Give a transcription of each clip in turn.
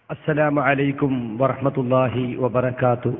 السلام عليكم ورحمة الله وبركاته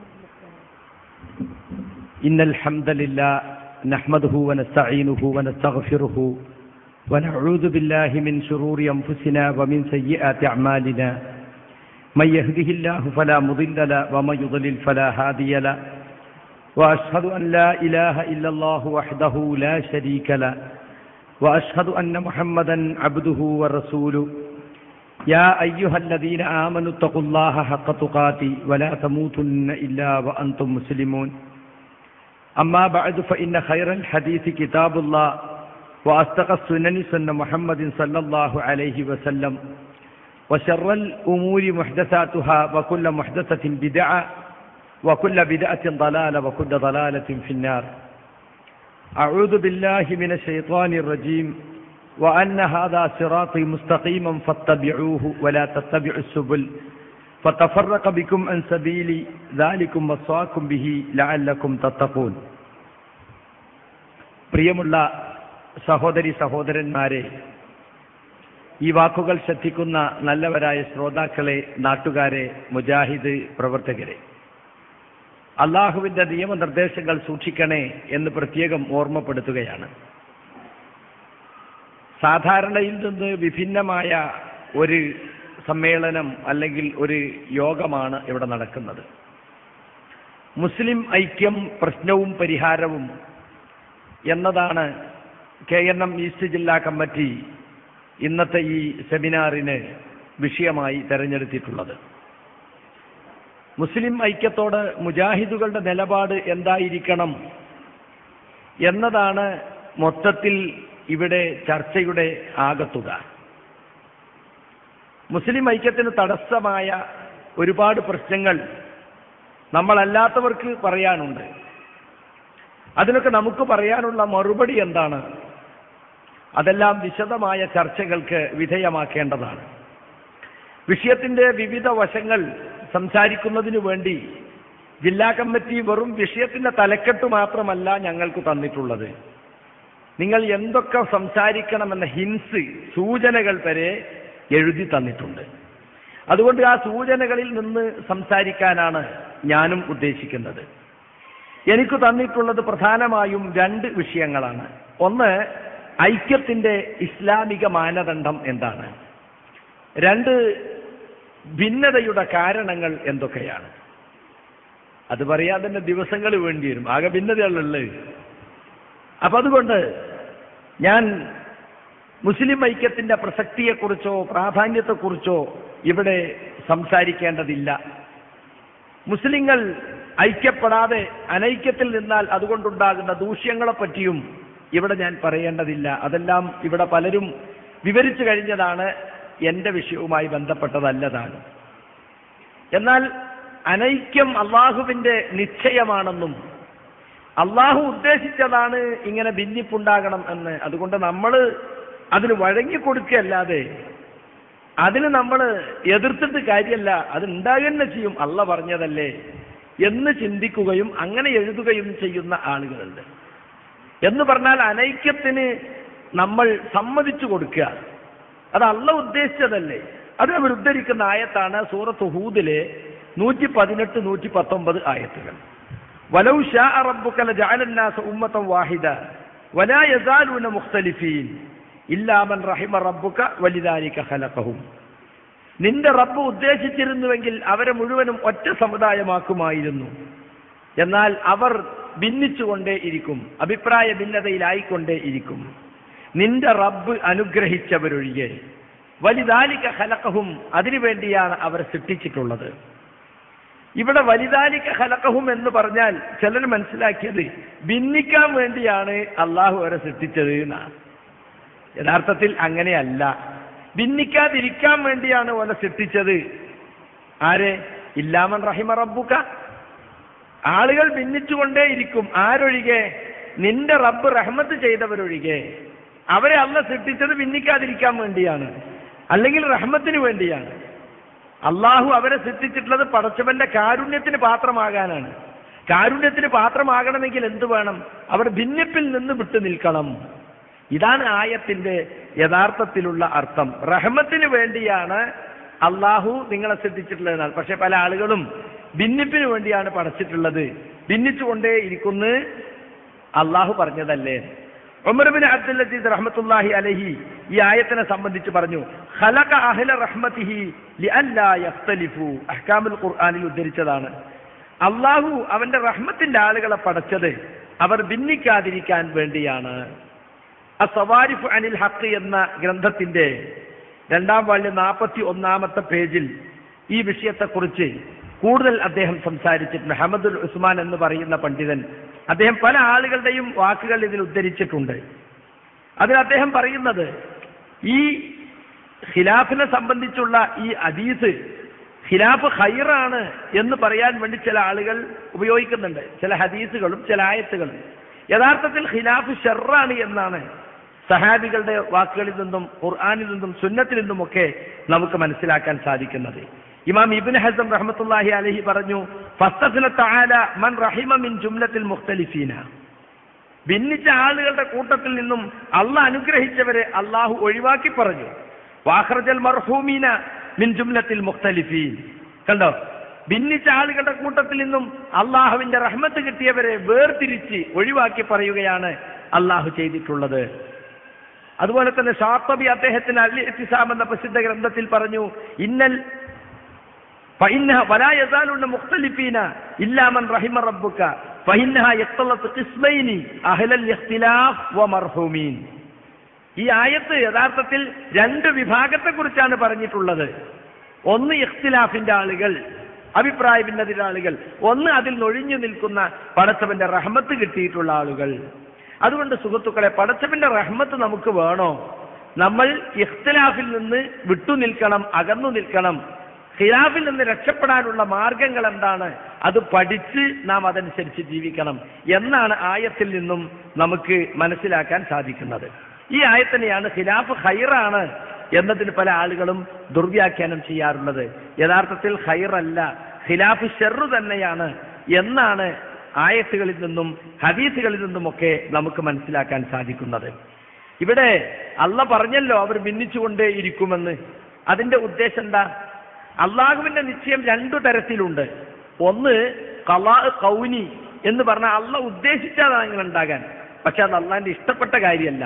إن الحمد لله نحمده ونستعينه ونستغفره ونعوذ بالله من شرور أنفسنا ومن سيئات أعمالنا من يهده الله فلا مضل له ومن يضلل فلا هادي له وأشهد أن لا إله إلا الله وحده لا شريك له وأشهد أن محمدا عبده ورسوله يا أيها الذين آمنوا اتقوا الله حق تقاته ولا تموتن إلا وأنتم مسلمون أما بعد فإن خير الحديث كتاب الله وأصدق السنن سنة محمد صلى الله عليه وسلم وشر الأمور محدثاتها وكل محدثة بدعة وكل بدعة ضلالة وكل ضلالة في النار أعوذ بالله من الشيطان الرجيم وأن هذا صراطي مستقيما فاتبعوه ولا تتبعوا السبل فتفرق بكم عن سبيلي ذلكم وصاكم به لعلكم تتقون പ്രിയമുള്ള സഹോദരി സഹോദരന്മാരെ ഈ വാക്കുകൾ ശ്രദ്ധിക്കുന്ന നല്ലവരായ ശ്രോതാക്കളെ നാട്ടുകാരെ മുജാഹിദ് പ്രവർത്തകരെ അള്ളാഹുവിന്റെ നിയമനിർദ്ദേശങ്ങൾ സൂക്ഷിക്കണേ എന്ന് പ്രത്യേകം ഓർമ്മപ്പെടുത്തുകയാണ് സാധാരണയിൽ നിന്ന് വിഭിന്നമായ ഒരു സമ്മേളനം അല്ലെങ്കിൽ ഒരു യോഗമാണ് ഇവിടെ നടക്കുന്നത് മുസ്ലിം ഐക്യം പ്രശ്നവും പരിഹാരവും എന്നതാണ് കെ എൻ എം ഈസ്റ്റ് ജില്ലാ കമ്മിറ്റി ഇന്നത്തെ ഈ സെമിനാറിന് വിഷയമായി തെരഞ്ഞെടുത്തിട്ടുള്ളത് മുസ്ലിം ഐക്യത്തോട് മുജാഹിദുകളുടെ നിലപാട് എന്തായിരിക്കണം എന്നതാണ് മൊത്തത്തിൽ ഇവിടെ ചർച്ചയുടെ ആകത്തുക മുസ്ലിം ഐക്യത്തിന് തടസ്സമായ ഒരുപാട് പ്രശ്നങ്ങൾ നമ്മളല്ലാത്തവർക്ക് പറയാനുണ്ട് അതിനൊക്കെ നമുക്ക് പറയാനുള്ള മറുപടി എന്താണ് അതെല്ലാം വിശദമായ ചർച്ചകൾക്ക് വിധേയമാക്കേണ്ടതാണ് വിഷയത്തിന്റെ വിവിധ വശങ്ങൾ സംസാരിക്കുന്നതിനു വേണ്ടി ജില്ലാ കമ്മിറ്റി വെറും വിഷയത്തിന്റെ തലക്കെട്ട് മാത്രമല്ല ഞങ്ങൾക്ക് തന്നിട്ടുള്ളത് നിങ്ങൾ എന്തൊക്കെ സംസാരിക്കണമെന്ന ഹിൻസ് സൂചനകൾ വരെ എഴുതി തന്നിട്ടുണ്ട് അതുകൊണ്ട് ആ സൂചനകളിൽ നിന്ന് സംസാരിക്കാനാണ് ഞാനും ഉദ്ദേശിക്കുന്നത് എനിക്ക് തന്നിട്ടുള്ളത് പ്രധാനമായും രണ്ട് വിഷയങ്ങളാണ് ഒന്ന് ഐക്യത്തിന്റെ ഇസ്ലാമിക മാനദണ്ഡം എന്താണ് രണ്ട് ഭിന്നതയുടെ കാരണങ്ങൾ എന്തൊക്കെയാണ് അത് പറയാൻ തന്നെ ദിവസങ്ങൾ വേണ്ടി വരും ആകെ ഭിന്നതകളുള്ളത് അപ്പൊ അതുകൊണ്ട് ഞാൻ മുസ്ലിം ഐക്യത്തിന്റെ പ്രസക്തിയെക്കുറിച്ചോ പ്രാധാന്യത്തെക്കുറിച്ചോ ഇവിടെ സംസാരിക്കേണ്ടതില്ല മുസ്ലിങ്ങൾ ഐക്യപ്പെടാതെ അനൈക്യത്തിൽ നിന്നാൽ അതുകൊണ്ടുണ്ടാകുന്ന ദൂഷ്യങ്ങളെ പറ്റിയും ഇവിടെ ഞാൻ പറയേണ്ടതില്ല അതെല്ലാം ഇവിടെ പലരും വിവരിച്ചു കഴിഞ്ഞതാണ് എന്റെ വിഷയവുമായി ബന്ധപ്പെട്ടതല്ലതാണ് എന്നാൽ അനൈക്യം അള്ളാഹുവിന്റെ നിശ്ചയമാണെന്നും അള്ളാഹു ഉദ്ദേശിച്ചതാണ് ഇങ്ങനെ ഭിന്നിപ്പുണ്ടാകണം എന്ന് അതുകൊണ്ട് നമ്മൾ അതിന് വഴങ്ങിക്കൊടുക്കുകയല്ലാതെ അതിന് നമ്മൾ എതിർത്തിട്ട് കാര്യമല്ല അത് ഉണ്ടാകുന്ന ചെയ്യും അല്ല പറഞ്ഞതല്ലേ എന്ന് ചിന്തിക്കുകയും അങ്ങനെ എഴുതുകയും ചെയ്യുന്ന ആളുകളുണ്ട് എന്ന് പറഞ്ഞാൽ അനൈക്യത്തിന് നമ്മൾ സമ്മതിച്ചു കൊടുക്കുക അത് അല്ല ഉദ്ദേശിച്ചതല്ലേ അത് അവർ ഉദ്ധരിക്കുന്ന ആയത്താണ് സൂറത്ത് ഹൂദിലെ നൂറ്റി പതിനെട്ട് നൂറ്റി പത്തൊമ്പത് ആയത്തുകൾ വലൗ ഷാ റബ്ബുക ലജഅലന്നാസ ഉമ്മത്തൻ വാഹിദ വലാ യസാലൂന മുഖ്തലിഫീൻ ഇല്ലാ മൻ റഹിമ റബ്ബുക വലിദാലിക ഖലഖഹും നിന്റെ റബ്ബ് ഉദ്ദേശിച്ചിരുന്നുവെങ്കിൽ അവരെ മുഴുവനും ഒറ്റ സമുദായമാക്കുമായിരുന്നു എന്നാൽ അവർ ഭിന്നിച്ചുകൊണ്ടേ ഇരിക്കും അഭിപ്രായ ഭിന്നതയിലായിക്കൊണ്ടേ ഇരിക്കും നിന്റെ റബ്ബ് അനുഗ്രഹിച്ചവരൊഴികെ വലിദാലിക ഖലഖഹും അതിനുവേണ്ടിയാണ് അവർ സൃഷ്ടിച്ചിട്ടുള്ളത് ഇവിടെ വലിദാലിക ഹലക്കഹും എന്ന് പറഞ്ഞാൽ ചിലർ മനസ്സിലാക്കിയത് ഭിന്നിക്കാൻ വേണ്ടിയാണ് അള്ളാഹു അവരെ സൃഷ്ടിച്ചത് എന്നാണ് യഥാർത്ഥത്തിൽ അങ്ങനെയല്ല ഭിന്നിക്കാതിരിക്കാൻ വേണ്ടിയാണ് ഓലെ സൃഷ്ടിച്ചത് ആരെ ഇല്ലാമൻ റഹിമ റബ്ബുക്ക ആളുകൾ ഭിന്നിച്ചുകൊണ്ടേയിരിക്കും ആരൊഴികെ നിന്റെ റബ്ബ് റഹ്മത്ത് ചെയ്തവരൊഴികെ അവരെ അല്ല സൃഷ്ടിച്ചത് ഭിന്നിക്കാതിരിക്കാൻ വേണ്ടിയാണ് അല്ലെങ്കിൽ റഹ്മത്തിന് വേണ്ടിയാണ് അള്ളാഹു അവരെ സൃഷ്ടിച്ചിട്ടുള്ളത് പടച്ചവന്റെ കാരുണ്യത്തിന് പാത്രമാകാനാണ് കാരുണ്യത്തിന് പാത്രമാകണമെങ്കിൽ എന്ത് വേണം അവർ ഭിന്നിപ്പിൽ നിന്ന് വിട്ടു നിൽക്കണം ഇതാണ് ആയത്തിന്റെ യഥാർത്ഥത്തിലുള്ള അർത്ഥം റഹ്മത്തിന് വേണ്ടിയാണ് അള്ളാഹു നിങ്ങളെ ശ്രദ്ധിച്ചിട്ടുള്ളതെന്നാണ് പക്ഷെ പല ആളുകളും ഭിന്നിപ്പിന് വേണ്ടിയാണ് പടച്ചിട്ടുള്ളത് ഭിന്നിച്ചുകൊണ്ടേ ഇരിക്കുന്നു അള്ളാഹു പറഞ്ഞതല്ലേ ഉമർബിൻ അബ്ദുൽ ലത്തീഫ് റഹ്മത്തുല്ലാഹി അലഹി ഈ ആയത്തിനെ സംബന്ധിച്ച് പറഞ്ഞു ഖലഖ അഹ്ല റഹ്മത്തിഹി ലിഅല്ലാ യഖ്തലിഫു അഹ്കാമുൽ ഖുർആനിൽ ഉദ്ധരിച്ചതാണ് അള്ളാഹു അവന്റെ റഹ്മത്തിന്റെ ആളുകളെ പടച്ചത് അവർ ഭിന്നിക്കാതിരിക്കാൻ വേണ്ടിയാണ് അസവാരിഫ് അനിൽ ഹക്ക് എന്ന ഗ്രന്ഥത്തിന്റെ രണ്ടാം വാള്യം നാൽപ്പത്തി ഒന്നാമത്തെ പേജിൽ ഈ വിഷയത്തെക്കുറിച്ച് കൂടുതൽ അദ്ദേഹം സംസാരിച്ചിട്ടുണ്ട് ഹമദുൽ ഉസ്മാൻ എന്ന് പറയുന്ന പണ്ഡിതൻ അദ്ദേഹം പല ആളുകളുടെയും വാക്കുകൾ ഇതിൽ ഉദ്ധരിച്ചിട്ടുണ്ട് അതിൽ അദ്ദേഹം പറയുന്നത് ഈ ഖിലാഫിനെ സംബന്ധിച്ചുള്ള ഈ അദീസ് ഖിലാഫ് ഖൈറാണ് എന്ന് പറയാൻ വേണ്ടി ചില ആളുകൾ ഉപയോഗിക്കുന്നുണ്ട് ചില ഹദീസുകളും ചില ആയത്തുകളും യഥാർത്ഥത്തിൽ ഖിലാഫ് ഷെറാണ് എന്നാണ് സഹാബികളുടെ വാക്കുകളിൽ നിന്നും ഖുർആാനിൽ നിന്നും സുന്നത്തിൽ നിന്നുമൊക്കെ നമുക്ക് മനസ്സിലാക്കാൻ സാധിക്കുന്നത് ഇമാം ഇബിൻ ഹസം റഹ്മത്തുല്ലാഹി അലഹി പറഞ്ഞു ഫസ്തഫിന തആല മൻ റഹിമ മിൻ ജുംലത്തിൽ മുഖ്തലിഫീന ഭിന്നിച്ച ആളുകളുടെ കൂട്ടത്തിൽ നിന്നും അള്ളാഹ് അനുഗ്രഹിച്ചവരെ അള്ളാഹു ഒഴിവാക്കി പറഞ്ഞു വാഹ്റജൽ മർഹൂമീന മിൻ ജുംലത്തിൽ മുഖ്തലിഫീൻ കണ്ടോ ഭിന്നിച്ച ആളുകളുടെ കൂട്ടത്തിൽ നിന്നും അള്ളാഹുവിന്റെ റഹ്മത്ത് കിട്ടിയവരെ വേർതിരിച്ച് ഒഴിവാക്കി പറയുകയാണ് അള്ളാഹു ചെയ്തിട്ടുള്ളത് അതുപോലെ തന്നെ ഷാത്തബി അദ്ദേഹത്തിന് അല്ലി എത്തിസാം എന്ന പ്രസിദ്ധ ഗ്രന്ഥത്തിൽ പറഞ്ഞു ഇന്നൽ فإنها ولا يزالون مختلفين إلا من رحم ربك فإنها يختلط قسمين أهل الاختلاف ومرحومين ഈ ആയത്ത് യഥാർത്ഥത്തിൽ രണ്ട് വിഭാഗത്തെക്കുറിച്ചാണ് പറഞ്ഞിട്ടുള്ളത് ഒന്ന് ഇഖ്തിലാഫിന്റെ ആളുകൾ അഭിപ്രായ ഭിന്നതയുടെ ആളുകൾ ഒന്ന് അതിൽ നൊഴിഞ്ഞു നിൽക്കുന്ന പടച്ചവന്റെ റഹ്മത്ത് കിട്ടിയിട്ടുള്ള ആളുകൾ അതുകൊണ്ട് സുഹൃത്തുക്കളെ പടച്ചവന്റെ റഹ്മത്ത് നമുക്ക് വേണോ നമ്മൾ ഇഖ്തിലാഫിൽ നിന്ന് വിട്ടുനിൽക്കണം അകന്നു നിൽക്കണം ഖിലാഫിൽ നിന്ന് രക്ഷപ്പെടാനുള്ള മാർഗങ്ങൾ എന്താണ് അത് പഠിച്ച് നാം അതനുസരിച്ച് ജീവിക്കണം എന്നാണ് ആയത്തിൽ നിന്നും നമുക്ക് മനസ്സിലാക്കാൻ സാധിക്കുന്നത് ഈ ആയത്തിനെയാണ് ഖിലാഫ് ഖൈറാണ് എന്നതിന് പല ആളുകളും ദുർവ്യാഖ്യാനം ചെയ്യാറുള്ളത് യഥാർത്ഥത്തിൽ ഖൈറല്ല ഖിലാഫ് ഷെറു തന്നെയാണ് എന്നാണ് ആയത്തുകളിൽ നിന്നും ഹദീസുകളിൽ നിന്നുമൊക്കെ നമുക്ക് മനസ്സിലാക്കാൻ സാധിക്കുന്നത് ഇവിടെ അല്ല പറഞ്ഞല്ലോ അവർ ഭിന്നിച്ചുകൊണ്ടേ ഇരിക്കുമെന്ന് അതിന്റെ ഉദ്ദേശം എന്താ അള്ളാഹുവിന്റെ നിശ്ചയം രണ്ടു തരത്തിലുണ്ട് ഒന്ന് കലാ കൗനി എന്ന് പറഞ്ഞാൽ അള്ള ഉദ്ദേശിച്ചതാണ് അങ്ങനെ ഉണ്ടാകാൻ പക്ഷെ അത് അള്ളാഹിന്റെ ഇഷ്ടപ്പെട്ട കാര്യമല്ല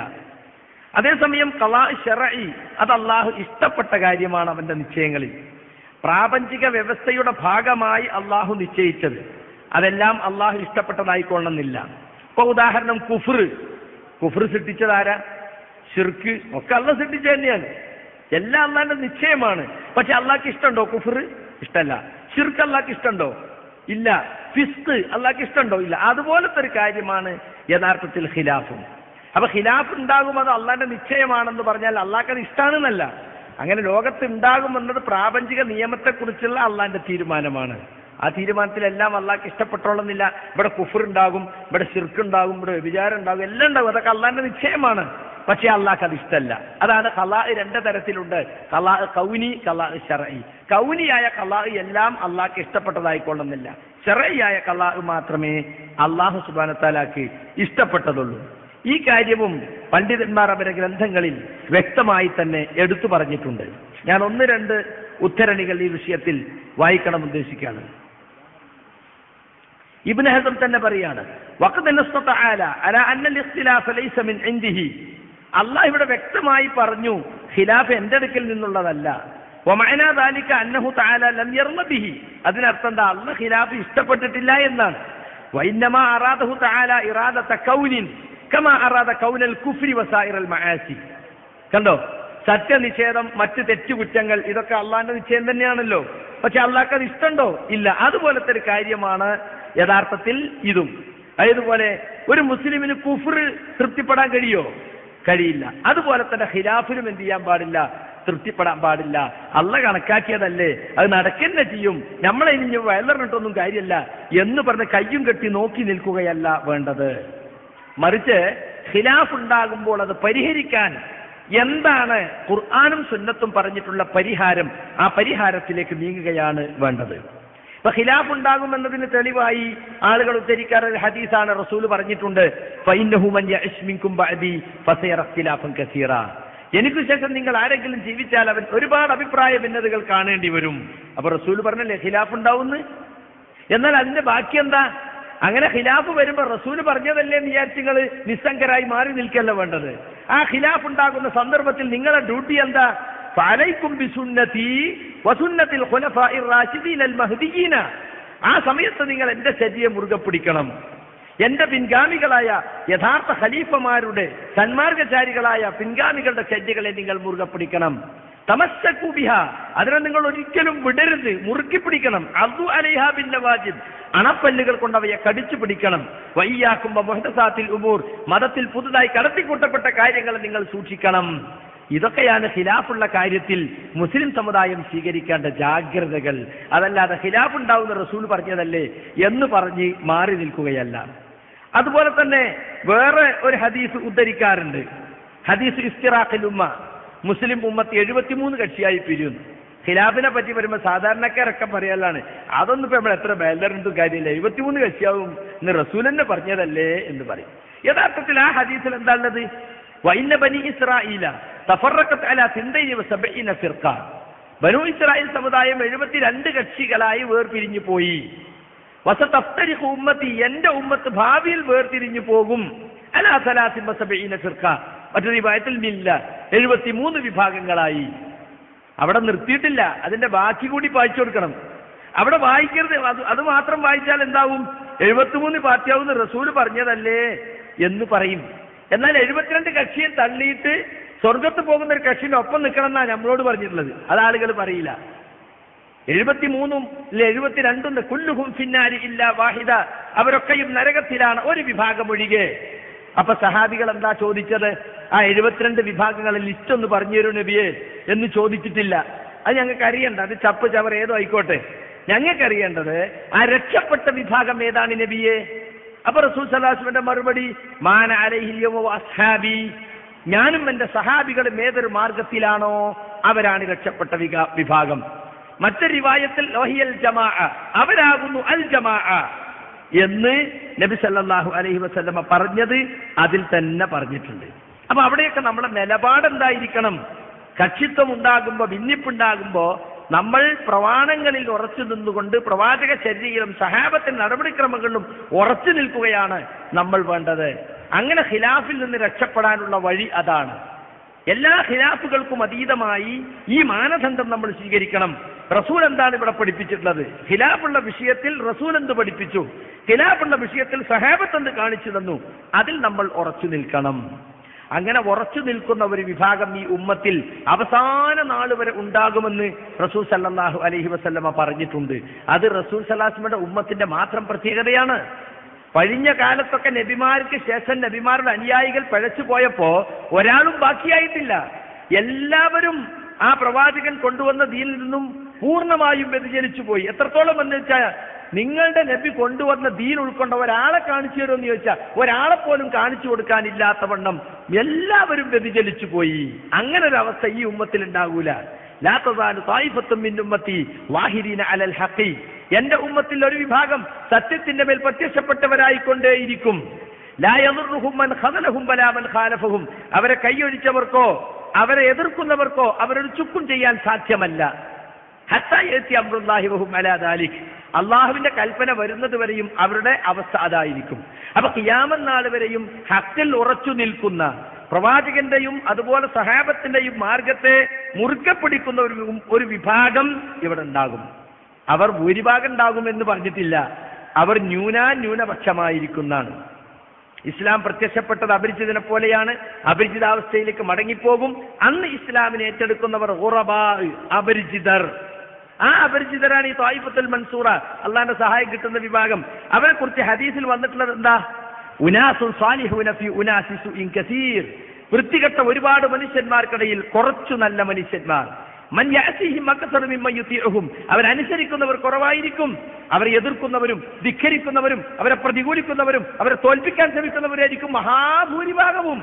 അതേസമയം കലാ ഷെറഇ അത് അള്ളാഹു ഇഷ്ടപ്പെട്ട കാര്യമാണ് അവന്റെ നിശ്ചയങ്ങളിൽ പ്രാപഞ്ചിക വ്യവസ്ഥയുടെ ഭാഗമായി അള്ളാഹു നിശ്ചയിച്ചത് അതെല്ലാം അള്ളാഹു ഇഷ്ടപ്പെട്ടതായിക്കൊള്ളുന്നില്ല ഇപ്പൊ ഉദാഹരണം കുഫർ കുഫർ സൃഷ്ടിച്ചതാരാ ഷിർക്ക് ഒക്കെ അള്ള സൃഷ്ടിച്ചത് തന്നെയാണ് എല്ലാം അള്ളാന്റെ നിശ്ചയമാണ് പക്ഷെ അള്ളാഹ്ക്ക് ഇഷ്ടമുണ്ടോ കുഫർ ഇഷ്ടമല്ല ഷിർക്ക് അള്ളാഹ്ക്ക് ഇഷ്ടമുണ്ടോ ഇല്ല ഫിസ്ക് അള്ളാഹ്ക്ക് ഇഷ്ടമുണ്ടോ ഇല്ല അതുപോലത്തെ ഒരു കാര്യമാണ് യഥാർത്ഥത്തിൽ ഖിലാഫും അപ്പൊ ഖിലാഫ് ഉണ്ടാകും അത് അള്ളാന്റെ നിശ്ചയമാണെന്ന് പറഞ്ഞാൽ അള്ളാഹ്ക്ക് അത് ഇഷ്ടമാണെന്നല്ല അങ്ങനെ ലോകത്ത് ഉണ്ടാകുമെന്നത് പ്രാപഞ്ചിക നിയമത്തെക്കുറിച്ചുള്ള അള്ളാന്റെ തീരുമാനമാണ് ആ തീരുമാനത്തിലെല്ലാം അള്ളാഹ്ക്ക് ഇഷ്ടപ്പെട്ടോളുന്നില്ല ഇവിടെ കുഫർ ഉണ്ടാകും ഇവിടെ ഷിർക്ക് ഉണ്ടാകും ഇവിടെ വിചാരം ഉണ്ടാകും എല്ലാം ഉണ്ടാകും അതൊക്കെ അള്ളാന്റെ നിശ്ചയമാണ് പക്ഷെ അള്ളാഹ്ക്ക് അത് ഇഷ്ടമല്ല അതാണ് കലാ രണ്ട് തരത്തിലുണ്ട് കലാ കൗനി കലാ ഷറയി കൗനിയായ കലാ എല്ലാം അള്ളാഹ്ക്ക് ഇഷ്ടപ്പെട്ടതായിക്കൊള്ളുന്നില്ല ഷറയായ കലാ മാത്രമേ അള്ളാഹു സുബാനത്താലാക്ക് ഇഷ്ടപ്പെട്ടതുള്ളൂ ഈ കാര്യവും പണ്ഡിതന്മാർ അവരുടെ ഗ്രന്ഥങ്ങളിൽ വ്യക്തമായി തന്നെ എടുത്തു പറഞ്ഞിട്ടുണ്ട് ഞാൻ ഒന്ന് രണ്ട് ഉദ്ധരണികൾ ഈ വിഷയത്തിൽ വായിക്കണം ഉദ്ദേശിക്കുകയാണ് ഇബ്നു ഹസം തന്നെ പറയാണ് വഖദ് നസ്തത ആല അല അന്നൽ ഇഖ്തിലാഫ ലൈസ മിൻ ഇൻദിഹി അള്ളാഹ് ഇവിടെ വ്യക്തമായി പറഞ്ഞു ഖിലാഫ് എന്റെ അടുക്കൽ നിന്നുള്ളതല്ല വമഅന ദാലിക അന്നഹു തആല ലം യർള ബിഹി അതിനർത്ഥം എന്താ അള്ളാഹ് ഖിലാഫ് ഇഷ്ടപ്പെട്ടിട്ടില്ല എന്നാണ് വഇന്നമാ അറാദഹു തആല ഇറാദത കൗനിൻ കമാ അറാദ കൗനൽ കുഫ്രി വസായിറൽ മആസി കണ്ടോ സത്യനിഷേധം മറ്റ് തെറ്റുകുറ്റങ്ങൾ ഇതൊക്കെ അള്ളാന്റെ നിശ്ചയം തന്നെയാണല്ലോ പക്ഷെ അള്ളാഹ്ക്ക് അത് ഇഷ്ടമുണ്ടോ ഇല്ല അതുപോലത്തെ ഒരു കാര്യമാണ് യഥാർത്ഥത്തിൽ ഇതും അതുപോലെ ഒരു മുസ്ലിമിന് കുഫർ തൃപ്തിപ്പെടാൻ കഴിയോ കഴിയില്ല അതുപോലെ തന്നെ ഖിലാഫിനും എന്ത് ചെയ്യാൻ പാടില്ല തൃപ്തിപ്പെടാൻ പാടില്ല അള്ള കണക്കാക്കിയതല്ലേ അത് നടക്കന്നെ ചെയ്യും നമ്മളെ ഇനി വയലറിഞ്ഞിട്ടൊന്നും കാര്യമല്ല എന്ന് പറഞ്ഞ് കയ്യും കെട്ടി നോക്കി നിൽക്കുകയല്ല വേണ്ടത് മറിച്ച് ഖിലാഫ് ഉണ്ടാകുമ്പോൾ അത് പരിഹരിക്കാൻ എന്താണ് ഖുർആാനും സുന്നത്തും പറഞ്ഞിട്ടുള്ള പരിഹാരം ആ പരിഹാരത്തിലേക്ക് നീങ്ങുകയാണ് വേണ്ടത് ഇപ്പൊ ഖിലാഫ് ഉണ്ടാകും എന്നതിന് തെളിവായി ആളുകൾ ഉദ്ധരിക്കാറ് ഒരു ഹദീസാണ് റസൂൽ പറഞ്ഞിട്ടുണ്ട് ഫൈന്നഹു മൻ യഅ്ശ് മിൻകും ബഅദി ഫസയറ ഇഖ്തിലാഫൻ കസീറ എനിക്ക് ശേഷം നിങ്ങൾ ആരെങ്കിലും ജീവിച്ചാൽ അവൻ ഒരുപാട് അഭിപ്രായ ഭിന്നതകൾ കാണേണ്ടി വരും അപ്പൊ റസൂൽ പറഞ്ഞല്ലേ ഖിലാഫ് ഉണ്ടാവുന്ന് എന്നാൽ അതിന്റെ ബാക്കി എന്താ അങ്ങനെ ഖിലാഫ് വരുമ്പോ റസൂൽ പറഞ്ഞതല്ലേ എന്ന് വിചാരിച്ച് നിങ്ങൾ നിസ്സംഗരായി മാറി നിൽക്കല്ല വേണ്ടത് ആ ഖിലാഫ് ഉണ്ടാകുന്ന സന്ദർഭത്തിൽ നിങ്ങളുടെ ഡ്യൂട്ടി എന്താ ഫലൈക്കും ബിസുന്നതി വസുന്നത്തിൽ ഖുലഫാഇർ റാഷിദീൻ അൽ മഹ്ദിയീന ആ സമയത്ത് നിങ്ങൾ എന്റെ ശരിയെ മുറുകെ പിടിക്കണം എന്റെ പിൻഗാമികളായ യഥാർത്ഥ ഖലീഫമാരുടെ സന്മാർഗചാരികളായ പിൻഗാമികളുടെ ശരികളെ നിങ്ങൾ മുറുകെ പിടിക്കണം തമസ്സക്കൂബിഹ അതിനെ നിങ്ങൾ ഒരിക്കലും വിടരുത് മുറുക്കി പിടിക്കണം അതു അലൈഹ ബിന്റെ വാജിബ് അണപ്പല്ലുകൾ കൊണ്ട് അവയെ കടിച്ചു പിടിക്കണം വയ്യാക്കുമ്പോ മുഹദസാത്തിൽ ഉമൂർ മതത്തിൽ പുതുതായി കടത്തിക്കൂട്ടപ്പെട്ട കാര്യങ്ങൾ നിങ്ങൾ സൂക്ഷിക്കണം ഇതൊക്കെയാണ് ഖിലാഫുള്ള കാര്യത്തിൽ മുസ്ലിം സമുദായം സ്വീകരിക്കേണ്ട ജാഗ്രതകൾ അതല്ലാതെ ഖിലാഫ് ഉണ്ടാവുന്ന റസൂൽ പറഞ്ഞതല്ലേ എന്ന് പറഞ്ഞ് മാറി നിൽക്കുകയല്ല അതുപോലെ തന്നെ വേറെ ഒരു ഹദീസ് ഉദ്ധരിക്കാറുണ്ട് ഹദീസ് ഇസ്തിറാഖിൽ ഉമ്മ മുസ്ലിം ഉമ്മത്ത് എഴുപത്തിമൂന്ന് കക്ഷിയായി പിരിയുന്നു ഖിലാഫിനെ പറ്റി വരുമ്പോൾ സാധാരണക്കാരൊക്കെ പറയലാണ് അതൊന്നും ഇപ്പൊ നമ്മൾ എത്ര ബേലറിട്ടും കാര്യമില്ല എഴുപത്തിമൂന്ന് കക്ഷിയാവും എന്ന് റസൂൽ തന്നെ പറഞ്ഞതല്ലേ എന്ന് പറയും യഥാർത്ഥത്തിൽ ആ ഹദീസിൽ എന്താണുള്ളത് വൈന്ന ബനി ഇസ്രായില തഫറക്കത്ത് അല തിന്തൈനി സബഈന ഫിർഖ ബനു ഇസ്രായേൽ സമുദായം എഴുപത്തിരണ്ട് കക്ഷികളായി വേർപിരിഞ്ഞു പോയി വസതഫ്തരിഖു ഉമ്മത്തി എന്റെ ഉമ്മത്ത് ഭാവിയിൽ വേർതിരിഞ്ഞു പോകും അലാ സലാസിൻ വസബഈന ഫിർഖ മറ്റൊരു വിഭാഗത്തിൽ മില്ല എഴുപത്തിമൂന്ന് വിഭാഗങ്ങളായി അവിടെ നിർത്തിയിട്ടില്ല അതിന്റെ ബാക്കി കൂടി വായിച്ചു കൊടുക്കണം അവിടെ വായിക്കരുത് അത് അത് മാത്രം വായിച്ചാൽ എന്താവും എഴുപത്തിമൂന്ന് പാർട്ടിയാവുന്ന റസൂല് പറഞ്ഞതല്ലേ എന്ന് പറയും എന്നാൽ എഴുപത്തിരണ്ട് കക്ഷിയെ തള്ളിയിട്ട് സ്വർഗത്ത് പോകുന്ന ഒരു കക്ഷിന്റെ ഒപ്പം നിൽക്കണം എന്നാണ് നമ്മളോട് പറഞ്ഞിട്ടുള്ളത് അത് ആളുകൾ പറയില്ല എഴുപത്തിമൂന്നും എഴുപത്തിരണ്ടും കുല്ലുഹും ഫിന്നാരി ഇല്ല വാഹിദ അവരൊക്കെയും നരകത്തിലാണ് ഒരു വിഭാഗം ഒഴികെ അപ്പൊ സഹാബികൾ എന്താ ചോദിച്ചത് ആ എഴുപത്തിരണ്ട് വിഭാഗങ്ങളെ ലിസ്റ്റ് ഒന്ന് പറഞ്ഞു തരൂ നബിയെ എന്ന് ചോദിച്ചിട്ടില്ല അത് ഞങ്ങൾക്ക് അറിയണ്ട അത് ചപ്പ് ചവർ ഏതോ ആയിക്കോട്ടെ ഞങ്ങൾക്ക് അറിയേണ്ടത് ആ രക്ഷപ്പെട്ട വിഭാഗം ഏതാണ് നബിയെ അപ്പൊ റസൂൽ സലാസ്മിന്റെ മറുപടി മാന അലഹിയോ അസ്ഹാബി ഞാനും എന്റെ സഹാബികളും ഏതൊരു മാർഗത്തിലാണോ അവരാണ് രക്ഷപ്പെട്ട വികാ- വിഭാഗം മറ്റൊരു റിവായത്തിൽ ലോഹിയൽ ജമാ അവരാകുന്നു അൽ ജമാ എന്ന് നബി സല്ലല്ലാഹു അലൈഹി വസല്ലമ പറഞ്ഞത് അതിൽ തന്നെ പറഞ്ഞിട്ടുണ്ട് അപ്പൊ അവിടെയൊക്കെ നമ്മുടെ നിലപാട് എന്തായിരിക്കണം കക്ഷിത്വം ഉണ്ടാകുമ്പോ ഭിന്നിപ്പുണ്ടാകുമ്പോ നമ്മൾ പ്രമാണങ്ങളിൽ ഉറച്ചു നിന്നുകൊണ്ട് പ്രവാചക ശരീരം സഹാബത്തിന്റെ നടപടിക്രമങ്ങളിലും ഉറച്ചു നിൽക്കുകയാണ് നമ്മൾ വേണ്ടത് അങ്ങനെ ഖിലാഫിൽ നിന്ന് രക്ഷപ്പെടാനുള്ള വഴി അതാണ് എല്ലാ ഖിലാഫുകൾക്കും അതീതമായി ഈ മാനദണ്ഡം നമ്മൾ സ്വീകരിക്കണം റസൂൽ എന്താണ് ഇവിടെ പഠിപ്പിച്ചിട്ടുള്ളത് ഖിലാഫുള്ള വിഷയത്തിൽ റസൂൽ എന്ത് പഠിപ്പിച്ചു ഖിലാഫുള്ള വിഷയത്തിൽ സഹാബത്ത് എന്ത് കാണിച്ചു തന്നു അതിൽ നമ്മൾ ഉറച്ചു നിൽക്കണം അങ്ങനെ ഉറച്ചു നിൽക്കുന്ന ഒരു വിഭാഗം ഈ ഉമ്മത്തിൽ അവസാന നാൾ വരെ ഉണ്ടാകുമെന്ന് റസൂൽ സല്ലല്ലാഹു അലൈഹി വസല്ലമ പറഞ്ഞിട്ടുണ്ട് അത് റസൂൽ സല്ലാസ്മയുടെ ഉമ്മത്തിന്റെ മാത്രം പ്രത്യേകതയാണ് കഴിഞ്ഞ കാലത്തൊക്കെ നബിമാർക്ക് ശേഷം നബിമാരുടെ അനുയായികൾ പഴച്ചു പോയപ്പോ ഒരാളും ബാക്കിയായിട്ടില്ല എല്ലാവരും ആ പ്രവാചകൻ കൊണ്ടുവന്ന ദീനിൽ നിന്നും പൂർണ്ണമായും വ്യതിചലിച്ചു പോയി എത്രത്തോളം എന്ന് വെച്ചാൽ നിങ്ങളുടെ നബി കൊണ്ടുവന്ന ദീൻ ഉൾക്കൊണ്ട ഒരാളെ കാണിച്ചു തരുമെന്ന് ചോദിച്ചാൽ ഒരാളെ പോലും കാണിച്ചു കൊടുക്കാനില്ലാത്ത വണ്ണം എല്ലാവരും വ്യതിചലിച്ചു പോയി അങ്ങനെ ഒരു അവസ്ഥ ഈ ഉമ്മത്തിൽ ഉണ്ടാകൂല ലാ തസാലു തായിഫത്തും മിൻ ഉമ്മത്തി വാഹിരീന അലൽ ഹഖി എന്റെ ഉമ്മത്തിൽ ഒരു വിഭാഗം സത്യത്തിന്റെ മേൽ പ്രത്യക്ഷപ്പെട്ടവരായിക്കൊണ്ടേയിരിക്കും ലാ യദുർറുഹും മൻ ഖദലഹും വലാ മൻ ഖാലഫഹും അവരെ കൈയൊഴിച്ചവർക്കോ അവരെ എതിർക്കുന്നവർക്കോ അവരൊരു ചുക്കും ചെയ്യാൻ സാധ്യമല്ല ഹത്താ യഅതി അംറുല്ലാഹി വഹും അലാ ദാലിക് അള്ളാഹുവിന്റെ കൽപ്പന വരുന്നത് വരെയും അവരുടെ അവസ്ഥ അതായിരിക്കും അപ്പൊ കിയാമൻ നാൾ വരെയും ഹക്കിൽ ഉറച്ചു നിൽക്കുന്ന പ്രവാചകന്റെയും അതുപോലെ സഹാബത്തിന്റെയും മാർഗത്തെ മുറുക്കെ പിടിക്കുന്ന ഒരു വി- ഒരു വിഭാഗം ഇവിടെ ഉണ്ടാകും അവർ ഭൂരിഭാഗം ഉണ്ടാകും എന്ന് പറഞ്ഞിട്ടില്ല അവർ ന്യൂനാന്യൂനപക്ഷമായിരിക്കുന്നതാണ് ഇസ്ലാം പ്രത്യക്ഷപ്പെട്ടത് അപരിചിതനെ പോലെയാണ് അപരിചിതാവസ്ഥയിലേക്ക് മടങ്ങിപ്പോകും അന്ന് ഇസ്ലാമിനെ ഏറ്റെടുക്കുന്നവർ ഉറബാ അപരിചിതർ ആ അപരിചിതരാണ് ഈ തായിഫത്തുൽ മൻസൂറ അള്ളാന്റെ സഹായം കിട്ടുന്ന വിഭാഗം അവരെ കുറിച്ച് ഹദീസിൽ വന്നിട്ടുള്ളത് എന്താ ഉനാസുൻ സാലിഹൂന ഫി ഉനാസി സുഇൻ കസീർ വൃത്തികെട്ട ഒരുപാട് മനുഷ്യന്മാർക്കിടയിൽ കുറച്ചു നല്ല മനുഷ്യന്മാർ മൻ യഅസിഹിം അക്സറു മിമ്മൻ യുതിഉഹും അവരനുസരിക്കുന്നവർ കുറവായിരിക്കും അവരെ എതിർക്കുന്നവരും ധിഖരിക്കുന്നവരും അവരെ പ്രതികൂലിക്കുന്നവരും അവരെ തോൽപ്പിക്കാൻ ശ്രമിക്കുന്നവരായിരിക്കും മഹാഭൂരിഭാഗവും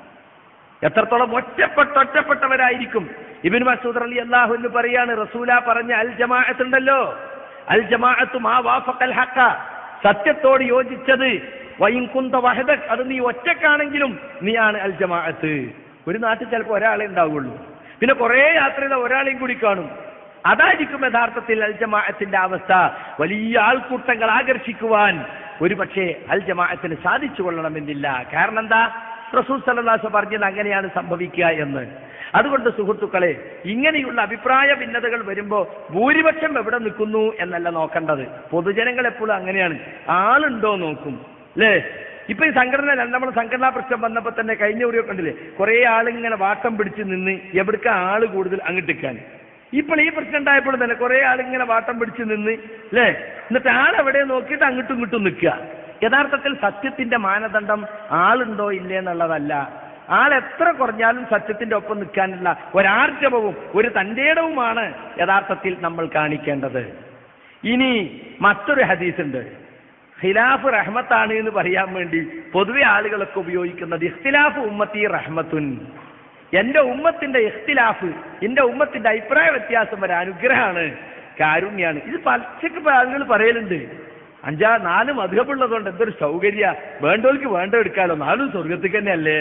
എത്രത്തോളം ഒറ്റപ്പെട്ട ഒറ്റപ്പെട്ടവരായിരിക്കും ഇബിൻ മസൂദ് അലി അള്ളാഹു എന്ന് പറയാണ് റസൂല പറഞ്ഞ അൽ ജമാഅത്ത് ഉണ്ടല്ലോ അൽ ജമാഅത്ത് മാ വാഫഖൽ ഹക്ക സത്യത്തോട് യോജിച്ചത് വൈൻ കുന്ത വഹദക് അത് നീ ഒറ്റക്കാണെങ്കിലും നീയാണ് അൽ ജമാഅത്ത് ഒരു നാട്ടിൽ ചിലപ്പോൾ ഒരാളെ ഉണ്ടാവുള്ളൂ പിന്നെ കുറേ യാത്ര ചെയ്ത ഒരാളെയും കൂടി കാണും അതായിരിക്കും യഥാർത്ഥത്തിൽ അൽ ജമാഅത്തിന്റെ അവസ്ഥ വലിയ ആൾക്കൂട്ടങ്ങൾ ആകർഷിക്കുവാൻ ഒരു പക്ഷേ അൽ ജമാഅത്തിന് സാധിച്ചു കൊള്ളണമെന്നില്ല കാരണം എന്താ റസൂൽ സല്ലാസ് പറഞ്ഞത് അങ്ങനെയാണ് സംഭവിക്കുക എന്ന് അതുകൊണ്ട് സുഹൃത്തുക്കളെ ഇങ്ങനെയുള്ള അഭിപ്രായ ഭിന്നതകൾ വരുമ്പോൾ ഭൂരിപക്ഷം എവിടെ നിൽക്കുന്നു എന്നല്ല നോക്കേണ്ടത് പൊതുജനങ്ങൾ എപ്പോഴും അങ്ങനെയാണ് ആളുണ്ടോ നോക്കും അല്ലേ ഇപ്പൊ ഈ സംഘടന നമ്മൾ സംഘടനാ പ്രശ്നം വന്നപ്പോ തന്നെ കഴിഞ്ഞ ഉറിയൊക്കെ ഉണ്ടല്ലേ കുറെ ആളിങ്ങനെ വാട്ടം പിടിച്ച് നിന്ന് എവിടേക്ക് ആള് കൂടുതൽ അങ്ങിട്ടിക്കാൻ ഇപ്പോൾ ഈ പ്രശ്നം ഉണ്ടായപ്പോൾ തന്നെ കുറെ ആളിങ്ങനെ വാട്ടം പിടിച്ച് നിന്ന് അല്ലേ എന്നിട്ട് ആളെവിടെ നോക്കിയിട്ട് അങ്ങോട്ടും ഇങ്ങോട്ടും നിൽക്കുക യഥാർത്ഥത്തിൽ സത്യത്തിന്റെ മാനദണ്ഡം ആളുണ്ടോ ഇല്ലേ എന്നുള്ളതല്ല ആൾ എത്ര കുറഞ്ഞാലും സത്യത്തിന്റെ ഒപ്പം നിൽക്കാനുള്ള ഒരാർജവവും ഒരു തന്റേടവുമാണ് യഥാർത്ഥത്തിൽ നമ്മൾ കാണിക്കേണ്ടത് ഇനി മറ്റൊരു ഹദീസ് ഉണ്ട് ഖിലാഫ് റഹ്മത്താണ് എന്ന് പറയാൻ വേണ്ടി പൊതുവെ ആളുകളൊക്കെ ഉപയോഗിക്കുന്നത് ഇഖ്തിലാഫ് ഉമ്മത്തി റഹ്മത്തുൻ എന്റെ ഉമ്മത്തിന്റെ ഇഖ്തിലാഫ് എന്റെ ഉമ്മത്തിന്റെ അഭിപ്രായ വ്യത്യാസം ഒരു അനുഗ്രഹമാണ് കാരുണ്യാണ് ഇത് പച്ചക്ക് ഇപ്പൊ ആളുകൾ പറയലുണ്ട് അഞ്ചാ നാല് മധുഹബുള്ളതുകൊണ്ട് എന്തൊരു സൗകര്യ വേണ്ടവർക്ക് വേണ്ട എടുക്കാലോ നാലും സ്വർഗത്തേക്ക് തന്നെ അല്ലേ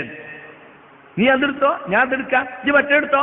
നീ അതെടുത്തോ ഞാൻ അതെടുക്കാം ഇത് മറ്റെടുത്തോ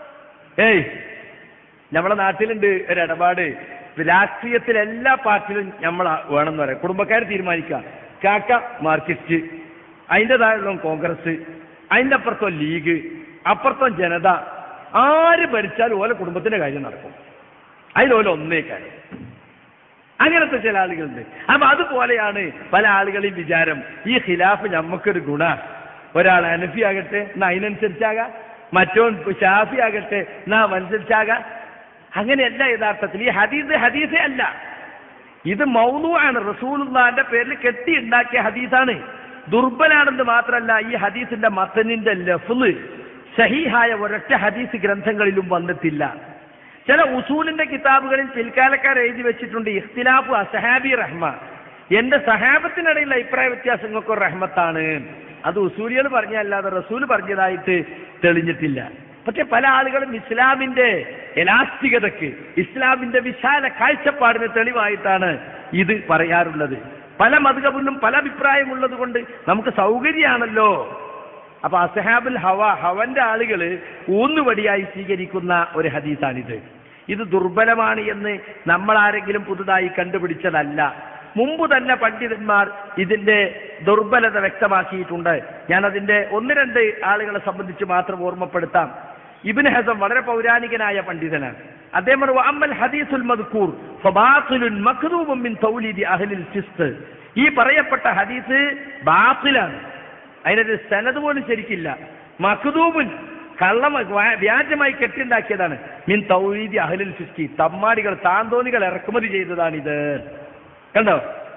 ഏയ് നമ്മളെ നാട്ടിലുണ്ട് ഒരു ഇടപാട് രാഷ്ട്രീയത്തിൽ എല്ലാ പാർട്ടിയിലും നമ്മൾ വേണമെന്ന് പറയാം കുടുംബക്കാർ തീരുമാനിക്കുക കാക്ക മാർക്സിസ്റ്റ് അതിൻ്റെ താഴെ കോൺഗ്രസ് അതിൻ്റെ അപ്പുറത്തോ ലീഗ് അപ്പുറത്തോ ജനത ആര് ഭരിച്ചാലും ഓല കുടുംബത്തിന്റെ കാര്യം നടക്കും അതിലോല ഒന്നേ കാര്യം അങ്ങനത്തെ ചില ആളുകളുണ്ട് അപ്പൊ അതുപോലെയാണ് പല ആളുകളെയും വിചാരം ഈ ഖിലാഫ് നമുക്കൊരു ഗുണ ഒരാൾ അനഫി ആകട്ടെ എന്നാ അതിനനുസരിച്ചാകാം മറ്റോൻ ഷാഫി ആകട്ടെ എന്നാ അനുസരിച്ചാകാം അങ്ങനെയല്ല യഥാർത്ഥത്തിൽ ഈ ഹദീസ് ഹദീസേ അല്ല ഇത് മൗനു ആണ് റസൂലുള്ളാന്റെ പേരിൽ കെട്ടിയുണ്ടാക്കിയ ഹദീസാണ് ദുർബലാണെന്ന് മാത്രമല്ല ഈ ഹദീസിന്റെ മത്തനിന്റെ ലഫ്ല് സഹീഹായ ഒരൊറ്റ ഹദീസ് ഗ്രന്ഥങ്ങളിലും വന്നിട്ടില്ല ചില ഉസൂലിന്റെ കിതാബുകളിൽ പിൽക്കാലക്കാർ എഴുതി വെച്ചിട്ടുണ്ട് ഇഖ്തിലാഫു അസഹാബി റഹ്മ എന്റെ സഹാബത്തിനിടയിലുള്ള അഭിപ്രായ വ്യത്യാസങ്ങൾക്ക് റഹ്മത്താണ് അത് ഉസൂലികൾ പറഞ്ഞല്ലാതെ റസൂൽ പറഞ്ഞതായിട്ട് തെളിഞ്ഞിട്ടില്ല പക്ഷെ പല ആളുകളും ഇസ്ലാമിന്റെ എലാസ്റ്റികതയ്ക്ക് ഇസ്ലാമിന്റെ വിശാല കാഴ്ചപ്പാടിന് തെളിവായിട്ടാണ് ഇത് പറയാറുള്ളത് പല മധുകബിലും പല അഭിപ്രായമുള്ളത് കൊണ്ട് നമുക്ക് സൗകര്യമാണല്ലോ അപ്പൊ അസഹാബുൽ ഹവ ഹവന്റെ ആളുകൾ ഊന്നുവടിയായി സ്വീകരിക്കുന്ന ഒരു ഹദീസാണിത് ഇത് ദുർബലമാണ് എന്ന് നമ്മൾ ആരെങ്കിലും പുതുതായി കണ്ടുപിടിച്ചതല്ല മുമ്പ് തന്നെ പണ്ഡിതന്മാർ ഇതിന്റെ ദുർബലത വ്യക്തമാക്കിയിട്ടുണ്ട് ഞാൻ അതിന്റെ ഒന്ന് രണ്ട് ആളുകളെ സംബന്ധിച്ച് മാത്രം ഓർമ്മപ്പെടുത്താം ഇബിൻ ഹസം വളരെ പൗരാണികനായ പണ്ഡിതനാണ് അദ്ദേഹം പറഞ്ഞു, "വഅമ്മൽ ഹദീസുൽ മദ്കൂർ ഫബാത്തിലുൻ മക്ദൂബും മിൻ തൗലീദി അഹ്ലിൽ ഫിസ്ഖ്." ഈ പറയപ്പെട്ട ഹദീസ് ബാത്തിലാണ് അതിനൊരു സനത് പോലും ശരിക്കില്ല മഖ്ദൂബുൻ കള്ളം വ്യാ- വ്യാജമായി കെട്ടിണ്ടാക്കിയതാണ് മിൻ തൗഹീദി അഹ്ലിൽ ഫിസ്കി തമ്മാടികൾ താന്തോന്നികൾ ഇറക്കുമതി ചെയ്തതാണിത് കണ്ടോ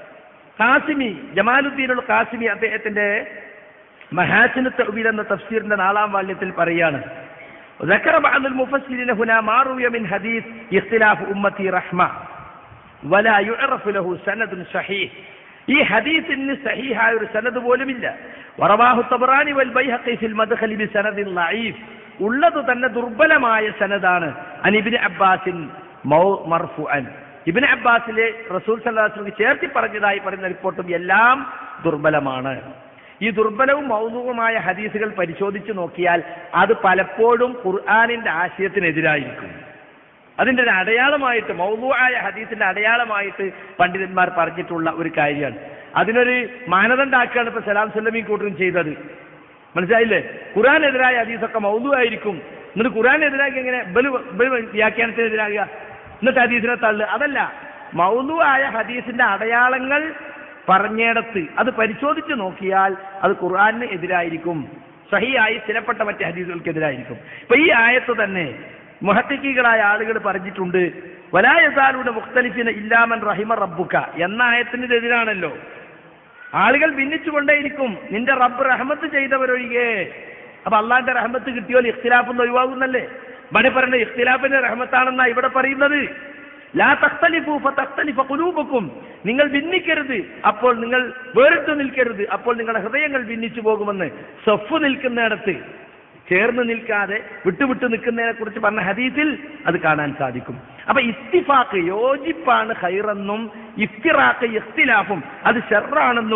കാസിമി ജമാലുദ്ദീനുൽ കാസിമി അദ്ദേഹത്തിന്റെ മഹാസിന് തൗബീൽ എന്ന തഫ്സീറിന്റെ നാലാം വാല്യത്തിൽ പറയാണ് ذكر بعض المفسرين هنا ما روي من حديث اختلاف أمتي رحمة ولا يعرف له سند صحيح ഈ ഹദീസിന് സഹീഹായ ഒരു സനത് പോലുമില്ല വറവാഹു തബറാനി വൽ ബൈഹഖി ഫിൽ മദ്ഖലി ബി സനദിൻ ലഈഫ് ഉള്ളത് തന്നെ ദുർബലമായ സനദാണ് അൻ ഇബ്നു അബ്ബാസിൻ മൗ മർഫുഅൻ ഇബ്നു അബ്ബാസിലെ റസൂൽ സല്ലല്ലാഹു അലൈഹി വസല്ലം ചേർത്തി പറഞ്ഞതായി പറയുന്ന റിപ്പോർട്ടും എല്ലാം ദുർബലമാണ് ഈ ദുർബലവും മൗതുകമായ ഹദീസുകൾ പരിശോധിച്ച് നോക്കിയാൽ അത് പലപ്പോഴും ഖുർആാനിന്റെ ആശയത്തിനെതിരായിരിക്കും അതിന്റെ ഒരു അടയാളമായിട്ട് മൗതുവായ ഹദീസിന്റെ അടയാളമായിട്ട് പണ്ഡിതന്മാർ പറഞ്ഞിട്ടുള്ള ഒരു കാര്യമാണ് അതിനൊരു മാനദണ്ഡാക്കുകയാണ് ഇപ്പൊ സലാം സല്ലമി കൂട്ടരും ചെയ്തത് മനസ്സിലായില്ലേ ഖുറാനെതിരായ ഹദീസൊക്കെ മൗതുവായിരിക്കും എന്നിട്ട് ഖുറാനെതിരാക്കി എങ്ങനെ ബലു ബലു വ്യാഖ്യാനത്തിനെതിരാകുക എന്നിട്ട് ഹദീസിനെ തള്ളു അതല്ല മൗതുവായ ഹദീസിന്റെ അടയാളങ്ങൾ പറഞ്ഞിടത്ത് അത് പരിശോധിച്ച് നോക്കിയാൽ അത് ഖുർആാനിന് എതിരായിരിക്കും സഹിയായി സ്ഥിരപ്പെട്ട മറ്റ് ഹദീസുകൾക്കെതിരായിരിക്കും ഇപ്പൊ ഈ ആയത്ത് തന്നെ മുഹത്തിക്കികളായ ആളുകൾ പറഞ്ഞിട്ടുണ്ട് വലായസാലൂടെ മുഖ്തലിഫിന് ഇല്ലാമൻ റഹിമ റബ്ബുക്ക എന്ന ആയത്തിന് എതിരാണല്ലോ ആളുകൾ ഭിന്നിച്ചുകൊണ്ടേയിരിക്കും നിന്റെ റബ്ബ് റഹ്മത്ത് ചെയ്തവരൊഴികെ അപ്പൊ അള്ളാന്റെ റഹ്മത്ത് കിട്ടിയോ ഇഖ്തിലാഫ് എന്ന് ഒഴിവാകുന്നല്ലേ ഇവിടെ പറയുന്ന ഇഖ്തിലാഫിന്റെ റഹ്മത്താണെന്നാ ഇവിടെ പറയുന്നത് ലാ തഖ്തലിഫു ഫതഖ്തലിഫ ഖുലൂബുക്കും നിങ്ങൾ ഭിന്നിക്കരുത് അപ്പോൾ നിങ്ങൾ വേറിട്ട് നിൽക്കരുത് അപ്പോൾ നിങ്ങളുടെ ഹൃദയങ്ങൾ ഭിന്നിച്ചു പോകുമെന്ന് സഫ് നിൽക്കുന്നിടത്ത് ചേർന്ന് നിൽക്കാതെ വിട്ടുവിട്ട് നിൽക്കുന്നതിനെ കുറിച്ച് പറഞ്ഞ ഹദീസിൽ അത് കാണാൻ സാധിക്കും അപ്പൊ ഇസ്തിഫാക്ക് യോജിപ്പാണ് ഹൈറെന്നും ഇഫ്തിറാക്ക് ഇഖ്തിലാഫും അത് ഷെറാണെന്നും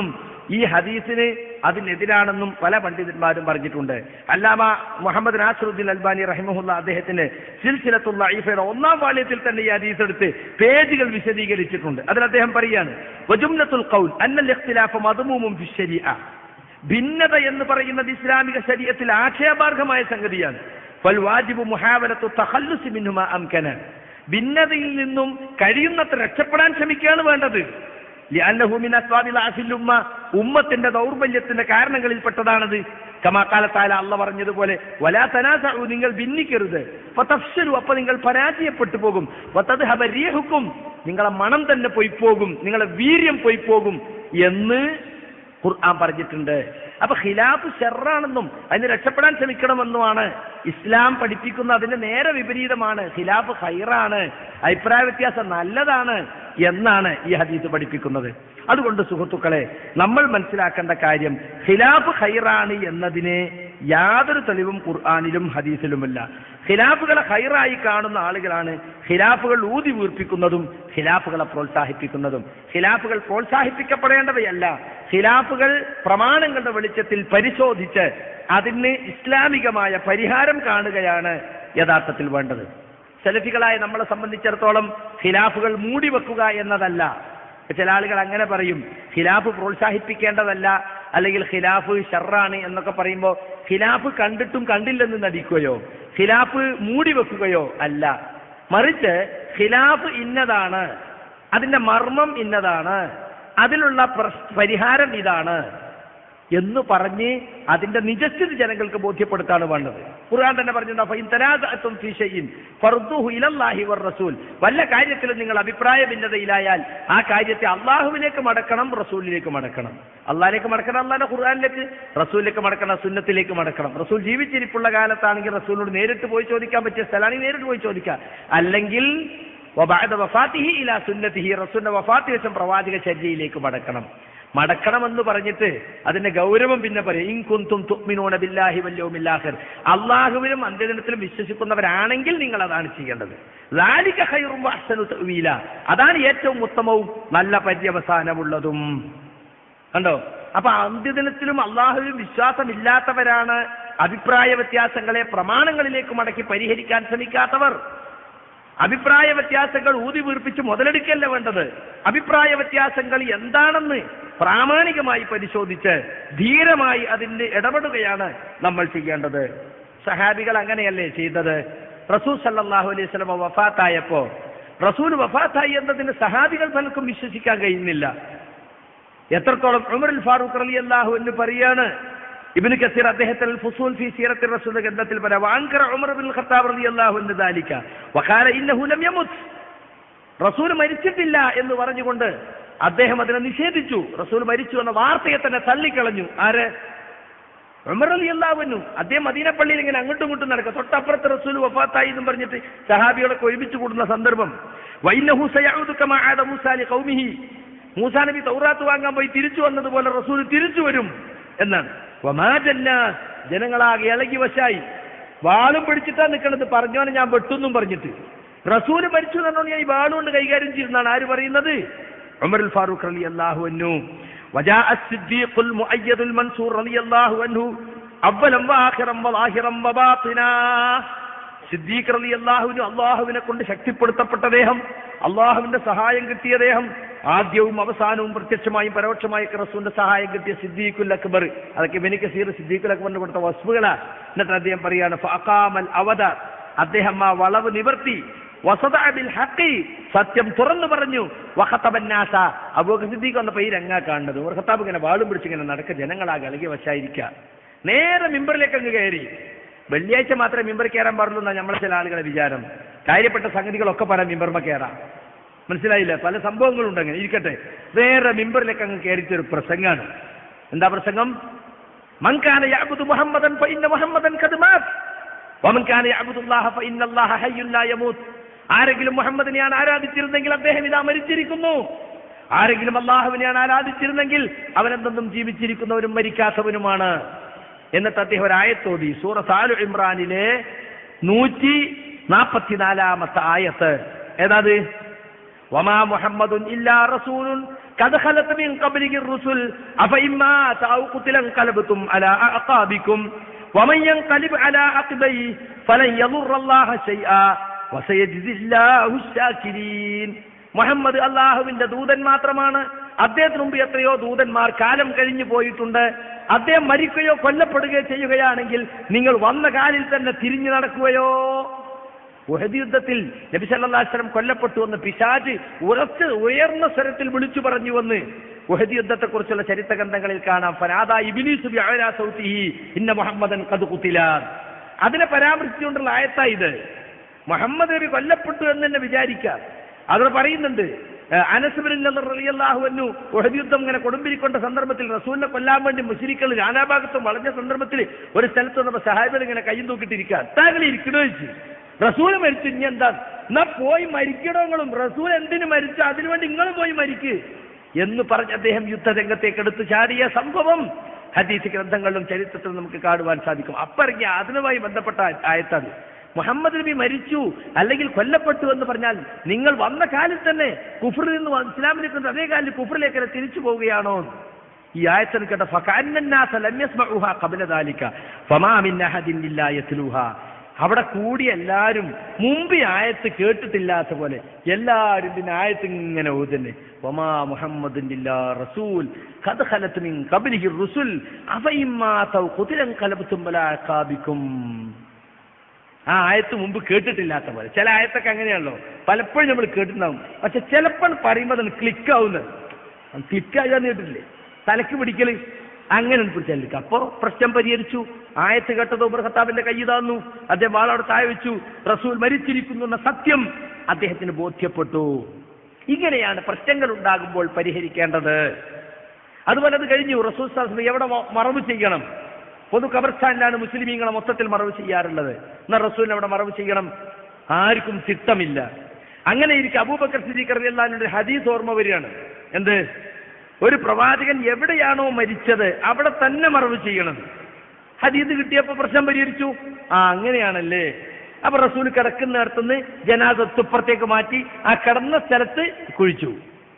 ഈ ഹദീസിന് അതിനെതിരാണെന്നും പല പണ്ഡിതന്മാരും പറഞ്ഞിട്ടുണ്ട് അല്ലാമ മുഹമ്മദ് നാസറുദ്ദീൻ അൽബാനി റഹിമഹുല്ല അദ്ദേഹത്തിന്റെ സിൽസിലത്തുള്ള ഐഫയുടെ ഒന്നാം വാല്യത്തിൽ തന്നെ ഈ ഹദീസ് എടുത്ത് പേജുകൾ വിശദീകരിച്ചിട്ടുണ്ട് അതിൽ അദ്ദേഹം പറയാണ് വജുംലത്തുൽ ഖൗൽ അന്നൽ ഇഖ്തിലാഫ മദ്മൂമും ഫി ശരീഅ ഭിന്നത എന്ന് പറയുന്നത് ഇസ്ലാമിക ശരീരത്തിൽ ആക്ഷേപാർഹമായ സംഗതിയാണ് ഫൽ വാജിബു മുഹാവലത്തു തഖല്ലുസി മിൻഹുമാ അംകന ഭിന്നതയിൽ നിന്നും കഴിയുന്നത്ര രക്ഷപ്പെടാൻ ശ്രമിക്കുകയാണ് വേണ്ടത് ലിഅന്നഹു മിൻ അസ്വാബിൽ ആഫിൽ ഉമ്മ ഉമ്മത്തിന്റെ ദൗർബല്യത്തിന്റെ കാരണങ്ങളിൽപ്പെട്ടതാണത് കമാക്കാലത്താല അള്ള പറഞ്ഞതുപോലെ വലാ തനാസഉ നിങ്ങൾ ഭിന്നിക്കരുത് ഫതഫ്ശലു അപ്പൊ നിങ്ങൾ പരാജയപ്പെട്ടു പോകും വതദ്ഹബ റീഹുക്കും നിങ്ങളെ മണം തന്നെ പോയി പോകും നിങ്ങളെ വീര്യം പോയി പോകും എന്ന് ഖുർആൻ പറഞ്ഞിട്ടുണ്ട് അപ്പൊ ഖിലാഫ് ഷെറാണെന്നും അതിന് രക്ഷപ്പെടാൻ ശ്രമിക്കണമെന്നുമാണ് ഇസ്ലാം പഠിപ്പിക്കുന്ന അതിന്റെ നേരെ വിപരീതമാണ് ഖിലാഫ് ഹൈറാണ് അഭിപ്രായ വ്യത്യാസം നല്ലതാണ് എന്നാണ് ഈ ഹദീസ് പഠിപ്പിക്കുന്നത് അതുകൊണ്ട് സുഹൃത്തുക്കളെ നമ്മൾ മനസ്സിലാക്കേണ്ട കാര്യം ഖിലാഫ് ഹൈറാണ് എന്നതിന് യാതൊരു തെളിവും ഖുർആാനിലും ഹദീസിലുമില്ല ഖിലാഫുകളെ ഹൈറായി കാണുന്ന ആളുകളാണ് ഖിലാഫുകൾ ഊതി വീർപ്പിക്കുന്നതും ഖിലാഫുകളെ പ്രോത്സാഹിപ്പിക്കുന്നതും ഖിലാഫുകൾ പ്രോത്സാഹിപ്പിക്കപ്പെടേണ്ടവയല്ല ഖിലാഫുകൾ പ്രമാണങ്ങളുടെ വെളിച്ചത്തിൽ പരിശോധിച്ച് അതിന് ഇസ്ലാമികമായ പരിഹാരം കാണുകയാണ് യഥാർത്ഥത്തിൽ വേണ്ടത് സെലഫികളായ നമ്മളെ സംബന്ധിച്ചിടത്തോളം ഖിലാഫുകൾ മൂടിവെക്കുക എന്നതല്ല ചില ആളുകൾ അങ്ങനെ പറയും ഖിലാഫ് പ്രോത്സാഹിപ്പിക്കേണ്ടതല്ല അല്ലെങ്കിൽ ഖിലാഫ് ഷർറാണ് എന്നൊക്കെ പറയുമ്പോൾ ഖിലാഫ് കണ്ടിട്ടും കണ്ടില്ലെന്ന് നടിക്കുകയോ ഖിലാഫ് മൂടിവെക്കുകയോ അല്ല മറിച്ച് ഖിലാഫ് ഇന്നതാണ് അതിന്റെ മർമ്മം ഇന്നതാണ് അതിലുള്ള പ്രശ്- പരിഹാരം ഇതാണ് എന്ന് പറഞ്ഞ് അതിന്റെ നിജസ്ഥിതി ജനങ്ങൾക്ക് ബോധ്യപ്പെടുത്താണ് വേണ്ടത് ഖുർആൻ തന്നെ പറഞ്ഞു റസൂൽ വല്ല കാര്യത്തിലും നിങ്ങൾ അഭിപ്രായ ഭിന്നതയിലായാൽ ആ കാര്യത്തെ അള്ളാഹുവിലേക്ക് മടക്കണം റസൂലിലേക്ക് മടക്കണം അള്ളാഹിലേക്ക് മടക്കണം അള്ളാഹിന്റെ ഖുർആനിലേക്ക് റസൂലിലേക്ക് മടക്കണം സുന്നത്തിലേക്ക് മടക്കണം റസൂൽ ജീവിച്ചിരിപ്പുള്ള കാലത്താണെങ്കിൽ റസൂലിനോട് നേരിട്ട് പോയി ചോദിക്കാൻ പറ്റിയ സ്ഥലമാണെങ്കിൽ നേരിട്ട് പോയി ചോദിക്കാം അല്ലെങ്കിൽ വബഅദ വഫാത്തിഹി ഇലാ സുന്നത്തിഹി റസൂലിന്റെ വഫാത്തിന് ശേഷം പ്രവാചക ചര്യയിലേക്ക് മടക്കണം മടക്കണമെന്ന് പറഞ്ഞിട്ട് അതിന്റെ ഗൗരവം പിന്നെ പറയും ഇൻ കുന്തും തുഅ്മിനൂന ബില്ലാഹി വൽ യൗമിൽ ആഖിർ അള്ളാഹുവിലും അന്ത്യദിനത്തിലും വിശ്വസിക്കുന്നവരാണെങ്കിൽ നിങ്ങൾ അതാണ് ചെയ്യേണ്ടത് ലാലിക ഖൈറും വഅഹ്സനു തഅ്വീല അതാണ് ഏറ്റവും ഉത്തമവും നല്ല പര്യവസാനമുള്ളതും കണ്ടോ അപ്പൊ അന്ത്യദിനത്തിലും അള്ളാഹുവിലും വിശ്വാസമില്ലാത്തവരാണ് അഭിപ്രായ വ്യത്യാസങ്ങളെ പ്രമാണങ്ങളിലേക്ക് മടക്കി പരിഹരിക്കാൻ ശ്രമിക്കാത്തവർ അഭിപ്രായ വ്യത്യാസങ്ങൾ ഊതി വീർപ്പിച്ച് മുതലെടുക്കല്ല വേണ്ടത് അഭിപ്രായ വ്യത്യാസങ്ങൾ എന്താണെന്ന് പ്രാമാണികമായി പരിശോധിച്ച് ധീരമായി അതിന്റെ ഇടപെടുകയാണ് നമ്മൾ ചെയ്യേണ്ടത് സഹാബികൾ അങ്ങനെയല്ലേ ചെയ്തത് റസൂൽ സല്ലല്ലാഹു അലൈഹി വസല്ലം വഫാത്തായപ്പോ റസൂൽ വഫാത്തായി എന്നതിന് സഹാബികൾ പലർക്കും വിശ്വസിക്കാൻ കഴിയുന്നില്ല എത്രത്തോളം ഉമറുൽ ഫാറൂഖ് റളി അള്ളാഹു എന്ന് പറയാണ് ഇബ്നു കസീർ അദ്ദേഹത്തിൽ ഫുസൂൽ ഫി സീറത്തി റസൂൽ ഗ്രന്ഥത്തിൽ പറയാം വാങ്കറ ഉമർ ബിൻ ഖത്താബ് റളിയല്ലാഹു അൻഹു ദാലിക വഖാല ഇന്നഹു ലം യമുത് റസൂൽ മരിച്ചിട്ടില്ല എന്ന് പറഞ്ഞുകൊണ്ട് അദ്ദേഹം അതിനെ നിഷേധിച്ചു റസൂൽ മരിച്ചു എന്ന വാർത്തയെ തന്നെ തള്ളിക്കളഞ്ഞു ആര് ഉമർ അലി അള്ളാഹുവിനു അദ്ദേഹം മദീനപ്പള്ളിയിൽ ഇങ്ങനെ അങ്ങോട്ടും ഇങ്ങോട്ടും നടക്കുക തൊട്ടപ്പുറത്ത് റസൂൽ വഫാത്തായി എന്നും പറഞ്ഞിട്ട് സഹാബികളൊക്കെ ഒരുമിച്ച് കൂടുന്ന സന്ദർഭം വൈനഹു സയഊദു കമാ ആദ മൂസാ ലി ഖൗമിഹി മൂസാ നബി തൗറാത്ത് വാങ്ങാൻ പോയി തിരിച്ചു വന്നതുപോലെ റസൂൽ തിരിച്ചു വരും എന്നാണ് വമാ ജന്നാസ് ജനങ്ങളാകെ ഇളകി വശായി വാളും പിടിച്ചിട്ടാ നിൽക്കണത് പറഞ്ഞോനെ ഞാൻ വെട്ടുന്നും പറഞ്ഞിട്ട് റസൂല് മരിച്ചു എന്നോട് ഞാൻ ഈ വാളുകൊണ്ട് കൈകാര്യം ചെയ്യുന്നതാണ് ആര് പറയുന്നത് ഉമർ ഫാറൂഖ് അലി അള്ളാഹു അന്നു وجاء الصديق المؤيد المنصور رضي الله عنه أولا وآخرا وظاهرا وباطنا സിദ്ദീഖ് റലി അള്ളാഹുവിന് അള്ളാഹുവിനെ കൊണ്ട് ശക്തിപ്പെടുത്തപ്പെട്ട ദേഹം അള്ളാഹുവിന്റെ സഹായം കിട്ടിയ ദേഹം ആദ്യവും അവസാനവും പ്രത്യക്ഷമായും പരോക്ഷമായും റസൂലിന്റെ സഹായം കിട്ടിയ സിദ്ദീഖുൽ അക്ബർ അതൊക്കെ ബെനി കസീർ സിദ്ദീഖുൽ അക്ബറിന് കൊടുത്ത വസ്തുക്കളാ എന്നിട്ട് അദ്ദേഹം പറയാണ് ഫഅഖാമൽ അവദ അദ്ദേഹം ആ വളവ് നിവർത്തി വസദഅ ബിൽ ഹഖി സത്യം തുറന്നു പറഞ്ഞു വഖതബന്നാസ അബൂബക്കർ സിദ്ദീഖ് വന്നപ്പോ ഈ രംഗാ കാണുന്നത് ഉമർ ഖത്താബ് ഇങ്ങനെ വാളും പിടിച്ച് ഇങ്ങനെ നടക്ക ജനങ്ങളാകെ ഇളകി വശായിരിക്കുക നേരെ മിമ്പറിലേക്ക് അങ്ങ് കയറി വെള്ളിയാഴ്ച മാത്രമേ മിമ്പർ കയറാൻ പാടുള്ളൂ എന്നാണ് നമ്മളെ ചില ആളുകളെ വിചാരം കാര്യപ്പെട്ട സംഗതികളൊക്കെ പറയാം മിമ്പർമ കയറാം മനസ്സിലായില്ലേ പല സംഭവങ്ങളുണ്ട് അങ്ങനെ ഇരിക്കട്ടെ വേറെ മിമ്പറിലേക്ക് അങ്ങ് കയറിച്ച ഒരു പ്രസംഗാണ് എന്താ പ്രസംഗം മൻകാന യഅബുദു മുഹമ്മദൻ ഫഇന്ന മുഹമ്മദൻ ഖദ് മാത് വമൻ കാന യഅബുദുല്ലാഹ ഫഇന്ന അല്ലാഹ ഹയ്യുൻ ലാ യമൂത്ത് ആരെങ്കിലും മുഹമ്മദിനെയാണ് ആരാധിച്ചിരുന്നെങ്കിൽ അദ്ദേഹം ഇതാ മരിച്ചിരിക്കുന്നു ആരെങ്കിലും അള്ളാഹുവിനെയാണ് ആരാധിച്ചിരുന്നെങ്കിൽ അവനെന്തെന്നും ജീവിച്ചിരിക്കുന്നവരും മരിക്കാത്തവനുമാണ് എന്നിട്ട് അദ്ദേഹം ഒരു ആയത്തോടി സൂറത്ത് ആലു ഇമ്രാനിലെ നൂറ്റി നാൽപ്പത്തിനാലാമത്തെ ആയത്ത് ഏതാത് വമാ മുഹമ്മദുൻ ഇല്ലാ റസൂലുൻ قد خلت من قبله الرسل أفإن مات أو قتل انقلبتم على أعقابكم ومن ينقلب على عقبيه فلن يضر الله شيئا وسيجزي الله الشاكرين മുഹമ്മദ് അള്ളാഹുവിന്റെ ദൂതൻ മാത്രമാണ് അദ്ദേഹത്തിന് മുമ്പ് എത്രയോ ദൂതന്മാർ കാലം കഴിഞ്ഞു പോയിട്ടുണ്ട് അദ്ദേഹം മരിക്കുകയോ കൊല്ലപ്പെടുകയോ ചെയ്യുകയാണെങ്കിൽ നിങ്ങൾ വന്ന കാലിൽ തന്നെ തിരിഞ്ഞു നടക്കുകയോ ഉഹദ് യുദ്ധത്തിൽ നബി സല്ലല്ലാഹു അലൈഹി വസല്ലം കൊല്ലപ്പെട്ടു എന്ന് പിശാജ് ഉറച്ച് ഉയർന്ന സ്വരത്തിൽ വിളിച്ചു പറഞ്ഞു വന്ന് ഉഹദ് യുദ്ധത്തെ കുറിച്ചുള്ള ചരിത്ര ഗ്രന്ഥങ്ങളിൽ കാണാം ഫനാദ ഇബ്ലീസ് ബിഅലാ സൗതിഹി ഇന്ന മുഹമ്മദൻ ഖദ് ഖുതില അതിനെ പരാമർശിച്ചുകൊണ്ടുള്ള ആയത്താ ഇത് മുഹമ്മദ് നബി കൊല്ലപ്പെട്ടു എന്ന് തന്നെ വിചാരിക്കാം അത് പറയുന്നുണ്ട് അനസുബിറിയാഹുവന്നു ഉഹദ് യുദ്ധം ഇങ്ങനെ കൊടുമ്പിരിക്കൊണ്ട സന്ദർഭത്തിൽ റസൂലിനെ കൊല്ലാൻ വേണ്ടി മുസ്ലിക്കൾ നാനാഭാഗത്തും വളഞ്ഞ സന്ദർഭത്തിൽ ഒരു സ്ഥലത്ത് വന്നപ്പോ സഹാബികൾ ഇങ്ങനെ കയ്യും തൂക്കിട്ടിരിക്കുക താങ്കൾ ഇരിക്കണോ ചോദിച്ചു റസൂൽ മരിച്ചു ഇനി എന്താ എന്നാ പോയി മരിക്കണോങ്ങളും റസൂൽ എന്തിനു മരിച്ചു അതിനുവേണ്ടി നിങ്ങളും പോയി മരിക്ക് എന്ന് പറഞ്ഞ് അദ്ദേഹം യുദ്ധരംഗത്തേക്ക് എടുത്തു ചാടിയ സംഭവം ഹദീസ് ഗ്രന്ഥങ്ങളിലും ചരിത്രത്തിലും നമുക്ക് കാണുവാൻ സാധിക്കും അപ്പറങ്ങിയ അതിനുമായി ബന്ധപ്പെട്ട ആയത്താണ് മുഹമ്മദ് നബി മരിച്ചു അല്ലെങ്കിൽ കൊല്ലപ്പെട്ടു എന്ന് പറഞ്ഞാൽ നിങ്ങൾ വന്ന കാലിൽ തന്നെ കുഫറിൽ നിന്ന് വ- ഇസ്ലാമിലേക്ക് വന്ന അതേ കാലിൽ കുഫറിലേക്ക് തന്നെ തിരിച്ചു പോവുകയാണോ ഈ ആയത്തിന് കേട്ട ഫകാന്നന്നാസ ലം യസ്മഉഹാ ഖബ്ല ദാലിക ഫമാ മിൻ അഹദിൻ ഇല്ലാ യത്ലൂഹാ അവിടെ കൂടി എല്ലാവരും മുമ്പ് ഈ ആയത്ത് കേട്ടിട്ടില്ലാത്ത പോലെ എല്ലാവരും ഇതിന് ആയത്ത് ഇങ്ങനെ ഓതുന്നെ വമാ മുഹമ്മദിൻ ഇല്ലാ റസൂൽ ഖദ് ഖലത് മിൻ ഖബ്ലിഹി റുസുൽ അഫഇമ്മാ തൗ ഖുതിലൻ ഖലബ്തും വലാ അഖാബിക്കും ആ ആയത്ത് മുമ്പ് കേട്ടിട്ടില്ലാത്ത പോലെ ചില ആയത്തൊക്കെ അങ്ങനെയാണല്ലോ പലപ്പോഴും നമ്മൾ കേട്ടിട്ടുണ്ടാവും പക്ഷെ ചിലപ്പോൾ പറയുമ്പോൾ അത് ക്ലിക്ക് ആവുന്നത് ക്ലിക്കാകാന്ന് കേട്ടിട്ടില്ലേ തലക്ക് പിടിക്കല് അങ്ങനെ പിടിച്ചാൽ അപ്പോ പ്രശ്നം പരിഹരിച്ചു ആയത്ത് കേട്ടത് ഉമർ ഖത്താബിന്റെ കൈ താന്നു അദ്ദേഹം വാളവിടെ താഴെ വെച്ചു റസൂൽ മരിച്ചിരിക്കുന്നു എന്ന സത്യം അദ്ദേഹത്തിന് ബോധ്യപ്പെട്ടു ഇങ്ങനെയാണ് പ്രശ്നങ്ങൾ ഉണ്ടാകുമ്പോൾ പരിഹരിക്കേണ്ടത് അതുപോലെ അത് കഴിഞ്ഞു റസൂൽ സാസ്മി എവിടെ മ- മറവ് ചെയ്യണം പൊതു കബർസ്ഥാനിലാണ് മുസ്ലിമീങ്ങളെ മൊത്തത്തിൽ മറവ് ചെയ്യാറുള്ളത് എന്നാൽ റസൂലിനെ അവിടെ മറവ് ചെയ്യണം ആർക്കും തിട്ടമില്ല അങ്ങനെ ഇരിക്കും അബൂബക്കർ സിദ്ദീഖ് റളിയല്ലാഹുവിന്റെ ഒരു ഹദീസ് ഓർമ്മ വരികയാണ് എന്ത് ഒരു പ്രവാചകൻ എവിടെയാണോ മരിച്ചത് അവിടെ തന്നെ മറവ് ചെയ്യണം ഹദീസ് കിട്ടിയപ്പോ പ്രശ്നം പരിഹരിച്ചു ആ അങ്ങനെയാണല്ലേ അപ്പൊ റസൂൽ കിടക്കുന്നിടത്തുനിന്ന് ജനാദ തുപ്പുറത്തേക്ക് മാറ്റി ആ കിടന്ന സ്ഥലത്ത് കുഴിച്ചു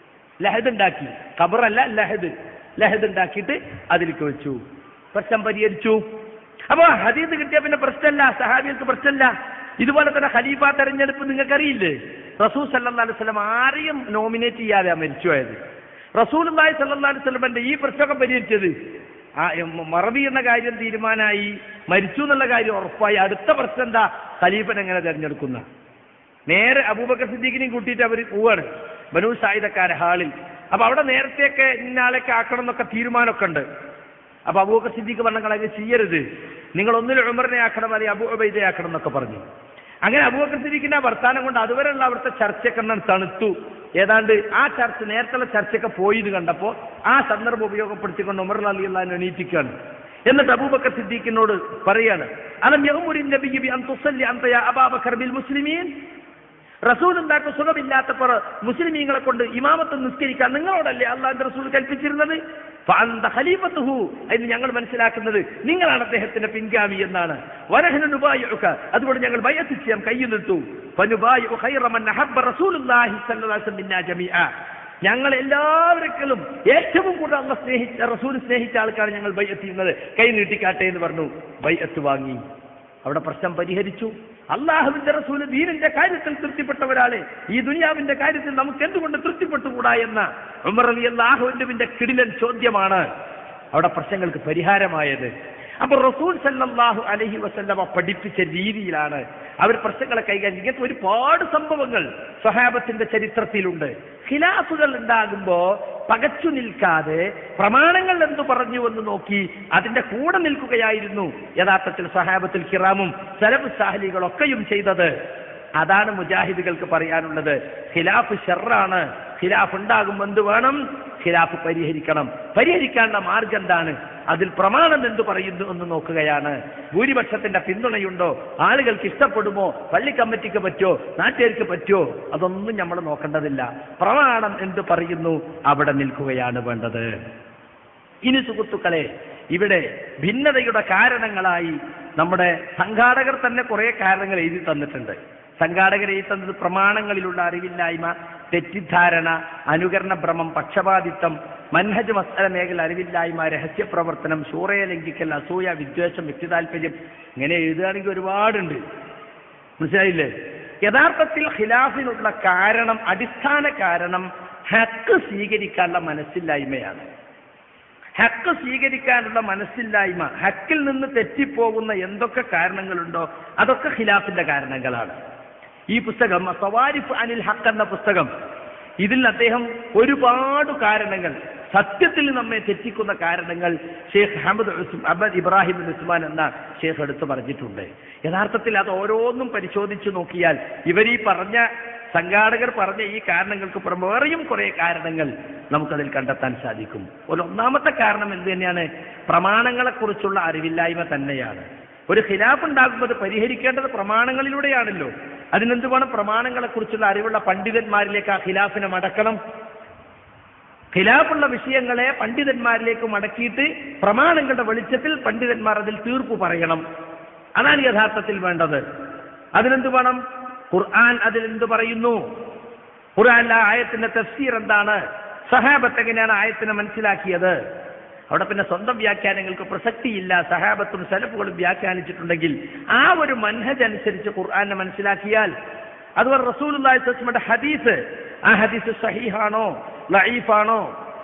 ലഹദ് ഉണ്ടാക്കി ഖബറല്ല ലഹദ് ലഹദ് ഉണ്ടാക്കിയിട്ട് അതിലേക്ക് വെച്ചു പ്രശ്നം പരിഹരിച്ചു അപ്പൊ ഹദീസ് കിട്ടിയ പിന്നെ പ്രശ്നമല്ല സഹാബികൾക്ക് പ്രശ്നമല്ല ഇതുപോലെ തന്നെ ഖലീഫ തെരഞ്ഞെടുപ്പ് നിങ്ങൾക്കറിയില്ലേ റസൂൽ സല്ലല്ലാഹു അലൈഹി വസല്ലം ആരെയും നോമിനേറ്റ് ചെയ്യാതെ മരിച്ചു പോയത് റസൂൽ അലൈഹി സല്ലല്ലാഹു അലൈഹി വസല്ലമന്റെ ഈ പ്രശ്നമൊക്കെ പരിഹരിച്ചത് ആ ഉം, മറവി എന്ന കാര്യം തീരുമാനമായി മരിച്ചു എന്നുള്ള കാര്യം ഉറപ്പായി അടുത്ത പ്രശ്നം എന്താ ഖലീഫൻ എങ്ങനെ തെരഞ്ഞെടുക്കുന്ന നേരെ അബൂബക്കർ സിദ്ദീഖിനെയും കൂട്ടിയിട്ട് അവർ പോവാണ് ബനു സായുധക്കാരെ ഹാളിൽ അപ്പൊ അവിടെ നേരത്തെയൊക്കെ ഇന്നാളൊക്കെ ആക്കണം എന്നൊക്കെ തീരുമാനമൊക്കെ ഉണ്ട് അപ്പൊ അബൂബക്കർ സിദ്ദീഖ് പറഞ്ഞ കളഞ്ഞ് ചെയ്യരുത് നിങ്ങൾ ഒന്നിൽ ഉമറിനെ ആക്കണം അല്ലെങ്കിൽ അബൂ ഉബൈദയെ ആക്കണം എന്നൊക്കെ പറഞ്ഞു അങ്ങനെ അബൂബക്കർ സിദ്ദീഖിന്റെ ആ വർത്താനം കൊണ്ട് അതുവരെയുള്ള അവിടുത്തെ ചർച്ചയൊക്കെ ഒന്ന് തണുത്തു ഏതാണ്ട് ആ ചർച്ച നേരത്തെ ചർച്ചയൊക്കെ പോയി എന്ന് കണ്ടപ്പോ ആ സന്ദർഭം ഉപയോഗപ്പെടുത്തിക്കൊണ്ട് ഉമർ അലി അള്ളഹാൻ എണീറ്റിക്കാണ് എന്നിട്ട് അബൂബക്കർ സിദ്ദീഖിനോട് പറയാണ് അലം യഹ്മുരിൻ നബിയ്യ ബി അൻ തുസല്ലി അൻത യാ അബാബക്കർ ബിൽ മുസ്ലിമീൻ റസൂൽ ഉണ്ടാക്കും സുഖമില്ലാത്തപ്പോൾ മുസ്ലിമീങ്ങളെ കൊണ്ട് ഇമാമത്ത് നിസ്കരിക്കാൻ നിങ്ങളോടല്ലേ അള്ളാന്റെ റസൂൽ കൽപ്പിച്ചിരുന്നത് ഫഅന്ത ഖലീഫത്തുഹു എന്ന് ഞങ്ങൾ മനസ്സിലാക്കുന്നത് നിങ്ങളാണ് അദ്ദേഹത്തിന്റെ പിൻഗാമി എന്നാണ് വനഹ്നു നുബായിഉക അതുകൊണ്ട് ഞങ്ങൾ ബൈഅത്ത് ചെയ്യാൻ കയ്യിൽ നിട്ടു ഫനുബായിഉ ഖൈറ മൻ അഹബ്ബ റസൂലുള്ളാഹി സ്വല്ലല്ലാഹു അലൈഹി വസല്ലം മിന്നാ ജമീഅ ഞങ്ങൾ എല്ലാവർക്കും ഏറ്റവും കൂടുതൽ അള്ള സ്നേഹിച്ച റസൂൽ സ്നേഹിച്ച ആൾക്കാണ് ഞങ്ങൾ ബൈഅത്ത് ചെയ്യുന്നത് കൈ നീട്ടിക്കാട്ടെ എന്ന് പറഞ്ഞു ബൈഅത്ത് വാങ്ങി അവിടെ പ്രശ്നം പരിഹരിച്ചു അള്ളാഹുവിന്റെ റസൂല് ദീനിന്റെ കാര്യത്തിൽ തൃപ്തിപ്പെട്ട ഒരാളെ ഈ ദുനിയാവിന്റെ കാര്യത്തിൽ നമുക്ക് എന്തുകൊണ്ട് തൃപ്തിപ്പെട്ടുകൂടാ എന്ന ഉമർ അലി അള്ളാഹുവിന്റെ കിടിലൻ ചോദ്യമാണ് അവിടെ പ്രശ്നങ്ങൾക്ക് പരിഹാരമായത് അപ്പൊ റസൂൽ സല്ലല്ലാഹു അലൈഹി വസല്ലമ പഠിപ്പിച്ച രീതിയിലാണ് അവർ പ്രശ്നങ്ങളെ കൈകാര്യം ഇങ്ങനത്തെ ഒരുപാട് സംഭവങ്ങൾ സ്വഹാബത്തിന്റെ ചരിത്രത്തിലുണ്ട് ഖിലാഫുകൾ ഉണ്ടാകുമ്പോ പകച്ചു നിൽക്കാതെ പ്രമാണങ്ങൾ എന്തു പറഞ്ഞു എന്ന് നോക്കി അതിന്റെ കൂടെ നിൽക്കുകയായിരുന്നു യഥാർത്ഥത്തിൽ സഹാബത്തിൽ കിറാമും സലബ് സാഹലികളൊക്കെയും ചെയ്തത് അതാണ് മുജാഹിദുകൾക്ക് പറയാനുള്ളത് ഖിലാഫ് ഷെറാണ് ഖിലാഫ് ഉണ്ടാകുമ്പോൾ എന്ത് വേണം ഖിലാഫ് പരിഹരിക്കണം പരിഹരിക്കാനുള്ള മാർഗം എന്താണ് അതിൽ പ്രമാണം എന്ത് പറയുന്നു എന്ന് നോക്കുകയാണ് ഭൂരിപക്ഷത്തിന്റെ പിന്തുണയുണ്ടോ ആളുകൾക്ക് ഇഷ്ടപ്പെടുമോ പള്ളി കമ്മിറ്റിക്ക് പറ്റോ നാട്ടുകാർക്ക് പറ്റോ അതൊന്നും നമ്മൾ നോക്കേണ്ടതില്ല പ്രമാണം എന്ത് പറയുന്നു അവിടെ നിൽക്കുകയാണ് വേണ്ടത് ഇനി സുഹൃത്തുക്കളെ ഇവിടെ ഭിന്നതയുടെ കാരണങ്ങളായി നമ്മുടെ സംഘാടകർ തന്നെ കുറെ കാരണങ്ങൾ എഴുതി തന്നിട്ടുണ്ട് സംഘാടകർ എഴുതി തന്നത് പ്രമാണങ്ങളിലുള്ള അറിവില്ലായ്മ തെറ്റിദ്ധാരണ അനുകരണ ഭ്രമം പക്ഷപാതിത്വം മൻഹജ് മസ്തല മേഖല അറിവില്ലായ്മ രഹസ്യപ്രവർത്തനം ശൂറയെ ലംഘിക്കൽ അസൂയ വിദ്വേഷം വ്യക്തിതാൽപര്യം ഇങ്ങനെ എഴുതുകയാണെങ്കിൽ ഒരുപാടുണ്ട് മനസ്സിലായില്ലേ യഥാർത്ഥത്തിൽ ഖിലാഫിനുള്ള കാരണം അടിസ്ഥാന കാരണം ഹക്ക് സ്വീകരിക്കാനുള്ള മനസ്സില്ലായ്മയാണ് ഹക്ക് സ്വീകരിക്കാനുള്ള മനസ്സില്ലായ്മ ഹക്കിൽ നിന്ന് തെറ്റിപ്പോകുന്ന എന്തൊക്കെ കാരണങ്ങളുണ്ടോ അതൊക്കെ ഖിലാഫിന്റെ കാരണങ്ങളാണ് ഈ പുസ്തകം സവാരിഫ് അനിൽ ഹക്ക് എന്ന പുസ്തകം ഇതിൽ അദ്ദേഹം ഒരുപാട് കാരണങ്ങൾ സത്യത്തിൽ നമ്മെ തെറ്റിക്കുന്ന കാരണങ്ങൾ ഷെയ്ഖ് അഹമ്മദ് ഉസ്- അഹമ്മദ് ഇബ്രാഹിം ബിൻ ഉസ്മാൻ എന്ന ഷെയ്ഖ് എടുത്തു പറഞ്ഞിട്ടുണ്ട് യഥാർത്ഥത്തിൽ അത് ഓരോന്നും പരിശോധിച്ചു നോക്കിയാൽ ഇവർ ഈ പറഞ്ഞ സംഘാടകർ പറഞ്ഞ ഈ കാരണങ്ങൾക്ക് പുറമെ വേറെയും കുറെ കാരണങ്ങൾ നമുക്കതിൽ കണ്ടെത്താൻ സാധിക്കും ഒരു ഒന്നാമത്തെ കാരണം എന്ത് തന്നെയാണ് പ്രമാണങ്ങളെക്കുറിച്ചുള്ള അറിവില്ലായ്മ തന്നെയാണ് ഒരു ഖിലാഫ് ഉണ്ടാകുമ്പോൾ അത് പരിഹരിക്കേണ്ടത് പ്രമാണങ്ങളിലൂടെയാണല്ലോ അതിനെന്ത് വേണം പ്രമാണങ്ങളെക്കുറിച്ചുള്ള അറിവുള്ള പണ്ഡിതന്മാരിലേക്ക് ആ ഖിലാഫിനെ മടക്കണം ഖിലാഫുള്ള വിഷയങ്ങളെ പണ്ഡിതന്മാരിലേക്ക് മടക്കിയിട്ട് പ്രമാണങ്ങളുടെ വെളിച്ചത്തിൽ പണ്ഡിതന്മാർ അതിൽ തീർപ്പ് പറയണം അതാണ് യഥാർത്ഥത്തിൽ വേണ്ടത് അതിനെന്ത് വേണം ഖുർആൻ അതിലെന്ത് പറയുന്നു ഖുർആനിലെ ആയത്തിന്റെ തഫ്സീർ എന്താണ് സഹാബത്ത് എങ്ങനെയാണ് ആയത്തിനെ മനസ്സിലാക്കിയത് അവിടെ പിന്നെ സ്വന്തം വ്യാഖ്യാനങ്ങൾക്ക് പ്രസക്തിയില്ല സഹാബത്തും സലഫുകളും വ്യാഖ്യാനിച്ചിട്ടുണ്ടെങ്കിൽ ആ ഒരു മൻഹജ് അനുസരിച്ച് ഖുർആനെ മനസ്സിലാക്കിയാൽ അതുപോലെ റസൂലുള്ളാഹിന്റെ ഹദീസ് ആ ഹദീസ് സഹീഹാണോ ലഈഫാണോ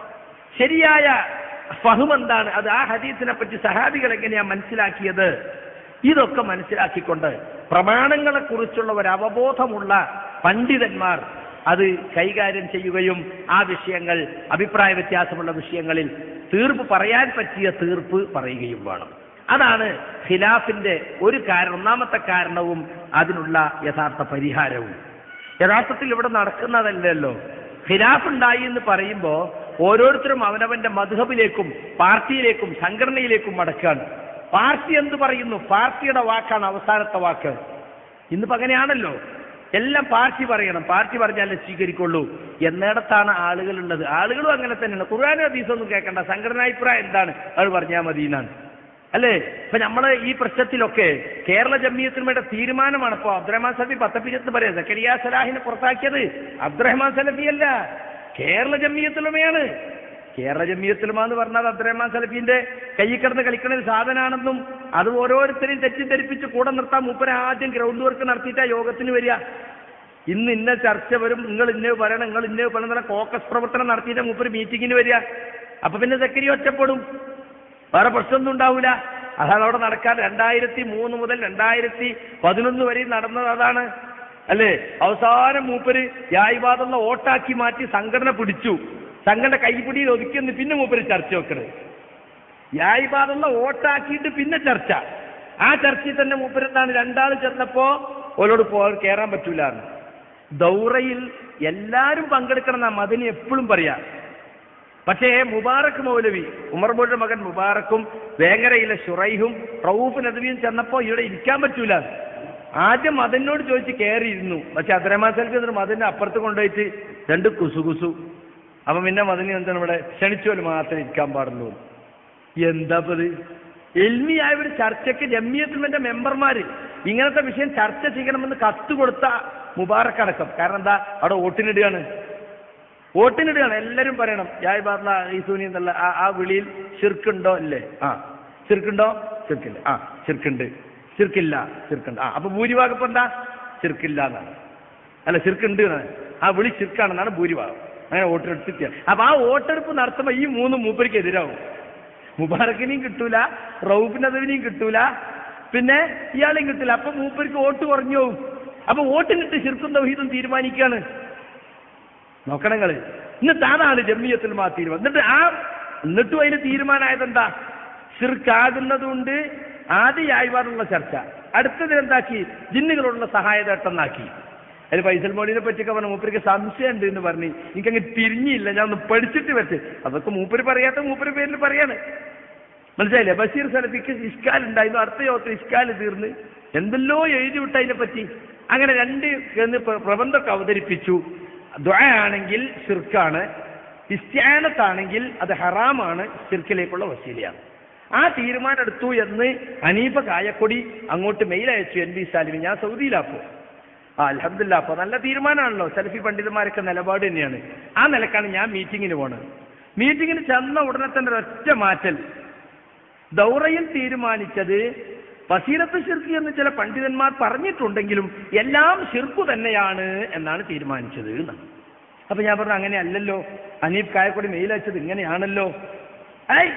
ശരിയായ ഫഹം എന്താണ് അത് ആ ഹദീസിനെ പറ്റി സഹാബികൾ എങ്ങനെയാ മനസ്സിലാക്കിയത് ഇതൊക്കെ മനസ്സിലാക്കിക്കൊണ്ട് പ്രമാണങ്ങളെ കുറിച്ചുള്ള ഒരു അവബോധമുള്ള പണ്ഡിതന്മാർ അത് കൈകാര്യം ചെയ്യുകയും ആ വിഷയങ്ങൾ അഭിപ്രായ വ്യത്യാസമുള്ള വിഷയങ്ങളിൽ തീർപ്പ് പറയാൻ പറ്റിയ തീർപ്പ് പറയുകയും വേണം അതാണ് ഖിലാഫിന്റെ ഒരു കാരണം ഒന്നാമത്തെ കാരണവും അതിനുള്ള യഥാർത്ഥ പരിഹാരവും യഥാർത്ഥത്തിൽ ഇവിടെ നടക്കുന്നതല്ലല്ലോ ഖിലാഫ് ഉണ്ടായി എന്ന് പറയുമ്പോൾ ഓരോരുത്തരും അവനവന്റെ മധുഹബിലേക്കും പാർട്ടിയിലേക്കും സംഘടനയിലേക്കും മടക്കാണ് പാർട്ടി എന്ത് പറയുന്നു പാർട്ടിയുടെ വാക്കാണ് അവസാനത്തെ വാക്ക് ഇന്നിപ്പോ അങ്ങനെയാണല്ലോ എല്ലാം പാർട്ടി പറയണം പാർട്ടി പറഞ്ഞാലേ സ്വീകരിക്കുള്ളൂ എന്നിടത്താണ് ആളുകൾ ഉള്ളത് ആളുകളും അങ്ങനെ തന്നെയാണ് ഖുർആാനും ഹദീസൊന്നും കേൾക്കണ്ട സംഘടനാഭിപ്രായം എന്താണ് അത് പറഞ്ഞാൽ മതി എന്നാണ് അല്ലേ ഇപ്പൊ നമ്മള് ഈ പ്രശ്നത്തിലൊക്കെ കേരള ജമ്മിയത്തിനുമേടെ തീരുമാനമാണ് ഇപ്പൊ അബ്ദുറഹ്മാൻ സലഫി പത്തപ്പിജത്ത് പറയാം സക്കരിയ സലാഹിനെ പുറത്താക്കിയത് അബ്ദുറഹ്മാൻ സലഫി അല്ല കേരള ജമ്മിയത്തിലുമയാണ് കേരള ജമ്മിയത്തിലുമ എന്ന് പറഞ്ഞാൽ അബ്ദുറഹ്മാൻ സലഫിന്റെ കയ്യിൽ കിടന്ന് കളിക്കുന്ന ഒരു സാധനമാണെന്നും അത് ഓരോരുത്തരെയും തെറ്റിദ്ധരിപ്പിച്ച് കൂടെ നിർത്താൻ മൂപ്പരെ ആദ്യം ഗ്രൗണ്ട് വർക്ക് നടത്തിയിട്ടാ യോഗത്തിന് വരിക ഇന്ന് ഇന്ന ചർച്ച വരും നിങ്ങൾ ഇന്ന പറയണം നിങ്ങൾ ഇന്ന പറയണം കോക്കസ് പ്രവർത്തനം നടത്തിയിട്ട് മൂപ്പര് മീറ്റിങ്ങിന് വരിക അപ്പൊ പിന്നെ സക്കരി ഒറ്റപ്പെടും വേറെ പ്രശ്നമൊന്നും ഉണ്ടാവില്ല അതാണ് അവിടെ നടക്കാൻ രണ്ടായിരത്തി മൂന്ന് മുതൽ രണ്ടായിരത്തി പതിനൊന്ന് വരെ നടന്നത് അതാണ് അല്ലേ അവസാനം മൂപ്പര് യായ്വാദുള്ള ഓട്ടാക്കി മാറ്റി സംഘടന പിടിച്ചു സംഘടന കൈപിടിയിൽ ഒതുക്കിയെന്ന് പിന്നെ മൂപ്പര് ചർച്ച വെക്കണത് യായ്വാദുള്ള ഓട്ടാക്കിയിട്ട് പിന്നെ ചർച്ച ആ ചർച്ചയിൽ തന്നെ മൂപ്പരെന്താണ് രണ്ടാൾ ചെന്നപ്പോ ഓരോട് പോ കയറാൻ പറ്റൂല ദൗറയിൽ എല്ലാരും പങ്കെടുക്കണം എന്നാ മതിന് എപ്പോഴും പറയാം പക്ഷേ മുബാറക്ക് മൗലവി ഉമർ മൗലിയുടെ മകൻ മുബാറക്കും വേങ്ങരയിലെ ഷുറൈഹും റൌഫ് നദവിയും ചെന്നപ്പോ ഇവിടെ ഇരിക്കാൻ പറ്റൂല ആദ്യം മദനോട് ചോദിച്ച് കയറിയിരുന്നു പക്ഷെ അബ്ദുറഹ്മാൻ സൽക്ക് എന്നിട്ട് മദന്റെ അപ്പുറത്ത് കൊണ്ടുപോയിട്ട് രണ്ട് കുസു കുസു അപ്പൊ പിന്നെ മദനി എന്താണ് ഇവിടെ ക്ഷണിച്ചോല് മാത്രമേ ഇരിക്കാൻ പാടുള്ളൂ എന്താ ഇത് എൽമിയായ ഒരു ചർച്ചയ്ക്ക് ജമ്മിയത്തുമെന്റെ മെമ്പർമാര് ഇങ്ങനത്തെ വിഷയം ചർച്ച ചെയ്യണമെന്ന് കത്ത് കൊടുത്ത മുബാറക്ക് അടക്കം കാരണം എന്താ അവിടെ വോട്ടിനിടുകയാണ് വോട്ടിനിടുകയാണ് എല്ലാവരും പറയണം ജായ് ബാർല ഈസൂനി എന്നുള്ള ആ ആ വിളിയിൽ ശിർക്കുണ്ടോ അല്ലേ ആ ശിർക്കുണ്ടോ ശിർക്കില്ല ആ ശിർക്കുണ്ട് ശിർക്കില്ല ശിർക്കുണ്ട് ആ അപ്പൊ ഭൂരിഭാഗം ഇപ്പൊ എന്താ ശിർക്കില്ല എന്നാണ് അല്ല ശിർക്കുണ്ട് എന്നാണ് ആ വിളി ശിർക്കാണെന്നാണ് ഭൂരിഭാഗം അങ്ങനെ വോട്ടെടുത്ത് അപ്പൊ ആ വോട്ടെടുപ്പ് നടത്തുമ്പോൾ ഈ മൂന്ന് മൂപ്പർക്ക് എതിരാവും മുബാറക്കിനെയും കിട്ടൂല റൌഫ് നദവിനെയും കിട്ടൂല പിന്നെ ഇയാളെയും കിട്ടില്ല അപ്പൊ മൂപ്പർക്ക് വോട്ട് കുറഞ്ഞു പോവും അപ്പൊ വോട്ടിനിട്ട് ശിർക്കും തൗഹീദും തീരുമാനിക്കുകയാണ് നോക്കണങ്ങള് എന്നിട്ട് അതാണ് ജമ്മിയത്തിൽ മാ തീരുമാനം എന്നിട്ട് ആ എന്നിട്ടും അതിന് തീരുമാനമായത് എന്താ ശിർക്കാകുന്നതുകൊണ്ട് ആദ്യയായിവാറുള്ള ചർച്ച അടുത്തത് എന്താക്കി ജിന്നുകളുള്ള സഹായതേട്ടെന്നാക്കി അതിൽ ഫൈസൽ മോളിനെ പറ്റിയൊക്കെ പറഞ്ഞു മൂപ്പർക്ക് സംശയം ഉണ്ട് എന്ന് പറഞ്ഞു എനിക്കങ്ങ് തിരിഞ്ഞില്ല ഞാൻ ഒന്ന് പഠിച്ചിട്ട് വെച്ച് അതൊക്കെ മൂപ്പര് പറയാത്ത മൂപ്പര് പേരിൽ പറയാണ് മനസ്സിലായില്ലേ ബഷീർ സലഫിക്ക് ഇഷ്കാൽ ഉണ്ടായിരുന്നു അടുത്ത യോഗത്തിൽ ഇഷ്കാൽ തീർന്ന് എന്തെല്ലോ എഴുതി വിട്ട അതിനെ പറ്റി അങ്ങനെ രണ്ട് എന്ന് പ്ര- പ്രബന്ധമൊക്കെ അവതരിപ്പിച്ചു ദ്വയാണെങ്കിൽ ഷിർക്കാണ് ഇസ്ത്യാനത്താണെങ്കിൽ അത് ഹറാമാണ് ഷിർക്കിലേക്കുള്ള വസീലയാണ് ആ തീരുമാനം എടുത്തു എന്ന് അനീഫ കായക്കൊടി അങ്ങോട്ട് മെയിൽ അയച്ചു എൻ ബി സാലിമിന് ഞാൻ സൗദിയിലാപ്പോ ആ അലഹമില്ല അപ്പൊ നല്ല തീരുമാനമാണല്ലോ സെൽഫി പണ്ഡിതന്മാരൊക്കെ നിലപാട് തന്നെയാണ് ആ നിലക്കാണ് ഞാൻ മീറ്റിങ്ങിന് പോണത് മീറ്റിങ്ങിന് ചെന്ന ഉടനെ തന്നെ ഒരൊറ്റ മാറ്റൽ ദൗറയിൽ തീരുമാനിച്ചത് ബസീറത്ത് ഷിർക്ക് എന്ന് ചില പണ്ഡിതന്മാർ പറഞ്ഞിട്ടുണ്ടെങ്കിലും എല്ലാം ഷിർക്കു തന്നെയാണ് എന്നാണ് തീരുമാനിച്ചത് എന്നാണ്. അപ്പൊ ഞാൻ പറഞ്ഞു അങ്ങനെ അല്ലല്ലോ അനീഫ് കായക്കൊടി മെയിൽ അയച്ചത് ഇങ്ങനെയാണല്ലോ ഐ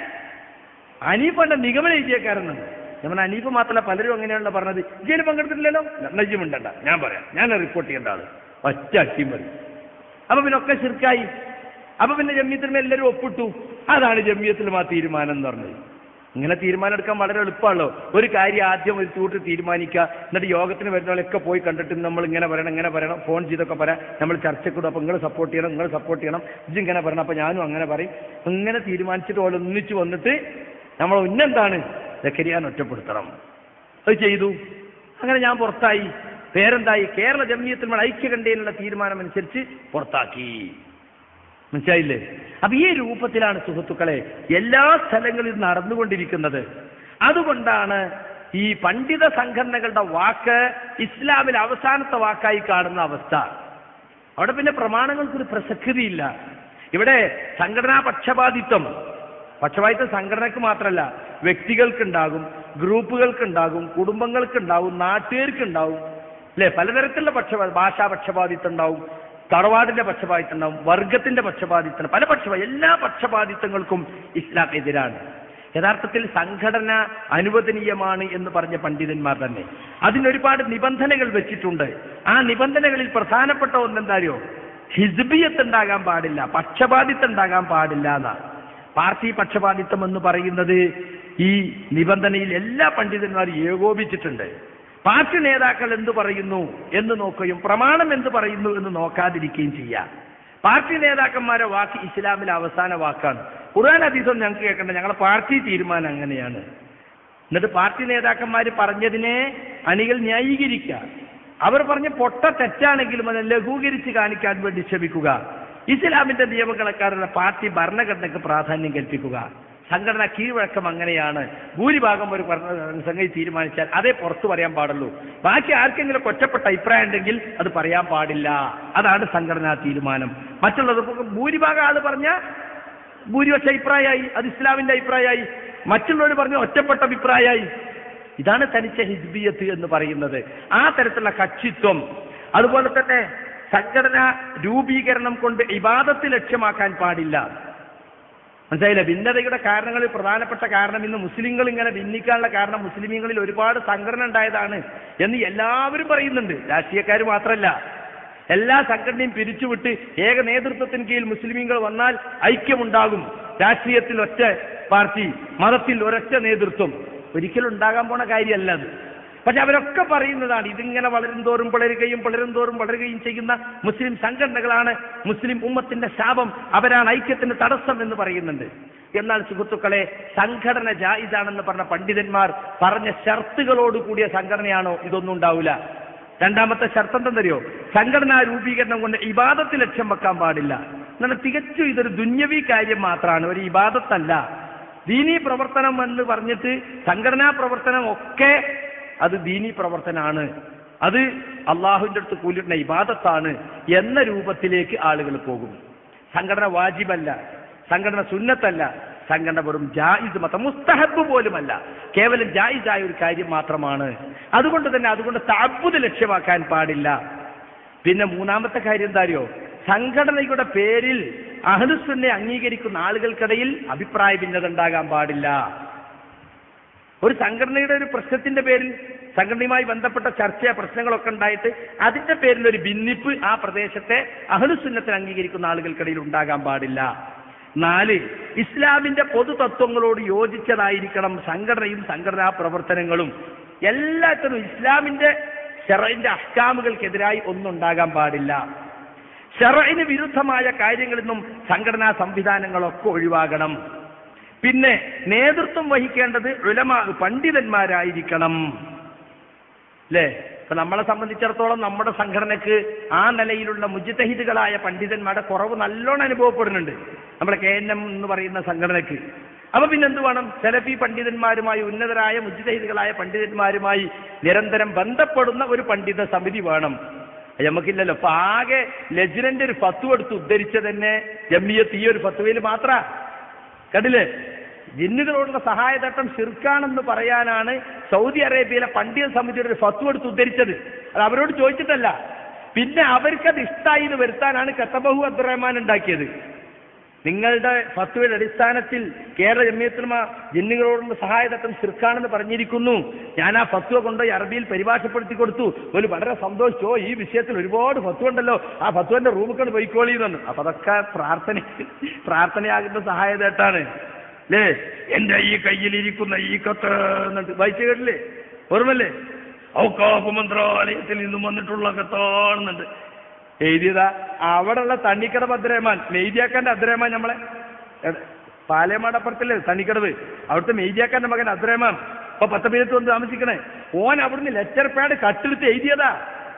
അനീഫന്റെ നിഗമനം എഴുതിയേക്കാരെന്നാണ് ഞാൻ പറഞ്ഞു അനീഫ് മാത്രമല്ല പലരും അങ്ങനെയാണല്ലോ പറഞ്ഞത് ജയിലിൽ പങ്കെടുത്തിട്ടില്ലല്ലോ നജ്ജും ഉണ്ടണ്ട ഞാൻ പറയാം ഞാൻ റിപ്പോർട്ട് ചെയ്യേണ്ട ആള് ഒറ്റ അട്ടിയും മതി അപ്പൊ പിന്നെ ഒക്കെ ശിർക്കായി അപ്പൊ പിന്നെ ജമ്മിയത്തിൽ എല്ലാവരും ഒപ്പിട്ടു അതാണ് ജമ്മിയത്തിൽ ആ തീരുമാനം എന്ന് പറഞ്ഞത് ഇങ്ങനെ തീരുമാനം എടുക്കാൻ വളരെ എളുപ്പമാണല്ലോ ഒരു കാര്യം ആദ്യം ഒരു ചൂട്ട് തീരുമാനിക്കുക എന്നിട്ട് യോഗത്തിന് വരുന്നവരൊക്കെ പോയി കണ്ടിട്ട് നമ്മൾ ഇങ്ങനെ പറയണം ഇങ്ങനെ പറയണം ഫോൺ ചെയ്തൊക്കെ പറയാം നമ്മൾ ചർച്ചക്കൂടും അപ്പൊ നിങ്ങൾ സപ്പോർട്ട് ചെയ്യണം നിങ്ങൾ സപ്പോർട്ട് ചെയ്യണം ഇജ്ജ് ഇങ്ങനെ പറയണം അപ്പൊ ഞാനും അങ്ങനെ പറയും ഇങ്ങനെ തീരുമാനിച്ചിട്ട് ഓരോ ഒന്നിച്ച് വന്നിട്ട് നമ്മൾ ഇന്നെന്താണ് ജക്കരിയാൻ ഒറ്റപ്പെടുത്തണം അത് ചെയ്തു അങ്ങനെ ഞാൻ പുറത്തായി പേരെന്തായി കേരള ജമിയത്തിൽ ഐക്യകണ്ഠേനുള്ള തീരുമാനം അനുസരിച്ച് പുറത്താക്കി മനസ്സിലായില്ലേ അപ്പൊ ഈ രൂപത്തിലാണ് സുഹൃത്തുക്കളെ എല്ലാ സ്ഥലങ്ങളിലും നടന്നുകൊണ്ടിരിക്കുന്നത് അതുകൊണ്ടാണ് ഈ പണ്ഡിത സംഘടനകളുടെ വാക്ക് ഇസ്ലാമിൽ അവസാനത്തെ വാക്കായി കാണുന്ന അവസ്ഥ അവിടെ പിന്നെ പ്രമാണങ്ങൾക്കൊരു പ്രസക്തിയില്ല ഇവിടെ സംഘടനാ പക്ഷപാതിത്വം പക്ഷപാതിത്വം സംഘടനയ്ക്ക് മാത്രമല്ല വ്യക്തികൾക്കുണ്ടാകും ഗ്രൂപ്പുകൾക്കുണ്ടാകും കുടുംബങ്ങൾക്കുണ്ടാവും നാട്ടുകാർക്കുണ്ടാവും അല്ലെ പലതരത്തിലുള്ള പക്ഷപാ ഭാഷാ പക്ഷപാതിത്വം ഉണ്ടാവും തറവാടിന്റെ പക്ഷപാതിത്വം ഉണ്ടാവും വർഗത്തിന്റെ പക്ഷപാതിത്വം പല പക്ഷപാ എല്ലാ പക്ഷപാതിത്വങ്ങൾക്കും ഇസ്ലാം എതിരാണ് യഥാർത്ഥത്തിൽ സംഘടന അനുവദനീയമാണ് എന്ന് പറഞ്ഞ പണ്ഡിതന്മാർ തന്നെ അതിനൊരുപാട് നിബന്ധനകൾ വെച്ചിട്ടുണ്ട് ആ നിബന്ധനകളിൽ പ്രധാനപ്പെട്ട ഒന്നെന്തായോ ഹിസ്ബിയത്ത് ഉണ്ടാകാൻ പാടില്ല പക്ഷപാതിത്വം ഉണ്ടാകാൻ പാടില്ല എന്നാണ് പാർട്ടി പക്ഷപാതിത്വം എന്ന് പറയുന്നത് ഈ നിബന്ധനയിൽ എല്ലാ പണ്ഡിതന്മാരും ഏകോപിച്ചിട്ടുണ്ട് പാർട്ടി നേതാക്കൾ എന്ത് പറയുന്നു എന്ന് നോക്കുകയും പ്രമാണം എന്ത് പറയുന്നു എന്ന് നോക്കാതിരിക്കുകയും ചെയ്യാം പാർട്ടി നേതാക്കന്മാരെ വാക്ക് ഇസ്ലാമിലെ അവസാന വാക്കാണ് ഖുർആൻ ഹദീസും ഞങ്ങൾക്ക് കേൾക്കണ്ട ഞങ്ങളെ പാർട്ടി തീരുമാനം അങ്ങനെയാണ് എന്നിട്ട് പാർട്ടി നേതാക്കന്മാർ പറഞ്ഞതിനെ അണികൾ ന്യായീകരിക്കുക അവർ പറഞ്ഞ പൊട്ട തെറ്റാണെങ്കിലും അത് ലഘൂകരിച്ച് കാണിക്കാൻ വേണ്ടി ശ്രമിക്കുക ഇസ്ലാമിന്റെ നിയമങ്ങളെക്കാരുടെ പാർട്ടി ഭരണഘടനയ്ക്ക് പ്രാധാന്യം കൽപ്പിക്കുക സംഘടന കീഴ്വഴക്കം അങ്ങനെയാണ് ഭൂരിഭാഗം ഒരു ഭരണ- സംഗതി തീരുമാനിച്ചാൽ അതേ പുറത്തു പറയാൻ പാടുള്ളൂ ബാക്കി ആർക്കെങ്കിലും ഒറ്റപ്പെട്ട അഭിപ്രായം ഉണ്ടെങ്കിൽ അത് പറയാൻ പാടില്ല അതാണ് സംഘടനാ തീരുമാനം മറ്റുള്ളത് ഇപ്പൊ ഭൂരിഭാഗം ആള് പറഞ്ഞ ഭൂരിപക്ഷ അഭിപ്രായമായി അത് ഇസ്ലാമിന്റെ അഭിപ്രായമായി മറ്റുള്ളവർ പറഞ്ഞ ഒറ്റപ്പെട്ട അഭിപ്രായമായി ഇതാണ് തനിച്ച ഹിസ്ബിയത്ത് എന്ന് പറയുന്നത് ആ തരത്തിലുള്ള കക്ഷിത്വം അതുപോലെ തന്നെ സംഘടന രൂപീകരണം കൊണ്ട് ഇബാദത്ത് ലക്ഷ്യമാക്കാൻ പാടില്ല മനസ്സിലായില്ല ഭിന്നതയുടെ കാരണങ്ങളിൽ പ്രധാനപ്പെട്ട കാരണം ഇന്ന് മുസ്ലിങ്ങൾ ഇങ്ങനെ ഭിന്നിക്കാനുള്ള കാരണം മുസ്ലിമീങ്ങളിൽ ഒരുപാട് സംഘടന ഉണ്ടായതാണ് എന്ന് എല്ലാവരും പറയുന്നുണ്ട് രാഷ്ട്രീയക്കാർ മാത്രമല്ല എല്ലാ സംഘടനയും പിരിച്ചുവിട്ട് ഏക നേതൃത്വത്തിന് കീഴിൽ മുസ്ലിമീങ്ങൾ വന്നാൽ ഐക്യമുണ്ടാകും രാഷ്ട്രീയത്തിൽ ഒറ്റ പാർട്ടി മതത്തിൽ ഒരൊറ്റ നേതൃത്വം ഒരിക്കലും ഉണ്ടാകാൻ പോണ കാര്യമല്ല അത് പക്ഷെ അവരൊക്കെ പറയുന്നതാണ് ഇതിങ്ങനെ വളരും തോറും വളരുകയും വളരും തോറും വളരുകയും ചെയ്യുന്ന മുസ്ലിം സംഘടനകളാണ് മുസ്ലിം ഉമ്മത്തിന്റെ ശാപം അവരാണ് ഐക്യത്തിന് തടസ്സം എന്ന് പറയുന്നുണ്ട് എന്നാൽ സുഹൃത്തുക്കളെ സംഘടന ജായിസാണെന്ന് പറഞ്ഞ പണ്ഡിതന്മാർ പറഞ്ഞ ഷർത്തുകളോട് കൂടിയ സംഘടനയാണോ ഇതൊന്നും ഉണ്ടാവില്ല രണ്ടാമത്തെ ഷർത്ത് എന്തെന്നറിയോ സംഘടനാ രൂപീകരണം കൊണ്ട് ഇബാദത്ത് ലക്ഷ്യം വെക്കാൻ പാടില്ല എന്നാൽ തികച്ചും ഇതൊരു ദുന്യവി കാര്യം മാത്രമാണ് ഒരു ഇബാദത്തല്ല ദീനീ പ്രവർത്തനം എന്ന് പറഞ്ഞിട്ട് സംഘടനാ പ്രവർത്തനം ഒക്കെ അത് ദീനീ പ്രവർത്തനമാണ് അത് അള്ളാഹുവിന്റെ അടുത്ത് കൂലിടുന്ന ഇബാദത്താണ് എന്ന രൂപത്തിലേക്ക് ആളുകൾ പോകും സംഘടന വാജിബല്ല സംഘടന സുന്നത്തല്ല സംഘടന വെറും ജായിസ് മതം മുസ്തഹബ് പോലുമല്ല കേവലം ജായിസായ ഒരു കാര്യം മാത്രമാണ് അതുകൊണ്ട് തന്നെ അതുകൊണ്ട് താബുദ് ലക്ഷ്യമാക്കാൻ പാടില്ല പിന്നെ മൂന്നാമത്തെ കാര്യം എന്താ അറിയോ സംഘടനയുടെ പേരിൽ അഹ്ലുസുന്നെ അംഗീകരിക്കുന്ന ആളുകൾക്കിടയിൽ അഭിപ്രായ ഭിന്നത ഉണ്ടാകാൻ പാടില്ല ഒരു സംഘടനയുടെ ഒരു പ്രശ്നത്തിന്റെ പേരിൽ സംഘടനയുമായി ബന്ധപ്പെട്ട ചർച്ച പ്രശ്നങ്ങളൊക്കെ ഉണ്ടായിട്ട് അതിന്റെ പേരിൽ ഒരു ഭിന്നിപ്പ് ആ പ്രദേശത്തെ അഹ്ലുസുന്നത്തിന് അംഗീകരിക്കുന്ന ആളുകൾക്കിടയിൽ ഉണ്ടാകാൻ പാടില്ല നാല് ഇസ്ലാമിന്റെ പൊതു തത്വങ്ങളോട് യോജിച്ചതായിരിക്കണം സംഘടനയും സംഘടനാ പ്രവർത്തനങ്ങളും എല്ലാത്തിനും ഇസ്ലാമിന്റെ ഷെറയിന്റെ അഹ്കാമുകൾക്കെതിരായി ഒന്നും ഉണ്ടാകാൻ പാടില്ല ഷെറയിന് വിരുദ്ധമായ കാര്യങ്ങളിൽ നിന്നും സംഘടനാ സംവിധാനങ്ങളൊക്കെ ഒഴിവാകണം പിന്നെ നേതൃത്വം വഹിക്കേണ്ടത് ഉലമ പണ്ഡിതന്മാരായിരിക്കണം അല്ലേ ഇപ്പൊ നമ്മളെ സംബന്ധിച്ചിടത്തോളം നമ്മുടെ സംഘടനക്ക് ആ നിലയിലുള്ള മുജിത്തഹിദുകളായ പണ്ഡിതന്മാരുടെ കുറവ് നല്ലോണം അനുഭവപ്പെടുന്നുണ്ട് നമ്മുടെ കെ എൻ എം എന്ന് പറയുന്ന സംഘടനക്ക് അപ്പൊ പിന്നെ എന്ത് വേണം സെലഫി പണ്ഡിതന്മാരുമായി ഉന്നതരായ മുജിതഹിദുകളായ പണ്ഡിതന്മാരുമായി നിരന്തരം ബന്ധപ്പെടുന്ന ഒരു പണ്ഡിത സമിതി വേണം അത് നമുക്കില്ലല്ലോ അപ്പൊ ആകെ ലജ്നന്റെ ഒരു ഫത്വ എടുത്ത് ഉദ്ധരിച്ച തന്നെ ജമ്മിയത്ത് ഈ ഒരു ഫത്വയിൽ മാത്ര കണ്ടില്ലേ ജിന്നുകളോടുള്ള സഹായതട്ടം ഷിർക്കാണെന്ന് പറയാനാണ് സൗദി അറേബ്യയിലെ പണ്ഡിത സമിതിയുടെ ഒരു ഫത്വ എടുത്ത് ഉദ്ധരിച്ചത് അത് അവരോട് ചോദിച്ചിട്ടല്ല പിന്നെ അവർക്കത് ഇഷ്ടായി എന്ന് വരുത്താനാണ് കത്തബഹു അബ്ദുറഹ്മാൻ ഉണ്ടാക്കിയത് നിങ്ങളുടെ ഫത്വയുടെ അടിസ്ഥാനത്തിൽ കേരള ജമ്മിയത്തുലമ ജിന്നുകളോടുള്ള സഹായതത്വം ശിർക്കാണെന്ന് പറഞ്ഞിരിക്കുന്നു ഞാൻ ആ ഫത്വ കൊണ്ടുപോയി അറബിയിൽ പരിഭാഷപ്പെടുത്തി കൊടുത്തു ഒരു വളരെ സന്തോഷിച്ചോ ഈ വിഷയത്തിൽ ഒരുപാട് ഫത്വ ഉണ്ടല്ലോ ആ ഫത്വന്റെ റൂമിൽ പോയിക്കോളി എന്ന് പറഞ്ഞു അപ്പൊ അതൊക്കെ പ്രാർത്ഥന പ്രാർത്ഥനയാകുന്ന സഹായതേട്ടാണ് അല്ലേ എന്റെ ഈ കയ്യിലിരിക്കുന്ന ഈ കത്ത് എന്നിട്ട് വായിച്ചു കേട്ടില്ലേ ഓർമ്മല്ലേ ഔക്കാഫ് മന്ത്രാലയത്തിൽ നിന്നും വന്നിട്ടുള്ള കത്താണെന്നുണ്ട് എഴുതിയതാ അവിടെയുള്ള തണ്ണിക്കടവ് അബ്ദുറഹ്മാൻ മെയ്തിയാക്കാന്റെ അബ്ദുറഹ്മാൻ നമ്മളെ എടെ, പാലയമാടപ്പുറത്തില്ലേ തണ്ണിക്കടവ് അവിടുത്തെ മെയ്തിയാക്കാന്റെ മകൻ അബ്ദുറഹ്മാൻ ഇപ്പൊ പത്തപ്പീരത്ത് വന്ന് താമസിക്കണേ ഓൻ അവിടുന്ന് ലെറ്റർ പാഡ് കട്ടെടുത്ത് എഴുതിയതാ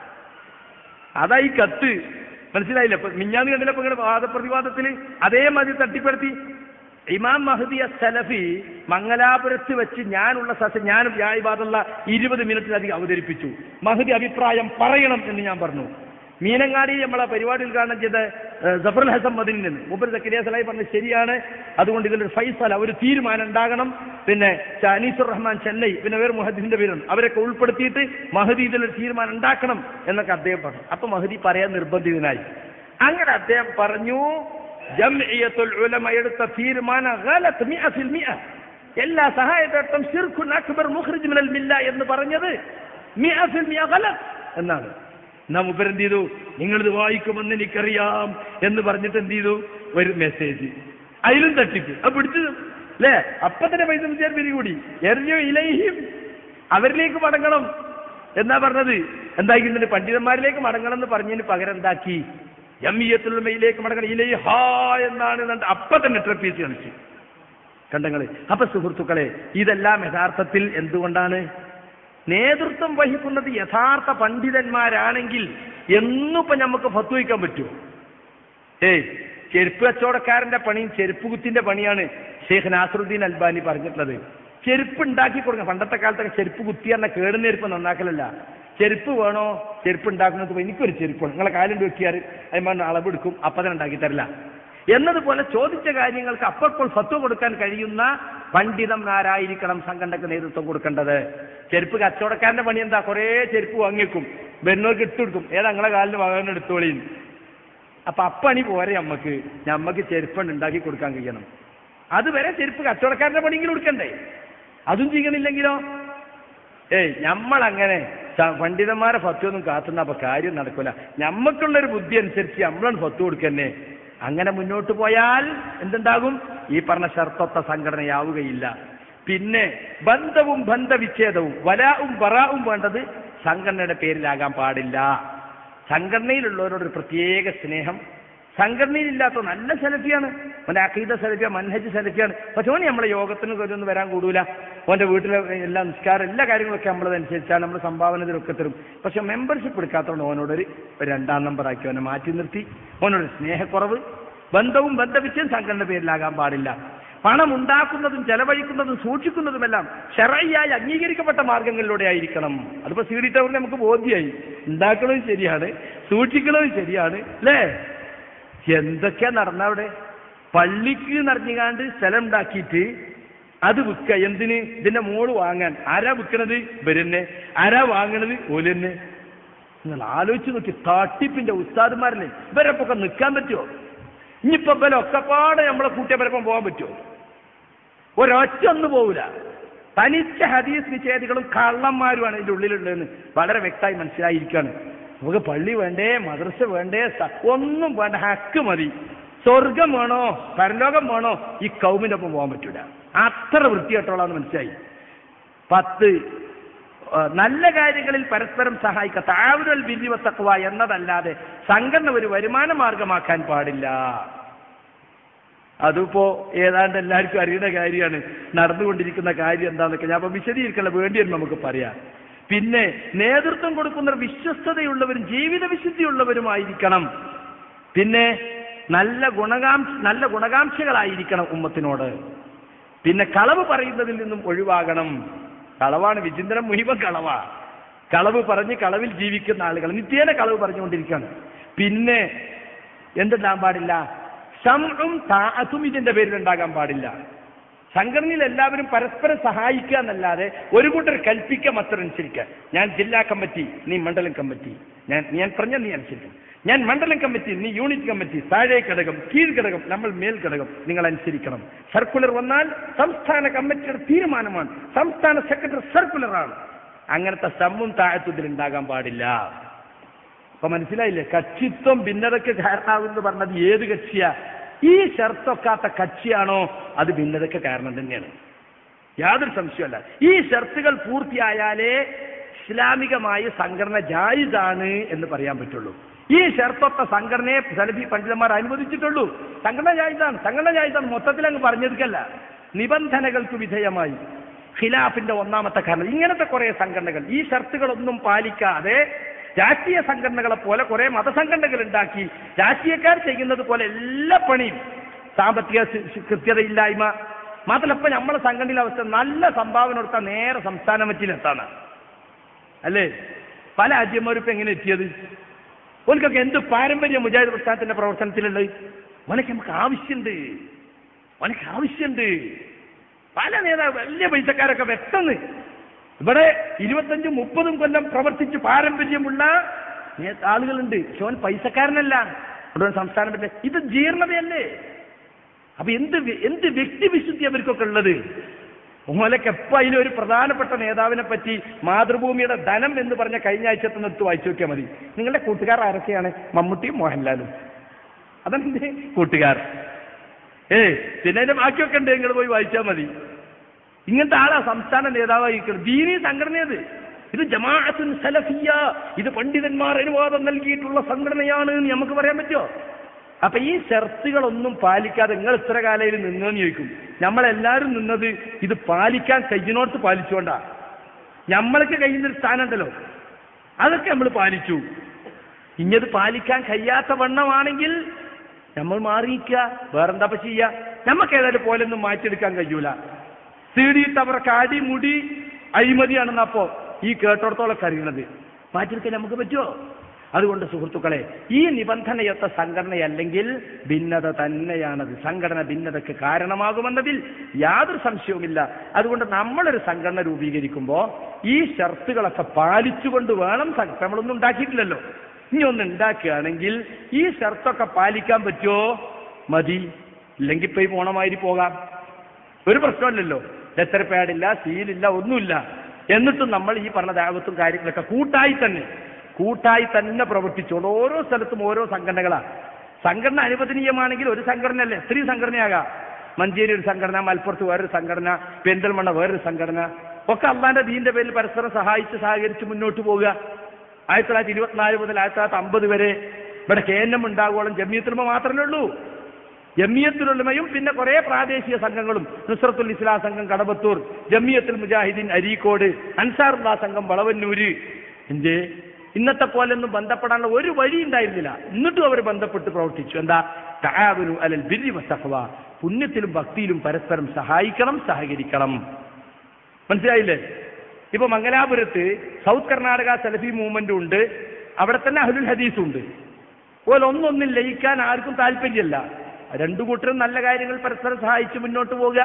അതാ ഈ കത്ത് മനസ്സിലായില്ല ഇപ്പൊ മിഞ്ഞാന്ന് കണ്ടില്ല ഇപ്പൊ ഇങ്ങനെ വാദപ്രതിവാദത്തിൽ അതേമാതിരി തട്ടിപ്പെടുത്തി ഇമാം മഹദി സലഫി മംഗലാപുരത്ത് വെച്ച് ഞാനുള്ള സസ്യം ഞാനും വ്യാഴിവാദമുള്ള ഇരുപത് മിനിറ്റിലധികം അവതരിപ്പിച്ചു മഹദി അഭിപ്രായം പറയണം എന്ന് ഞാൻ പറഞ്ഞു മീനങ്ങാടി നമ്മളെ പരിപാടിയിൽ കാണാൻ ചെയ്ത ഏഹ്, ജഫറുൽ ഹസൻ മദിനിൽ നിന്ന് മുമ്പ് സക്കരിയ സലായി പറഞ്ഞത് ശരിയാണ് അതുകൊണ്ട് ഇതിലൊരു ഫൈസല ഒരു തീരുമാനം ഉണ്ടാകണം പിന്നെ ച- അനീസുർ റഹ്മാൻ ചെന്നൈ പിന്നെ വേറെ മുഹദ്ദിന്റെ പേരുണ്ട് അവരൊക്കെ ഉൾപ്പെടുത്തിയിട്ട് മഹദി ഇതിലൊരു തീരുമാനം ഉണ്ടാക്കണം എന്നൊക്കെ അദ്ദേഹം പറഞ്ഞു അപ്പൊ മഹദി പറയാൻ നിർബന്ധിതനായി അങ്ങനെ അദ്ദേഹം പറഞ്ഞു ജംഇയ്യത്തുൽ ഉലമ എടുത്ത തീരുമാനം ഗലത്ത് മിഅ ഫിൽ മിഅ എല്ലാ സഹായത്തോട്ടും ശിർഖുൻ അക്ബർ മുഖ്രിജ് മിനൽ മില്ല എന്ന് പറഞ്ഞത് മിഅ ഫിൽ മിഅ ഗലത്ത് എന്നാണ് നാം ഉപർ എന്ത് ചെയ്തു നിങ്ങളിത് വായിക്കുമെന്ന് എനിക്കറിയാം എന്ന് പറഞ്ഞിട്ട് എന്ത് ചെയ്തു ഒരു മെസ്സേജ് അതിലും തട്ടിപ്പ് അത് പിടിച്ചു അല്ലേ അപ്പൊ തന്നെ പൈസ വിചാരിപ്പിരി കൂടി എറിഞ്ഞു ഇലയും അവരിലേക്ക് മടങ്ങണം എന്നാ പറഞ്ഞത് എന്താക്കിന്നിട്ട് പണ്ഡിതന്മാരിലേക്ക് മടങ്ങണം എന്ന് പറഞ്ഞതിന് പകരം എന്താക്കി ജമ്മിയത്തുള്ള മെയിലേക്ക് മടങ്ങണം ഇലൈ ഹാ എന്നാണ് എന്നിട്ട് അപ്പൊ തന്നെ ട്രപ്പീസ് കളിച്ചു കണ്ടങ്ങള് അപ്പൊ സുഹൃത്തുക്കളെ ഇതെല്ലാം യഥാർത്ഥത്തിൽ എന്തുകൊണ്ടാണ് നേതൃത്വം വഹിക്കുന്നത് യഥാർത്ഥ പണ്ഡിതന്മാരാണെങ്കിൽ എന്നിപ്പോ നമുക്ക് ഫത്വയ്ക്കാൻ പറ്റുമോ ഏയ് ചെരുപ്പ് കച്ചവടക്കാരന്റെ പണിയും ചെരുപ്പ് കുത്തിന്റെ പണിയാണ് ഷെയ്ഖ് നാസറുദ്ദീൻ അൽബാനി പറഞ്ഞിട്ടുള്ളത് ചെരുപ്പ് ഉണ്ടാക്കി കൊടുക്കണം പണ്ടത്തെ കാലത്തൊക്കെ ചെരുപ്പ് കുത്തി പറഞ്ഞ കേടുന്ന ചെരുപ്പ് നന്നാക്കലല്ല ചെരുപ്പ് വേണോ ചെരുപ്പ് ഉണ്ടാക്കുന്നത് ഇപ്പൊ എനിക്കൊരു ചെരുപ്പ് വേണം നിങ്ങളെ കാലുണ്ട് വെക്കിയാൽ അതിന് അളവെടുക്കും അപ്പൊ തന്നെ ഉണ്ടാക്കി തരില്ല എന്നതുപോലെ ചോദിച്ച കാര്യങ്ങൾക്ക് അപ്പപ്പോൾ ഫത്വ കൊടുക്കാൻ കഴിയുന്ന പണ്ഡിതന്മാരായിരിക്കണം സംഘടനക്ക് നേതൃത്വം കൊടുക്കേണ്ടത് ചെരുപ്പ് കച്ചവടക്കാരന്റെ പണി എന്താ കുറേ ചെരുപ്പ് വാങ്ങിയേക്കും വരുന്നവർക്ക് ഇട്ടുകൊടുക്കും ഏതാ നിങ്ങളെ കാലിന് വാങ്ങാൻ എടുത്തോളീൻ അപ്പൊ അപ്പണി പോരെ നമ്മക്ക് നമ്മക്ക് ചെരുപ്പണ്ട് ഉണ്ടാക്കി കൊടുക്കാൻ കഴിയണം അതുവരെ ചെരുപ്പ് കച്ചവടക്കാരന്റെ പണിയെങ്കിലും കൊടുക്കണ്ടേ അതും ചെയ്യണില്ലെങ്കിലോ ഏയ് നമ്മളങ്ങനെ ച- പണ്ഡിതന്മാരെ ഫത്വൊന്നും കാത്തുന്ന അപ്പൊ കാര്യം നടക്കൂല നമ്മക്കുള്ളൊരു ബുദ്ധി അനുസരിച്ച് നമ്മളാണ് ഫത്വ കൊടുക്കന്നെ അങ്ങനെ മുന്നോട്ട് പോയാൽ എന്തുണ്ടാകും ഈ പറഞ്ഞ ഷർത്തത്ത സംഘടനയാവുകയില്ല പിന്നെ ബന്ധവും ബന്ധവിച്ഛേദവും വലാവും ബറാവും വേണ്ടത് സംഘടനയുടെ പേരിലാകാൻ പാടില്ല സംഘടനയിലുള്ളവരോട് ഒരു പ്രത്യേക സ്നേഹം സംഘടനയിലില്ലാത്ത നല്ല സെലഫിയാണ് അവന്റെ അഖീദ സെലഫിയ മൻഹജ് സെലഫിയാണ് പക്ഷെ ഓന് നമ്മളെ യോഗത്തിന് ഒന്നും വരാൻ കൂടൂല ഓന്റെ വീട്ടിലെ എല്ലാ നിസ്കാരം എല്ലാ കാര്യങ്ങളൊക്കെ നമ്മളതനുസരിച്ചാണ് നമ്മൾ സംഭാവന ഇതിലൊക്കെ തരും പക്ഷെ മെമ്പർഷിപ്പ് എടുക്കാത്തതുകൊണ്ട് ഓനോടൊരു ഒരു രണ്ടാം നമ്പർ ആക്കി അവനെ മാറ്റി നിർത്തി ഓനോട് സ്നേഹക്കുറവ് ബന്ധവും ബന്ധവിച്ചും സംഘടന പേരിലാകാൻ പാടില്ല പണം ഉണ്ടാക്കുന്നതും ചെലവഴിക്കുന്നതും സൂക്ഷിക്കുന്നതുമെല്ലാം ഷെറയായി അംഗീകരിക്കപ്പെട്ട മാർഗങ്ങളിലൂടെ ആയിരിക്കണം അതിപ്പോ സി ഡി ടവറിന് നമുക്ക് ബോധ്യമായി ഉണ്ടാക്കണതും ശരിയാണ് സൂക്ഷിക്കണതും ശരിയാണ് അല്ലേ എന്തൊക്കെയാ നടന്ന അവിടെ പള്ളിക്ക് നിറഞ്ഞുകാണ്ട് സ്ഥലം ഉണ്ടാക്കിയിട്ട് അത് വിൽക്ക എന്തിന് ഇതിന്റെ മോള് വാങ്ങാൻ ആരാ വിൽക്കണത് ഇവരെന്നെ ആരാ വാങ്ങണത് ഓലെന്നെ നിങ്ങൾ ആലോചിച്ച് നോക്കി തട്ടിപ്പിന്റെ ഉസ്താദുമാരല്ലേ ഇവരപ്പൊക്കെ നിൽക്കാൻ പറ്റുമോ ഇനിയിപ്പോ ഇവരെ ഒക്കെപ്പാടെ നമ്മളെ കൂട്ടിയവരപ്പം പോകാൻ പറ്റുമോ ഒരൊറ്റ ഒന്നും പോവില്ല തനിച്ച ഹദീസ് നിഷേധികളും കള്ളന്മാരുമാണ് ഇതിന്റെ ഉള്ളിലുള്ളതെന്ന് വളരെ വ്യക്തമായി മനസ്സിലായിരിക്കാണ് നമുക്ക് പള്ളി വേണ്ടേ മദ്രസ വേണ്ടേ സ- ഒന്നും വേണ്ട ഹക്ക് മതി സ്വർഗം വേണോ പരലോകം വേണോ ഈ കൗമിന്റെ ഒപ്പം പോകാൻ പറ്റൂല അത്ര വൃത്തികെട്ടോളാന്ന് മനസ്സിലായി പത്ത് ആ, നല്ല കാര്യങ്ങളിൽ പരസ്പരം സഹായിക്ക താവുതൽ ബില്ലിവത്തക്കുവ എന്നതല്ലാതെ സംഘടന ഒരു വരുമാന മാർഗമാക്കാൻ പാടില്ല അതിപ്പോ ഏതാണ്ട് എല്ലാവർക്കും അറിയുന്ന കാര്യമാണ് നടന്നുകൊണ്ടിരിക്കുന്ന കാര്യം എന്താണെന്നൊക്കെ ഞാൻ അപ്പൊ വിശദീകരിക്കല വേണ്ടി വരും നമുക്ക് പറയാം പിന്നെ നേതൃത്വം കൊടുക്കുന്നവർ വിശ്വസ്തതയുള്ളവരും ജീവിത വിശുദ്ധിയുള്ളവരുമായിരിക്കണം പിന്നെ നല്ല ഗുണകാംക്ഷ നല്ല ഗുണകാംക്ഷകളായിരിക്കണം ഉമ്മത്തിനോട് പിന്നെ കളവ് പറയുന്നതിൽ നിന്നും ഒഴിവാകണം കളവാണ് വിചിന്തനം മുഴുവൻ കളവാ കളവ് പറഞ്ഞ് കളവിൽ ജീവിക്കുന്ന ആളുകൾ നിത്യേന കളവ് പറഞ്ഞുകൊണ്ടിരിക്കുകയാണ് പിന്നെ എന്തുണ്ടാകാൻ പാടില്ല ഷംഉം താഅത്തും ഇതിന്റെ പേരിൽ ഉണ്ടാകാൻ പാടില്ല സംഘടനയിൽ എല്ലാവരും പരസ്പരം സഹായിക്കുക എന്നല്ലാതെ ഒരു കൂട്ടർ കൽപ്പിക്കുക മറ്റൊരു അനുസരിക്കുക ഞാൻ ജില്ലാ കമ്മിറ്റി നീ മണ്ഡലം കമ്മിറ്റി ഞാൻ ഞാൻ പറഞ്ഞ നീ അനുസരിക്കണം ഞാൻ മണ്ഡലം കമ്മിറ്റി നീ യൂണിറ്റ് കമ്മിറ്റി താഴെ ഘടകം കീഴ് ഘടകം നമ്മൾ മേൽ ഘടകം നിങ്ങൾ അനുസരിക്കണം സർക്കുലർ വന്നാൽ സംസ്ഥാന കമ്മിറ്റിയുടെ തീരുമാനമാണ് സംസ്ഥാന സെക്രട്ടറി സർക്കുലറാണ് അങ്ങനത്തെ സമ്മും താഴത്തും ഇതിൽ ഉണ്ടാകാൻ പാടില്ല അപ്പൊ മനസ്സിലായില്ലേ കക്ഷിത്വം ഭിന്നതയ്ക്ക് കാരണമാകുമെന്ന് പറഞ്ഞത് ഏത് കക്ഷിയാ ഈ ഷർട്ടൊക്കാത്ത കക്ഷിയാണോ അത് ഭിന്നതയ്ക്ക് കാരണം തന്നെയാണ് യാതൊരു സംശയമല്ല ഈ ഷർത്തുകൾ പൂർത്തിയായാലേ ഇസ്ലാമികമായ സംഘടന ജായിസാണ് എന്ന് പറയാൻ പറ്റുള്ളൂ ഈ ഷർട്ടൊത്ത സംഘടനയെ സലഫി പണ്ഡിതന്മാർ അനുവദിച്ചിട്ടുള്ളൂ സംഘടന ജായിസാണ് സംഘടന ജായിസാണ് മൊത്തത്തിൽ അങ്ങ് പറഞ്ഞെടുക്കല്ല നിബന്ധനകൾക്ക് വിധേയമായി ഖിലാഫിന്റെ ഒന്നാമത്തെ കാരണം ഇങ്ങനത്തെ കുറെ സംഘടനകൾ ഈ ഷർത്തുകളൊന്നും പാലിക്കാതെ രാഷ്ട്രീയ സംഘടനകളെ പോലെ കുറെ മതസംഘടനകൾ ഉണ്ടാക്കി രാഷ്ട്രീയക്കാർ ചെയ്യുന്നത് പോലെ എല്ലാ പണിയും സാമ്പത്തിക ശി- ശി- കൃത്യതയില്ലായ്മ മാത്രമല്ല ഇപ്പൊ നമ്മളെ സംഘടനയിലെ അവസ്ഥ നല്ല സംഭാവന കൊടുത്താൽ നേരെ സംസ്ഥാന കമ്മിറ്റിയിലെത്താണ് അല്ലേ പല അജ്യന്മാരും ഇപ്പൊ എങ്ങനെ എത്തിയത് ഓൽക്കൊക്കെ എന്ത് പാരമ്പര്യം മുജാഹിദ് പ്രസ്ഥാനത്തിന്റെ പ്രവർത്തനത്തിലുള്ളത് ഓനക്ക് നമുക്ക് ആവശ്യമുണ്ട് ഓനക്ക് ആവശ്യമുണ്ട് പല നേതാവ് വലിയ പൈസക്കാരൊക്കെ വ്യക്തന്ന് ഇവിടെ ഇരുപത്തഞ്ചും മുപ്പതും കൊല്ലം പ്രവർത്തിച്ച് പാരമ്പര്യമുള്ള നേ- ആളുകളുണ്ട് പക്ഷെ ഓൻ പൈസക്കാരനല്ല ഇവിടെ ഒരു സംസ്ഥാനം പറ്റില്ല ഇത് ജീർണതയല്ലേ അപ്പൊ എന്ത് വ്യ- എന്ത് വ്യക്തിവിശുദ്ധി അവർക്കൊക്കെ ഉള്ളത് ഓലക്ക് എപ്പോ അതിലൊരു പ്രധാനപ്പെട്ട നേതാവിനെ പറ്റി മാതൃഭൂമിയുടെ ധനം എന്ന് പറഞ്ഞ കഴിഞ്ഞ ആഴ്ചത്തെ നിർത്ത് വായിച്ചു നോക്കിയാൽ മതി നിങ്ങളുടെ കൂട്ടുകാർ ആരൊക്കെയാണ് മമ്മൂട്ടിയും മോഹൻലാലും അതെന്റെ കൂട്ടുകാർ ഏ പിന്നെ അതിന്റെ ബാക്കിയൊക്കെ ഉണ്ട് നിങ്ങൾ പോയി വായിച്ചാൽ മതി ഇങ്ങനത്തെ ആളാ സംസ്ഥാന നേതാവായിരിക്കണം ദീനീ സംഘടനയത് ഇത് ജമാഅത്തുൻ സലഫിയ ഇത് പണ്ഡിതന്മാർ അനുവാദം നൽകിയിട്ടുള്ള സംഘടനയാണ് എന്ന് നമുക്ക് പറയാൻ പറ്റുമോ അപ്പൊ ഈ ഷർത്തുകളൊന്നും പാലിക്കാതെ നിങ്ങൾ ഇത്ര കാലയിൽ നിന്നെന്ന് ചോദിക്കും നമ്മളെല്ലാവരും നിന്നത് ഇത് പാലിക്കാൻ കഴിയുന്നോടത്ത് പാലിച്ചുകൊണ്ടാ നമ്മൾക്ക് കഴിയുന്ന ഒരു സ്ഥാനം ഉണ്ടല്ലോ അതൊക്കെ നമ്മൾ പാലിച്ചു ഇഞ്ഞത് പാലിക്കാൻ കഴിയാത്ത വണ്ണമാണെങ്കിൽ നമ്മൾ മാറിയിക്കുക വേറെന്താ ഇപ്പൊ ചെയ്യുക നമുക്ക് ഏതായാലും പോലൊന്നും മാറ്റിയെടുക്കാൻ കഴിയൂല സീഡിയിട്ട് അവർക്ക് അടി മുടി അഴിമതിയാണെന്നപ്പോ ഈ കേട്ടോടത്തോളം അറിയണത് മാറ്റിയെടുക്കാൻ നമുക്ക് പറ്റുമോ അതുകൊണ്ട് സുഹൃത്തുക്കളെ ഈ നിബന്ധനയൊത്ത സംഘടനയല്ലെങ്കിൽ ഭിന്നത തന്നെയാണത് സംഘടന ഭിന്നതയ്ക്ക് കാരണമാകുമെന്നതിൽ യാതൊരു സംശയവുമില്ല അതുകൊണ്ട് നമ്മളൊരു സംഘടന രൂപീകരിക്കുമ്പോൾ ഈ ഷർത്തുകളൊക്കെ പാലിച്ചുകൊണ്ട് വേണം സം- നമ്മളൊന്നും ഉണ്ടാക്കിയിട്ടില്ലല്ലോ ഇനി ഒന്ന് ഉണ്ടാക്കുകയാണെങ്കിൽ ഈ ഷർത്തൊക്കെ പാലിക്കാൻ പറ്റുമോ മതി ഇല്ലെങ്കിൽ ഇപ്പൊ ഈ പോണമാതിരി പോകാം ഒരു പ്രശ്നമില്ലല്ലോ ലെറ്റർ പാഡില്ല സീലില്ല ഒന്നുമില്ല എന്നിട്ടും നമ്മൾ ഈ പറഞ്ഞ ദാവത്തും കാര്യങ്ങളൊക്കെ കൂട്ടായി തന്നെ കൂട്ടായി തന്നെ പ്രവർത്തിച്ചോളൂ ഓരോ സ്ഥലത്തും ഓരോ സംഘടനകളാ സംഘടന അനുവദനീയമാണെങ്കിൽ ഒരു സംഘടനയല്ലേ എത്രയും സംഘടനയാകാം മഞ്ചേരി ഒരു സംഘടന മലപ്പുറത്ത് വേറൊരു സംഘടന പെരിന്തൽമണ്ണ വേറൊരു സംഘടന ഒക്കെ അള്ളാന്റെ ദീന്റെ പേരിൽ പരസ്പരം സഹായിച്ച് സഹകരിച്ച് മുന്നോട്ട് പോവുക ആയിരത്തി തൊള്ളായിരത്തി ഇരുപത്തിനാല് മുതൽ ആയിരത്തി തൊള്ളായിരത്തി അമ്പത് വരെ ഇവിടെ കെ എൻ എം ഉണ്ടാകുവോളം ജമിയത്തുൽമ മാത്രമേ ഉള്ളൂ ജമിയത്തുലുമയും പിന്നെ കുറെ പ്രാദേശിക സംഘങ്ങളും നുസ്രത്തുൽ ഇസ്ലാം സംഘം കടവത്തൂർ ജമിയത്തുൽ മുജാഹിദീൻ അരീക്കോട് അൻസാറുല്ലാ സംഘം വളവന്നൂര് എന്തേ ഇന്നത്തെ പോലൊന്നും ബന്ധപ്പെടാനുള്ള ഒരു വഴി ഉണ്ടായിരുന്നില്ല എന്നിട്ടും അവർ ബന്ധപ്പെട്ട് പ്രവർത്തിച്ചു എന്താ തആവനു അലൽ ബിരി വസഹവ പുണ്യത്തിലും ഭക്തിയിലും പരസ്പരം സഹായിക്കണം സഹകരിക്കണം മനസ്സിലായില്ലേ ഇപ്പൊ മംഗലാപുരത്ത് സൗത്ത് കർണാടക സലഫി മൂവ്മെന്റ് ഉണ്ട് അവിടെ തന്നെ അഹ്ലുൽ ഹദീസും ഉണ്ട് അതുപോലെ ഒന്നൊന്നും ലയിക്കാൻ ആർക്കും താല്പര്യമല്ല രണ്ടു കൂട്ടരും നല്ല കാര്യങ്ങൾ പരസ്പരം സഹായിച്ച് മുന്നോട്ട് പോവുക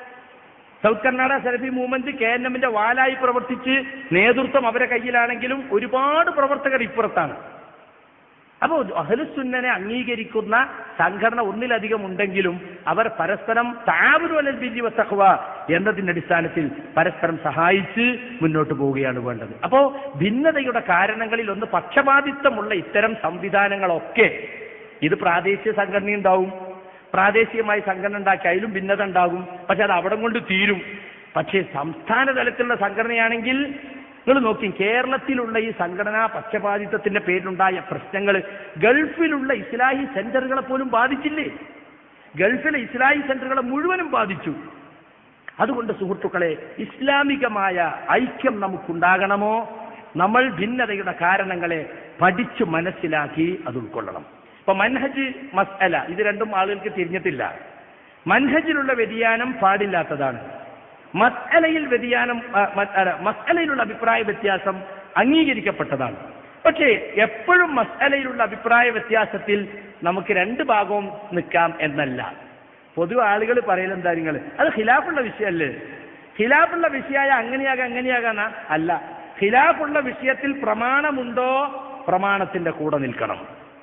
south Karnataka Salafi movement K N എമ്മിന്റെ വാലായി പ്രവർത്തിച്ച് നേതൃത്വം അവരെ കയ്യിലാണെങ്കിലും ഒരുപാട് പ്രവർത്തകർ ഇപ്പുറത്താണ് അപ്പോൾ അഹലുസുന്നനെ അംഗീകരിക്കുന്ന സംഘടന ഒന്നിലധികം ഉണ്ടെങ്കിലും അവർ പരസ്പരം താവുരുവലൽ ബിജി വസഹ്വ എന്നതിന്റെ അടിസ്ഥാനത്തിൽ പരസ്പരം സഹായിച്ച് മുന്നോട്ട് പോവുകയാണ് വേണ്ടത് അപ്പോ ഭിന്നതയുടെ കാരണങ്ങളിൽ ഒന്ന് പക്ഷപാതിത്വമുള്ള ഇത്തരം സംവിധാനങ്ങളൊക്കെ ഇത് പ്രാദേശിക സംഘടന ഉണ്ടാവും പ്രാദേശികമായി സംഘടന ഉണ്ടാക്കി അതിലും ഭിന്നത ഉണ്ടാകും പക്ഷെ അത് അവിടെ കൊണ്ട് തീരും പക്ഷേ സംസ്ഥാന തലത്തിലുള്ള സംഘടനയാണെങ്കിൽ നിങ്ങൾ നോക്കി കേരളത്തിലുള്ള ഈ സംഘടനാ പക്ഷപാതിത്വത്തിന്റെ പേരിലുണ്ടായ പ്രശ്നങ്ങൾ ഗൾഫിലുള്ള ഇസ്ലാഹി സെന്ററുകളെ പോലും ബാധിച്ചില്ലേ ഗൾഫിലെ ഇസ്ലാഹി സെന്ററുകളെ മുഴുവനും ബാധിച്ചു അതുകൊണ്ട് സുഹൃത്തുക്കളെ ഇസ്ലാമികമായ ഐക്യം നമുക്കുണ്ടാകണമോ നമ്മൾ ഭിന്നതയുടെ കാരണങ്ങളെ പഠിച്ചു മനസ്സിലാക്കി അത് ഉൾക്കൊള്ളണം ഇപ്പൊ മൻഹജ് മസ്അല ഇത് രണ്ടും ആളുകൾക്ക് തിരിഞ്ഞിട്ടില്ല മൻഹജിലുള്ള വ്യതിയാനം പാടില്ലാത്തതാണ് മസ്അലയിൽ വ്യതിയാനം ആ, മ- അല്ല, മസ്അലയിലുള്ള അഭിപ്രായ വ്യത്യാസം അംഗീകരിക്കപ്പെട്ടതാണ് പക്ഷേ എപ്പോഴും മസലയിലുള്ള അഭിപ്രായ വ്യത്യാസത്തിൽ നമുക്ക് രണ്ട് ഭാഗവും നിൽക്കാം എന്നല്ല പൊതുവെ ആളുകൾ പറയലെന്താ നിങ്ങൾ അത് ഖിലാഫുള്ള വിഷയമല്ലേ ഖിലാഫുള്ള വിഷയമായ അങ്ങനെയാകാം അങ്ങനെയാകാന്നാ അല്ല ഖിലാഫുള്ള വിഷയത്തിൽ പ്രമാണമുണ്ടോ പ്രമാണത്തിന്റെ കൂടെ നിൽക്കണം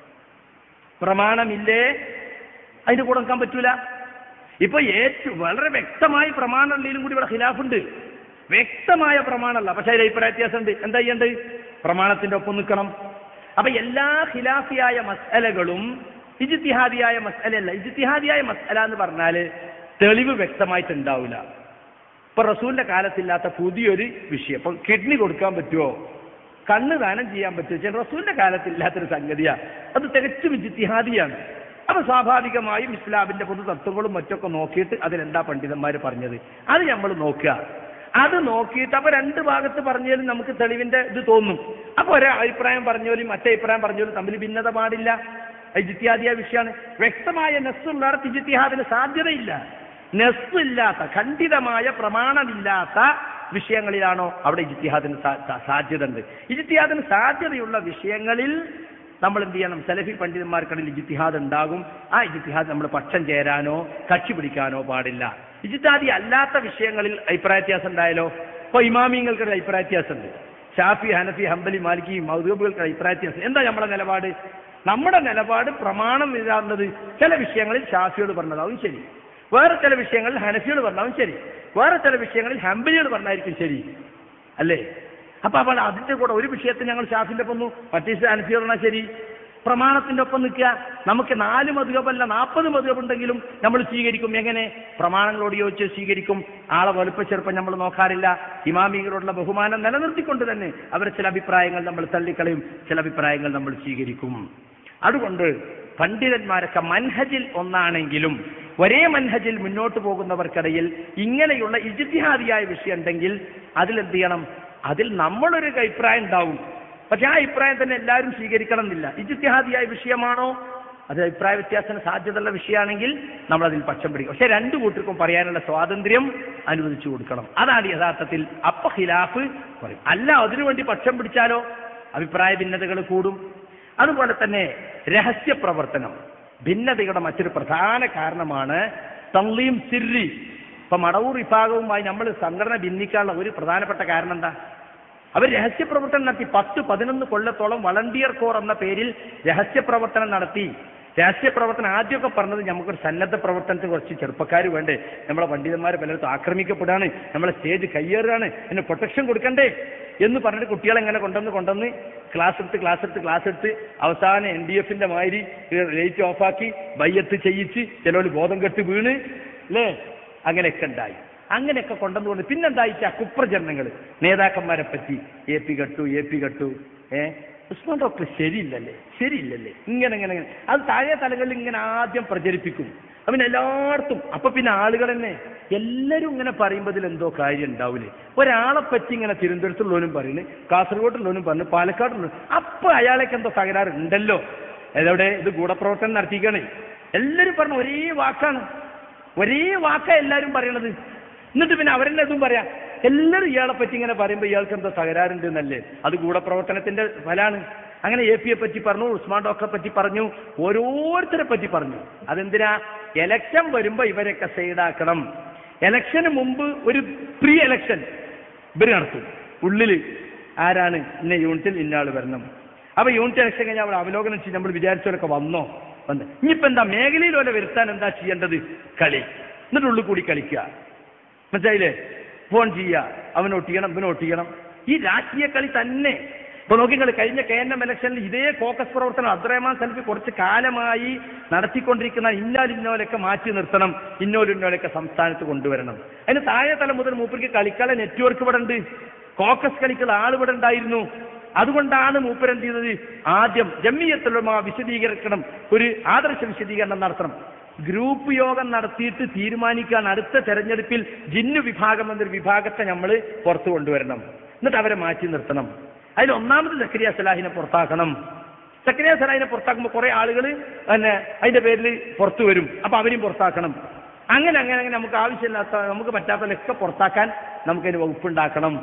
പ്രമാണമില്ലേ അതിന്റെ കൂടെ നിൽക്കാൻ പറ്റൂല ഇപ്പൊ ഏറ്റവും വളരെ വ്യക്തമായി പ്രമാണം ഉള്ളതിലും കൂടി ഇവിടെ ഖിലാഫുണ്ട് വ്യക്തമായ പ്രമാണമല്ല പക്ഷെ അതിൽ അഭിപ്രായ വ്യത്യാസമുണ്ട് എന്താ ചെയ്യേണ്ടത് പ്രമാണത്തിന്റെ ഒപ്പം നിൽക്കണം അപ്പൊ എല്ലാ ഖിലാഫിയായ മസലകളും ഇജിത്തിഹാദിയായ മസലയല്ല ഇജിത്തിഹാദിയായ മസല എന്ന് പറഞ്ഞാല് തെളിവ് വ്യക്തമായിട്ട് ഉണ്ടാവില്ല ഇപ്പൊ റസൂലിന്റെ കാലത്തില്ലാത്ത പുതിയൊരു വിഷയം ഇപ്പൊ കിഡ്നി കൊടുക്കാൻ പറ്റുമോ കണ്ണ് ദാനം ചെയ്യാൻ പറ്റുമോ വെച്ചാൽ റസൂലിന്റെ കാലത്തില്ലാത്തൊരു സംഗതിയാ അത് തികച്ചും ഇജിത്തിഹാദിയാണ് അപ്പൊ സ്വാഭാവികമായും ഇസ്ലാമിന്റെ പൊതു തത്വങ്ങളും മറ്റൊക്കെ നോക്കിയിട്ട് അതിലെന്താ പണ്ഡിതന്മാർ പറഞ്ഞത് അത് നമ്മൾ നോക്കുക അത് നോക്കിയിട്ട് അപ്പൊ രണ്ട് ഭാഗത്ത് പറഞ്ഞാലും നമുക്ക് തെളിവിന്റെ ഇത് തോന്നും അപ്പൊ ഒരേ അഭിപ്രായം പറഞ്ഞോലും മറ്റേ അഭിപ്രായം പറഞ്ഞോലും തമ്മിൽ ഭിന്നത പാടില്ല ഇജിത്യാദിയ വിഷയമാണ് വ്യക്തമായ നെസ്സുള്ളിടത്ത് ഇജിത്തിഹാദിന് സാധ്യതയില്ല നെസ്സില്ലാത്ത ഖണ്ഡിതമായ പ്രമാണമില്ലാത്ത വിഷയങ്ങളിലാണോ അവിടെ ഇജിത്തിഹാദിന് സാ- സാ- സാധ്യത ഉണ്ട് ഇജിത്തിഹാദിന് സാധ്യതയുള്ള വിഷയങ്ങളിൽ നമ്മൾ എന്ത് ചെയ്യണം സലഫി പണ്ഡിതന്മാർക്കിടയിൽ ഇജിത്തിഹാദ് ഉണ്ടാകും ആ ഇജിത്തിഹാദ് നമ്മൾ പക്ഷം ചേരാനോ കക്ഷി പിടിക്കാനോ പാടില്ല ഇജിത്തിഹാദി അല്ലാത്ത വിഷയങ്ങളിൽ അഭിപ്രായ വ്യത്യാസം ഉണ്ടായാലോ ഇപ്പൊ ഇമാമിങ്ങൾക്കിടയിൽ അഭിപ്രായ വ്യത്യാസമുണ്ട് ഷാഫി ഹനഫി ഹംബലി മാലിക്കി മൗദൂബുകൾക്ക് അഭിപ്രായ വ്യത്യാസം എന്താ നമ്മുടെ നിലപാട് നമ്മുടെ നിലപാട് പ്രമാണം ഇല്ലാന്നത് ചില വിഷയങ്ങളിൽ ഷാഫിയോട് പറഞ്ഞതാവും ശരി വേറെ ചില വിഷയങ്ങളിൽ ഹനഫിയോട് പറഞ്ഞാവും ശരി വേറെ ചില വിഷയങ്ങളിൽ ഹംബലിയോട് പറഞ്ഞായിരിക്കും ശരി അല്ലേ അപ്പൊ അപ്പോൾ അതിന്റെ കൂടെ ഒരു വിഷയത്തിൽ ഞങ്ങൾ ഷാഫിന്റെ ഒപ്പം മറ്റേ ഹനഫിയോട് പറഞ്ഞാൽ ശരി പ്രമാണത്തിന്റെ ഒപ്പം നിൽക്കുക നമുക്ക് നാല് മധുകബല്ല നാൽപ്പത് മധുകബുണ്ടെങ്കിലും നമ്മൾ സ്വീകരിക്കും എങ്ങനെ പ്രമാണങ്ങളോട് യോജിച്ച് സ്വീകരിക്കും ആളെ വലുപ്പ ചെറുപ്പം നമ്മൾ നോക്കാറില്ല ഇമാമികളോടുള്ള ബഹുമാനം നിലനിർത്തിക്കൊണ്ട് തന്നെ അവരെ ചില അഭിപ്രായങ്ങൾ നമ്മൾ തള്ളിക്കളയും ചില അഭിപ്രായങ്ങൾ നമ്മൾ സ്വീകരിക്കും അതുകൊണ്ട് പണ്ഡിതന്മാരൊക്കെ മൻഹജിൽ ഒന്നാണെങ്കിലും ഒരേ മൻഹജിൽ മുന്നോട്ട് പോകുന്നവർക്കിടയിൽ ഇങ്ങനെയുള്ള ഇജിത്തിഹാദിയായ വിഷയം ഉണ്ടെങ്കിൽ അതിലെന്ത് ചെയ്യണം അതിൽ നമ്മളൊരു അഭിപ്രായം ഉണ്ടാവും പക്ഷെ ആ അഭിപ്രായം തന്നെ എല്ലാവരും സ്വീകരിക്കണം എന്നില്ല ഇജിത്തിഹാദിയായ വിഷയമാണോ അത് അഭിപ്രായ വ്യത്യാസത്തിന് സാധ്യതയുള്ള വിഷയമാണെങ്കിൽ നമ്മൾ അതിൽ പക്ഷം പിടിക്കും പക്ഷെ രണ്ടു കൂട്ടർക്കും പറയാനുള്ള സ്വാതന്ത്ര്യം അനുവദിച്ചു കൊടുക്കണം അതാണ് യഥാർത്ഥത്തിൽ അപ്പ ഖിലാഫ് പറയും അല്ല അതിനുവേണ്ടി പക്ഷം പിടിച്ചാലോ അഭിപ്രായ ഭിന്നതകൾ കൂടും അതുപോലെ തന്നെ രഹസ്യ പ്രവർത്തനം ഭിന്നതയുടെ മറ്റൊരു പ്രധാന കാരണമാണ് തള്ളീം സിരി ഇപ്പൊ മടവൂർ വിഭാഗവുമായി നമ്മൾ സംഘടന ഭിന്നിക്കാനുള്ള ഒരു പ്രധാനപ്പെട്ട കാരണം എന്താ അവർ രഹസ്യപ്രവർത്തനം നടത്തി പത്ത് പതിനൊന്ന് കൊല്ലത്തോളം വളണ്ടിയർ കോർ എന്ന പേരിൽ രഹസ്യപ്രവർത്തനം നടത്തി രഹസ്യപ്രവർത്തനം ആദ്യമൊക്കെ പറഞ്ഞത് നമുക്കൊരു സന്നദ്ധ പ്രവർത്തനത്തിന് കുറച്ച് ചെറുപ്പക്കാർ വേണ്ടേ നമ്മളെ പണ്ഡിതന്മാർ പലയിടത്തും ആക്രമിക്കപ്പെടുകയാണ് നമ്മളെ സ്റ്റേജ് കയ്യേറുകയാണ് അതിന് പ്രൊട്ടക്ഷൻ കൊടുക്കണ്ടേ എന്ന് പറഞ്ഞിട്ട് കുട്ടികളെ ഇങ്ങനെ കൊണ്ടുവന്ന് കൊണ്ടുവന്ന് ക്ലാസ് എടുത്ത് ക്ലാസ് എടുത്ത് ക്ലാസ് എടുത്ത് അവസാനം എൻ ഡി എഫിന്റെ മാതിരി ലൈറ്റ് ഓഫാക്കി ബയ്യത്ത് ചെയ്യിച്ച് ചിലവർ ബോധം കെട്ട് വീണ് അല്ലേ അങ്ങനെയൊക്കെ ഉണ്ടായി അങ്ങനെയൊക്കെ കൊണ്ടുവന്നുകൊണ്ട് പിന്നെന്തായിച്ച കുപ്രചരണങ്ങൾ നേതാക്കന്മാരെ പറ്റി എ പി കട്ടു എ പി കട്ടു ഏ ഉസ്മാൻ ഡോക്ടർ ശരിയില്ലല്ലേ ശരിയില്ലല്ലേ ഇങ്ങനെ ഇങ്ങനെ ഇങ്ങനെ അത് താഴെ തലങ്ങളിൽ ഇങ്ങനെ ആദ്യം പ്രചരിപ്പിക്കും അവൻ എല്ലായിടത്തും അപ്പൊ പിന്നെ ആളുകൾ തന്നെ എല്ലാവരും ഇങ്ങനെ പറയുമ്പോൾ ഇതിൽ എന്തോ കാര്യം ഉണ്ടാവില്ലേ ഒരാളെ പറ്റി ഇങ്ങനെ തിരുവനന്തപുരത്തുള്ളവനും പറയുന്നു കാസർഗോഡുള്ളവനും പറഞ്ഞു പാലക്കാടുള്ളവനും അപ്പൊ അയാളേക്ക് എന്തോ തകരാറ് ഉണ്ടല്ലോ എവിടെ ഇത് ഗൂഢപ്രവർത്തനം നടത്തിക്കണേ എല്ലാവരും പറഞ്ഞ ഒരേ വാക്കാണ് ഒരേ വാക്കാ എല്ലാവരും പറയണത് എന്നിട്ട് പിന്നെ അവരെന്നെ ഇതും പറയാം എല്ലാവരും ഇയാളെ പറ്റി ഇങ്ങനെ പറയുമ്പോൾ ഇയാൾക്ക് എന്തോ തകരാറുണ്ട് എന്നല്ലേ അത് ഗൂഢപ്രവർത്തനത്തിന്റെ ഫലാണ് അങ്ങനെ എ പിയെ പറ്റി പറഞ്ഞു ഉസ്മാൻ ഡോക്ടറെ പറ്റി പറഞ്ഞു ഓരോരുത്തരെ പറ്റി പറഞ്ഞു അതെന്തിനാ എലക്ഷൻ വരുമ്പോ ഇവരൊക്കെ സൈഡാക്കണം എലക്ഷന് മുമ്പ് ഒരു പ്രീ എലക്ഷൻ ഇവര് നടത്തും ഉള്ളില് ആരാണ് ഇന്ന യൂണിറ്റിൽ ഇന്ന ആള് വരണം അപ്പൊ യൂണിറ്റ് ഇലക്ഷൻ കഴിഞ്ഞാൽ അവിടെ അവലോകനം ചെയ്ത് നമ്മൾ വിചാരിച്ചവരൊക്കെ വന്നോ വന്ന് ഇനിയിപ്പോ എന്താ മേഖലയിൽ പോലെ വരുത്താൻ എന്താ ചെയ്യേണ്ടത് കളി എന്നിട്ട് ഉള്ളിൽ കൂടി കളിക്കുക മനസ്സിലായില്ലേ ഫോൺ ചെയ്യുക അവൻ ഒട്ടിക്കണം ഇവൻ ഒട്ടിക്കണം ഈ രാഷ്ട്രീയ കളി തന്നെ ഇപ്പൊ നോക്കിങ്ങൾ കഴിഞ്ഞ കെ എൻ എം ഇലക്ഷനിൽ ഇതേ ഫോക്കസ് പ്രവർത്തനം അബ്ദുറഹ്മാൻ സൽഫി കുറച്ച് കാലമായി നടത്തിക്കൊണ്ടിരിക്കുന്ന ഇന്നാൽ ഇന്നോലൊക്കെ മാറ്റി നിർത്തണം ഇന്നോലും ഇന്നോലൊക്കെ സംസ്ഥാനത്ത് കൊണ്ടുവരണം അതിന് താഴെ തലം മുതൽ മൂപ്പർക്ക് കളിക്കാനുള്ള നെറ്റ്വർക്ക് ഇവിടെ ഉണ്ട് കോക്കസ് കളിക്കുള്ള ആൾ ഇവിടെ ഉണ്ടായിരുന്നു അതുകൊണ്ടാണ് മൂപ്പർ എന്ത് ചെയ്തത് ആദ്യം ജമ്മിയത്തുലമ വിശദീകരിക്കണം ഒരു ആദർശ വിശദീകരണം നടത്തണം ഗ്രൂപ്പ് യോഗം നടത്തിയിട്ട് തീരുമാനിക്കാൻ അടുത്ത തെരഞ്ഞെടുപ്പിൽ ജിന്നു വിഭാഗം എന്നൊരു വിഭാഗത്തെ നമ്മൾ പുറത്തു കൊണ്ടുവരണം എന്നിട്ട് അവരെ മാറ്റി നിർത്തണം അതിൽ ഒന്നാമത് സക്രിയ സലാഹിനെ പുറത്താക്കണം സക്രിയ സലാഹിനെ പുറത്താക്കുമ്പോൾ കുറെ ആളുകൾ പിന്നെ അതിന്റെ പേരിൽ പുറത്തു വരും അപ്പൊ അവരെയും പുറത്താക്കണം അങ്ങനെ അങ്ങനെ അങ്ങനെ നമുക്ക് ആവശ്യമില്ലാത്ത നമുക്ക് പറ്റാത്തതൊക്കെ പുറത്താക്കാൻ നമുക്കതിന് വകുപ്പുണ്ടാക്കണം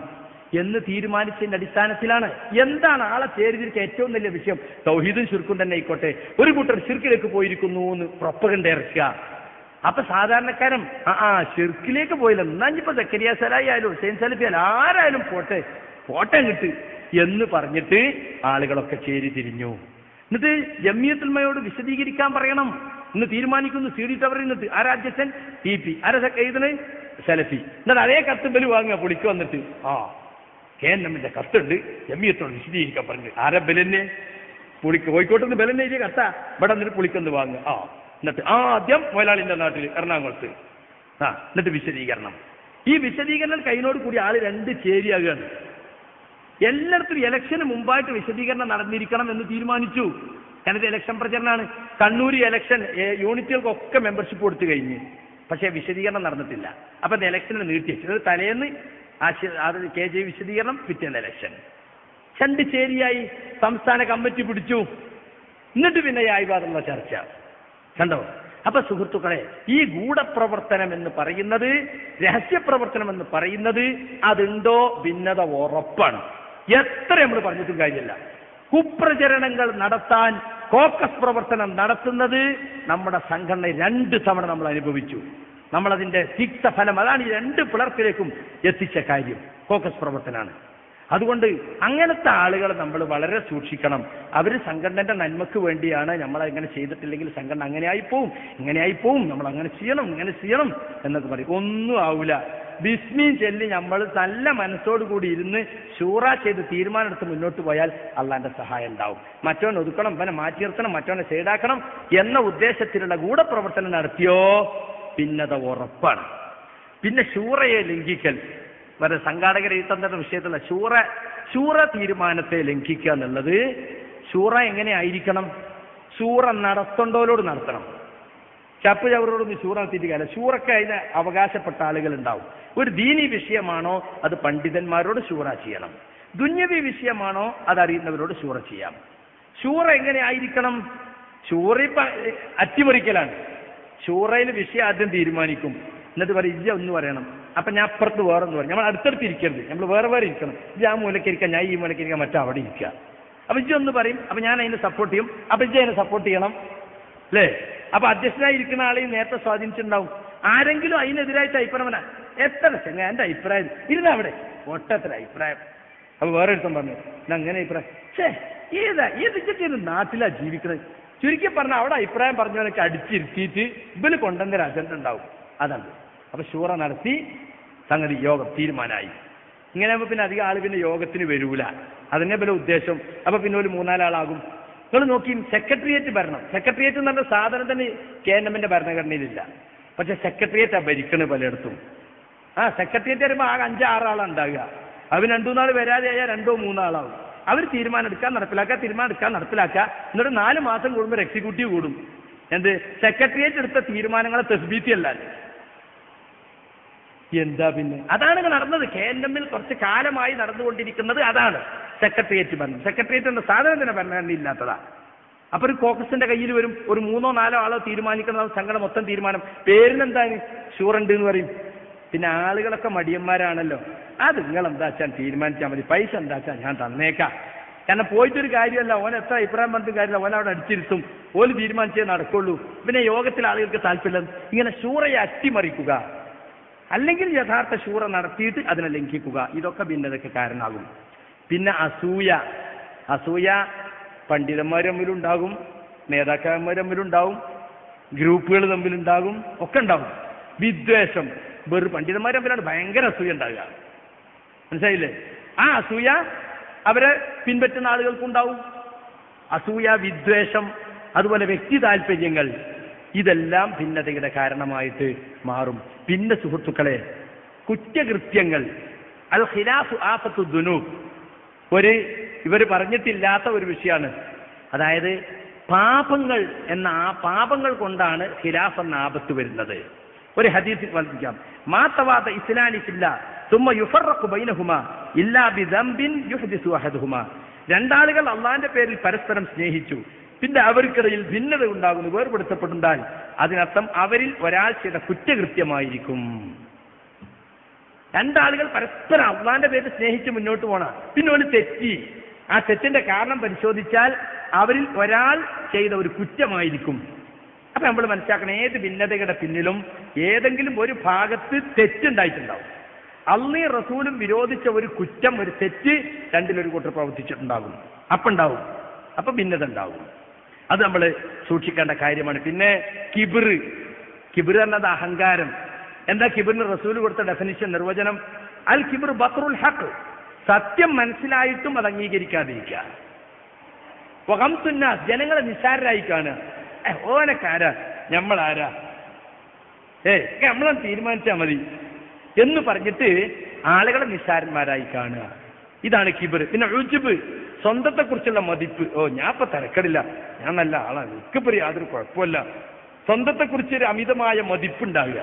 എന്ന് തീരുമാനിച്ചതിന്റെ അടിസ്ഥാനത്തിലാണ് എന്താണ് ആളെ ചേരിതിരിച്ച ഏറ്റവും വലിയ വിഷയം തൗഹീദും ശിർക്കും തന്നെ ആയിക്കോട്ടെ ഒരു കൂട്ടർ ശിർക്കിലേക്ക് പോയിരിക്കുന്നു എന്ന് പ്രൊപ്പകണ്ട ഇറക്കുക അപ്പൊ സാധാരണക്കാരൻ ആ ആ ഷിർക്കിലേക്ക് പോയില്ല എന്നാ ഇനിയിപ്പോ സക്കരിയ സലായി ആയാലും ഹുസൈൻ സലഫി ആയാലും ആരായാലും പോട്ടെ പോട്ടെ കിട്ട് എന്ന് പറഞ്ഞിട്ട് ആളുകളൊക്കെ ചേരി തിരിഞ്ഞു എന്നിട്ട് ജമിയത്തുൽമയോട് വിശദീകരിക്കാൻ പറയണം ഇന്ന് തീരുമാനിക്കുന്നു സി ഡി ടവറിൽ നിന്നിട്ട് ആരാധ്യക്ഷൻ ടി പി ആരാ എഴുതണേ സലഫി എന്നിട്ട് അതേ കത്ത് ബലു വാങ്ങുക പുളിക്ക് വന്നിട്ട് ആ കെ എൻ എമ്മിന്റെ കത്തുണ്ട് ജമിയത്തോട് വിശദീകരിക്കാൻ പറഞ്ഞു ആരാ ബലന്നെ പുളിക്ക് കോഴിക്കോട്ട് നിന്ന് ബലന്നെ എഴുതിയ കത്താ ഇവിടെ എന്നിട്ട് പുളിക്കൊന്ന് വാങ്ങുക ആ എന്നിട്ട് ആദ്യം മുതലാളിന്റെ നാട്ടിൽ എറണാകുളത്ത് ആ എന്നിട്ട് വിശദീകരണം ഈ വിശദീകരണം കഴിഞ്ഞോട് കൂടി ആള് രണ്ട് ചേരിയാകുകയാണ് എല്ലായിടത്തും ഇലക്ഷന് മുമ്പായിട്ട് വിശദീകരണം നടന്നിരിക്കണം എന്ന് തീരുമാനിച്ചു കാരണം ഇത് ഇലക്ഷൻ പ്രചരണമാണ് കണ്ണൂർ ഇലക്ഷൻ ഏ, യൂണിറ്റുകൾക്കൊക്കെ മെമ്പർഷിപ്പ് കൊടുത്തു കഴിഞ്ഞ് പക്ഷേ വിശദീകരണം നടന്നിട്ടില്ല അപ്പൊ ഇത് ഇലക്ഷന് നീട്ടി വെച്ചു ഇത് തലേന്ന് ആ ശ- അത് കെ ജെ വിശദീകരണം പിറ്റേന്ന് ഇലക്ഷൻ രണ്ട് ചേരിയായി സംസ്ഥാന കമ്മിറ്റി പിടിച്ചു എന്നിട്ട് പിന്നെ ഈ ആയിവാദമുള്ള ചർച്ച കണ്ടോ അപ്പൊ സുഹൃത്തുക്കളെ ഈ ഗൂഢപ്രവർത്തനം എന്ന് പറയുന്നത് രഹസ്യപ്രവർത്തനം എന്ന് പറയുന്നത് അതുണ്ടോ ഭിന്നത ഉറപ്പാണ് എത്ര നമ്മൾ പറഞ്ഞിട്ടും കാര്യമില്ല കുപ്രചരണങ്ങൾ നടത്താൻ കോക്കസ് പ്രവർത്തനം നടത്തുന്നത് നമ്മുടെ സംഘടന രണ്ട് തവണ നമ്മൾ അനുഭവിച്ചു നമ്മളതിന്റെ തിക്തഫലം അതാണ് ഈ രണ്ട് പിളർപ്പിലേക്കും എത്തിച്ച കാര്യം കോക്കസ് പ്രവർത്തനമാണ് അതുകൊണ്ട് അങ്ങനത്തെ ആളുകളെ നമ്മൾ വളരെ സൂക്ഷിക്കണം അവർ സംഘടനയുടെ നന്മക്ക് വേണ്ടിയാണ് നമ്മൾ അങ്ങനെ ചെയ്തിട്ടില്ലെങ്കിൽ സംഘടന അങ്ങനെ ആയിപ്പോവും ഇങ്ങനെ ആയിപ്പോവും നമ്മൾ അങ്ങനെ ചെയ്യണം ഇങ്ങനെ ചെയ്യണം എന്നൊക്കെ പറയും ഒന്നും ആവൂല ബിസ്മീൻ ചൊല്ലി നമ്മൾ നല്ല മനസ്സോടു കൂടി ഇരുന്ന് ഷൂറ ചെയ്ത് തീരുമാനമെടുത്ത് മുന്നോട്ട് പോയാൽ അള്ളാന്റെ സഹായം ഉണ്ടാവും മറ്റവനെ ഒതുക്കണം ഇവനെ മാറ്റി നിർത്തണം മറ്റവനെ സൈഡാക്കണം എന്ന ഉദ്ദേശത്തിലുള്ള ഗൂഢപ്രവർത്തനം നടത്തിയോ പിന്നത ഉറപ്പാണ് പിന്നെ ഷൂറയെ ലംഘിക്കൽ വരെ സംഘാടകരെ ഈ തന്ന വിഷയത്തിലുള്ള ഷൂറ ഷൂറ തീരുമാനത്തെ ലംഘിക്കുക എന്നുള്ളത് ഷൂറ എങ്ങനെ ആയിരിക്കണം ഷൂറ നടത്തേണ്ടവരോട് നടത്തണം ചപ്പ് ചവറോടൊന്നും ഷൂറ നടത്തിയിട്ട് കാര്യമില്ല ഷൂറൊക്കെ അതിന് അവകാശപ്പെട്ട ആളുകൾ ഉണ്ടാവും ഒരു ദീനി വിഷയമാണോ അത് പണ്ഡിതന്മാരോട് ഷൂറ ചെയ്യണം ദുന്യവി വിഷയമാണോ അത് അറിയുന്നവരോട് ഷൂറ ചെയ്യാം ഷൂറ എങ്ങനെ ആയിരിക്കണം ഷൂറ ഇപ്പൊ അട്ടിമറിക്കലാണ് ഷൂറയിൽ വിഷയം ആദ്യം തീരുമാനിക്കും എന്നിട്ട് പറയും ഇജ്ജ ഒന്ന് പറയണം അപ്പൊ ഞാൻ അപ്പുറത്ത് വേറെ ഒന്ന് പറയും നമ്മൾ അടുത്തടുത്ത് ഇരിക്കരുത് നമ്മൾ വേറെ വേറെ ഇരിക്കണം ഇജ്ജ് ആ മൂലക്ക് ഇരിക്കാം ഞാൻ ഈ മൂലക്ക് ഇരിക്കാം മറ്റേ അവിടെ ഇരിക്കുക അപ്പൊ ഇജ്ജ് ഒന്ന് പറയും അപ്പൊ ഞാൻ അതിനെ സപ്പോർട്ട് ചെയ്യും അപ്പൊ ഇജ്ജ് അതിനെ സപ്പോർട്ട് ചെയ്യണം അല്ലേ അപ്പൊ അധ്യക്ഷനായി ഇരിക്കുന്ന ആളെയും നേരത്തെ സ്വാധീനിച്ചിട്ടുണ്ടാവും ആരെങ്കിലും അതിനെതിരായിട്ട് അഭിപ്രായം പറഞ്ഞാൽ എത്ര ചെങ്ങ എന്റെ അഭിപ്രായം ഇരുന്ന അവിടെ ഒട്ടത്ര അഭിപ്രായം അപ്പൊ വേറെ ഒരുത്തം പറഞ്ഞു "എന്നാ അങ്ങനെ അഭിപ്രായം ഛേ ഏതാ ഏത് ഇജ്ജൊക്കെ നാട്ടിലാ ജീവിക്കുന്നത് ചുരുക്കി പറഞ്ഞ അവിടെ അഭിപ്രായം പറഞ്ഞവരൊക്കെ അടിച്ചിരുത്തിയിട്ട് ഇവന് കൊണ്ടുവന്നൊരു അജണ്ട ഉണ്ടാവും അതാണ് അപ്പൊ ഷൂറ നടത്തി സംഗതി യോഗം തീരുമാനമായി ഇങ്ങനെ ആകുമ്പോൾ പിന്നെ അധികം ആള് പിന്നെ യോഗത്തിന് വരൂല അതിനെ പിന്നെ ഉദ്ദേശം അപ്പൊ പിന്നെ ഒരു മൂന്നാലാളാകും നിങ്ങൾ നോക്കി സെക്രട്ടേറിയറ്റ് ഭരണം സെക്രട്ടേറിയറ്റ് എന്ന് പറഞ്ഞ സാധനം തന്നെ കെ എൻ എമ്മിന്റെ ഭരണഘടനയിലില്ല പക്ഷെ സെക്രട്ടേറിയറ്റാ ഭരിക്കണത് പലയിടത്തും ആ സെക്രട്ടേറിയറ്റ് വരുമ്പോൾ ആകെ അഞ്ചാറാളാണ് ഉണ്ടാകുക അവൻ രണ്ടു നാൾ വരാതെ ആയാൽ രണ്ടോ മൂന്നോ ആളാവും അവർ തീരുമാനം എടുക്കാൻ നടപ്പിലാക്കുക തീരുമാനം എടുക്കാൻ നടപ്പിലാക്കുക എന്നിട്ട് നാല് മാസം കൂടുമ്പോൾ എക്സിക്യൂട്ടീവ് കൂടും എന്ത് സെക്രട്ടേറിയറ്റ് എടുത്ത തീരുമാനങ്ങളെ തെസ്ബീത്തി അല്ല എന്താ പിന്നെ അതാണ് ഇങ്ങ് നടന്നത് കെ എൻ എമ്മിൽ കുറച്ച് കാലമായി നടന്നുകൊണ്ടിരിക്കുന്നത് അതാണ് സെക്രട്ടേറിയറ്റ് ഭരണം സെക്രട്ടേറിയറ്റ് എന്ന സാധനം തന്നെ ഭരണഘടന ഇല്ലാത്തതാ അപ്പൊ ഒരു കോക്കസിന്റെ കയ്യിൽ വരും ഒരു മൂന്നോ നാലോ ആളോ തീരുമാനിക്കുന്ന സംഘടന മൊത്തം തീരുമാനം പേരിനെന്താണ് ഷൂറുണ്ട് എന്ന് പറയും പിന്നെ ആളുകളൊക്കെ മടിയന്മാരാണല്ലോ അത് നിങ്ങൾ എന്താ വെച്ചാൽ തീരുമാനിച്ചാൽ മതി പൈസ എന്താ വെച്ചാൽ ഞാൻ തന്നേക്കാം കാരണം പോയിട്ടൊരു കാര്യമല്ല ഓൻ എത്ര അഭിപ്രായം പറഞ്ഞിട്ട് കാര്യമില്ല ഓൻ അവിടെ അടിച്ചിരുത്തും ഓല് തീരുമാനിച്ചേ നടക്കുള്ളൂ പിന്നെ യോഗത്തിൽ ആളുകൾക്ക് താല്പര്യം ഇങ്ങനെ ഷൂറയെ അട്ടിമറിക്കുക അല്ലെങ്കിൽ യഥാർത്ഥ ശൂറ നടത്തിയിട്ട് അതിനെ ലംഘിക്കുക ഇതൊക്കെ ഭിന്നതയ്ക്ക് കാരണമാകും പിന്നെ അസൂയ അസൂയ പണ്ഡിതന്മാർ തമ്മിലുണ്ടാകും നേതാക്കന്മാർ തമ്മിലുണ്ടാവും ഗ്രൂപ്പുകൾ തമ്മിലുണ്ടാകും ഒക്കെ ഉണ്ടാവും വിദ്വേഷം വെറു പണ്ഡിതന്മാർ തമ്മിലാണ് ഭയങ്കര അസൂയ ഉണ്ടാകുക മനസ്സിലായില്ലേ ആ അസൂയ അവരെ പിൻപറ്റുന്ന ആളുകൾക്കുണ്ടാവും അസൂയ വിദ്വേഷം അതുപോലെ വ്യക്തി താല്പര്യങ്ങൾ ഇതെല്ലാം ഭിന്നതയുടെ കാരണമായിട്ട് മാറും പിന്നെ സുഹൃത്തുക്കളെ കുറ്റകൃത്യങ്ങൾ അൽ ഖിലാഫു ആഫത്തു ദുനൂബ് ഒരു ഇവർ പറഞ്ഞിട്ടില്ലാത്ത ഒരു വിഷയമാണ് അതായത് പാപങ്ങൾ എന്ന ആ പാപങ്ങൾ കൊണ്ടാണ് ഖിലാഫ് എന്ന ആപത്ത് വരുന്നത് ഒരു ഹദീസിൽ വർദ്ധിക്കാം മാത്തവാദ ഇസ്ലാനിക്കില്ല തുമ്മ യുഫറഖു ബൈനഹുമ ഇല്ലാ ബിദംബിൻ യുഹ്ദിസു അഹദുഹുമ രണ്ടാളുകൾ അള്ളാന്റെ പേരിൽ പരസ്പരം സ്നേഹിച്ചു പിന്നെ അവർക്കിടയിൽ ഭിന്നത ഉണ്ടാകുന്നു വേർപെടുത്തപ്പെട്ടുണ്ടാൽ അതിനർത്ഥം അവരിൽ ഒരാൾ ചെയ്ത കുറ്റകൃത്യമായിരിക്കും രണ്ടാളുകൾ പരസ്പരം അള്ളാന്റെ പേര് സ്നേഹിച്ച് മുന്നോട്ട് പോകണം പിന്നെ ഒരു തെറ്റി ആ തെറ്റിന്റെ കാരണം പരിശോധിച്ചാൽ അവരിൽ ഒരാൾ ചെയ്ത ഒരു കുറ്റമായിരിക്കും അപ്പൊ നമ്മൾ മനസ്സിലാക്കണം ഏത് ഭിന്നതയുടെ പിന്നിലും ഏതെങ്കിലും ഒരു ഭാഗത്ത് തെറ്റുണ്ടായിട്ടുണ്ടാവും അള്ളി റസൂലും വിരോധിച്ച ഒരു കുറ്റം ഒരു തെറ്റ് രണ്ടിലൊരു കൂട്ടർ പ്രവർത്തിച്ചിട്ടുണ്ടാകും അപ്പൊ ഉണ്ടാവും അപ്പൊ ഭിന്നത ഉണ്ടാവും അത് നമ്മൾ സൂക്ഷിക്കേണ്ട കാര്യമാണ് പിന്നെ കിബിറ് കിബിർ എന്നത് അഹങ്കാരം എന്താ കിബിറിന് റസൂൽ കൊടുത്ത ഡെഫിനിഷൻ നിർവചനം അൽ കിബിർ ബത്രുൽ ഹക്ക് സത്യം മനസ്സിലായിട്ടും അത് അംഗീകരിക്കാതിരിക്കുക വഹംസുന്നാസ് ജനങ്ങളെ നിസ്സാരരായി കാണുക ഏ ഓനക്കാരാ നമ്മളാരാ ഏ നമ്മളെ തീരുമാനിച്ചാൽ മതി എന്ന് പറഞ്ഞിട്ട് ആളുകളെ നിസ്സാരന്മാരായി കാണുക ഇതാണ് കിബിർ പിന്നെ റുജുബ് സ്വന്തത്തെ കുറിച്ചുള്ള മതിപ്പ് ഓ ഞാൻ ഇപ്പൊ തിരക്കടില്ല ഞാൻ നല്ല ആളാണ് എനിക്കിപ്പോ യാതൊരു കുഴപ്പമില്ല സ്വന്തത്തെ കുറിച്ച് ഒരു അമിതമായ മതിപ്പുണ്ടാവുക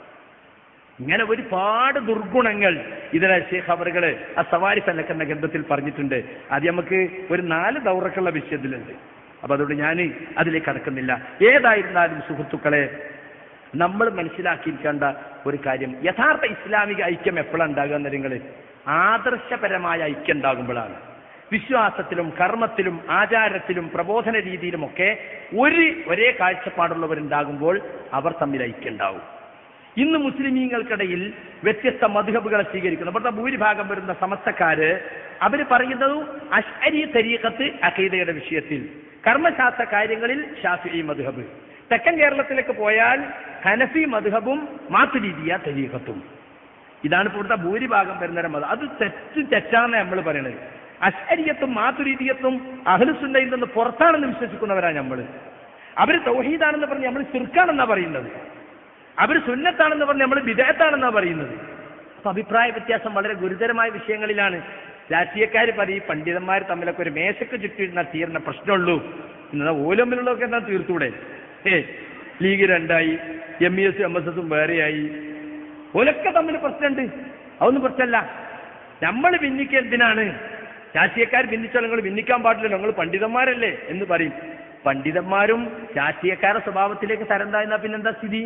ഇങ്ങനെ ഒരുപാട് ദുർഗുണങ്ങൾ ഇതിനെ ഷേഖ് അവറുകള് ആ സവാരി ഫലക്കെന്ന ഗ്രന്ഥത്തിൽ പറഞ്ഞിട്ടുണ്ട് അത് നമുക്ക് ഒരു നാല് ദൗറക്കുള്ള വിഷയത്തിലുണ്ട് അപ്പൊ അതുകൊണ്ട് ഞാൻ അതിലേക്ക് കടക്കുന്നില്ല ഏതായിരുന്നാലും സുഹൃത്തുക്കളെ നമ്മൾ മനസ്സിലാക്കിയിരിക്കേണ്ട ഒരു കാര്യം യഥാർത്ഥ ഇസ്ലാമിക ഐക്യം എപ്പോഴാണ് ഉണ്ടാകുക എന്ന് നിങ്ങൾ ആദർശപരമായ ഐക്യം ഉണ്ടാകുമ്പോഴാണ് വിശ്വാസത്തിലും കർമ്മത്തിലും ആചാരത്തിലും പ്രബോധന രീതിയിലുമൊക്കെ ഒരു ഒരേ കാഴ്ചപ്പാടുള്ളവരുണ്ടാകുമ്പോൾ അവർ തമ്മിൽ ഐക്യം ഉണ്ടാവും ഇന്ന് മുസ്ലിമീങ്ങൾക്കിടയിൽ വ്യത്യസ്ത മധുഹബുകളെ സ്വീകരിക്കുന്നു ഇവിടുത്തെ ഭൂരിഭാഗം വരുന്ന സമസ്തക്കാര് അവര് പറയുന്നതും അഷ്അരി തരീഖത്ത് അഖീദയുടെ വിഷയത്തിൽ കർമ്മശാസ്ത്ര കാര്യങ്ങളിൽ ഷാഫി മധുഹബ് തെക്കൻ കേരളത്തിലേക്ക് പോയാൽ ഹനഫി മധുഹബും മാത്തുരീതിയ തരീഖത്തും ഇതാണ് ഇപ്പോൾ ഇവിടുത്തെ ഭൂരിഭാഗം വരുന്ന മതം അത് തെറ്റ് തെറ്റാന്ന് നമ്മൾ പറയുന്നത് അശരീയത്തും മാതുരീതിയത്തും അഹ്ലുസുന്നയിൽ നിന്ന് പുറത്താണെന്ന് വിശ്വസിക്കുന്നവരാണ് നമ്മൾ അവർ തൗഹീദാണെന്ന് പറഞ്ഞ് നമ്മൾ ശിർക്കാണെന്നാ പറയുന്നത് അവർ സുന്നത്താണെന്ന് പറഞ്ഞ് നമ്മൾ വിദേഹത്താണെന്നാ പറയുന്നത് അപ്പൊ അഭിപ്രായ വ്യത്യാസം വളരെ ഗുരുതരമായ വിഷയങ്ങളിലാണ് രാഷ്ട്രീയക്കാർ പറയും പണ്ഡിതന്മാർ തമ്മിലൊക്കെ ഒരു മേശക്ക് ചുറ്റിരുന്ന തീർന്ന പ്രശ്നമുള്ളൂ എന്നാ ഓലമ്പിലുള്ളതൊക്കെ എന്നാ തീർത്തൂടെ ഏ ലീഗ് രണ്ടായി M E S M S എസും വേറെയായി ഓലൊക്കെ തമ്മിൽ പ്രശ്നമുണ്ട് അതൊന്നും പ്രശ്നമല്ല നമ്മൾ ഭിന്നിക്കുക എന്തിനാണ് രാഷ്ട്രീയക്കാർ ഭിന്നിച്ചാൽ നിങ്ങൾ ഭിന്നിക്കാൻ പാടില്ലല്ലോ നിങ്ങൾ പണ്ഡിതന്മാരല്ലേ എന്ന് പറയും പണ്ഡിതന്മാരും രാഷ്ട്രീയക്കാരുടെ സ്വഭാവത്തിലേക്ക് തരം താഴ്ന്ന പിന്നെന്താ സ്ഥിതി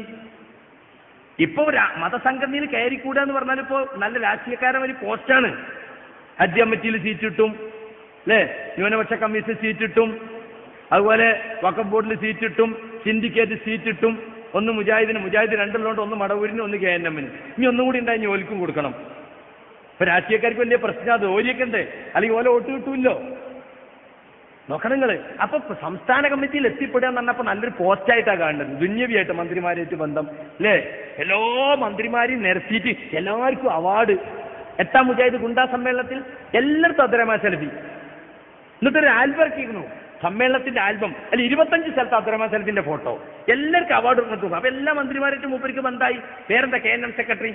ഇപ്പോ രാ- മതസംഘടനയിൽ കയറിക്കൂടുക എന്ന് പറഞ്ഞാൽ ഇപ്പോ നല്ല രാഷ്ട്രീയക്കാരൻ ഒരു പോസ്റ്റാണ് ഹജ്ജ് കമ്മിറ്റിയിൽ സീറ്റ് കിട്ടും അല്ലേ ന്യൂനപക്ഷ കമ്മീഷൻ സീറ്റ് കിട്ടും അതുപോലെ വഖഫ് ബോർഡിൽ സീറ്റ് കിട്ടും സിൻഡിക്കേറ്റ് സീറ്റ് കിട്ടും ഒന്ന് മുജാഹിദിന് മുജാഹിദ് രണ്ടുള്ളതുകൊണ്ട് ഒന്ന് മടവൂരിന് ഒന്ന് കെ എൻ എമ്മിന് ഇനി ഒന്നും കൂടി ഉണ്ടായി ഇനി ഓൽക്കും കൊടുക്കണം ഇപ്പൊ രാഷ്ട്രീയക്കാർക്ക് വലിയ പ്രശ്നം അത് ഓലിയൊക്കെ ഉണ്ട് അല്ലെങ്കിൽ ഓല വോട്ട് കിട്ടൂല്ലോ നോക്കണം നിങ്ങള് അപ്പൊ സംസ്ഥാന കമ്മിറ്റിയിൽ എത്തിപ്പെടുക എന്ന് പറഞ്ഞപ്പോ നല്ലൊരു പോസ്റ്റായിട്ടാണ് കാണുന്നത് ദുന്യവിയായിട്ട് മന്ത്രിമാരായിട്ട് ബന്ധം അല്ലേ എല്ലാ മന്ത്രിമാരെയും നിരത്തിയിട്ട് എല്ലാവർക്കും അവാർഡ് എട്ടാം മുജാഹിദ് ഗുണ്ടാ സമ്മേളനത്തിൽ എല്ലായിടത്തും അബ്ദുറഹ്മാൻ സെൽഫി എന്നിട്ടൊരു ആൽബം ഇറക്കിയിരുന്നു സമ്മേളനത്തിന്റെ ആൽബം അല്ല ഇരുപത്തഞ്ച് സ്ഥലത്ത് അബ്ദുറഹ്മാൻ സെൽഫിന്റെ ഫോട്ടോ എല്ലാവർക്കും അവാർഡ് കൊടുത്തു അപ്പൊ എല്ലാ മന്ത്രിമാരായിട്ട് മൂപ്പർക്ക് ബന്ധമായി വേറെന്താ കെ എൻ എം സെക്രട്ടറി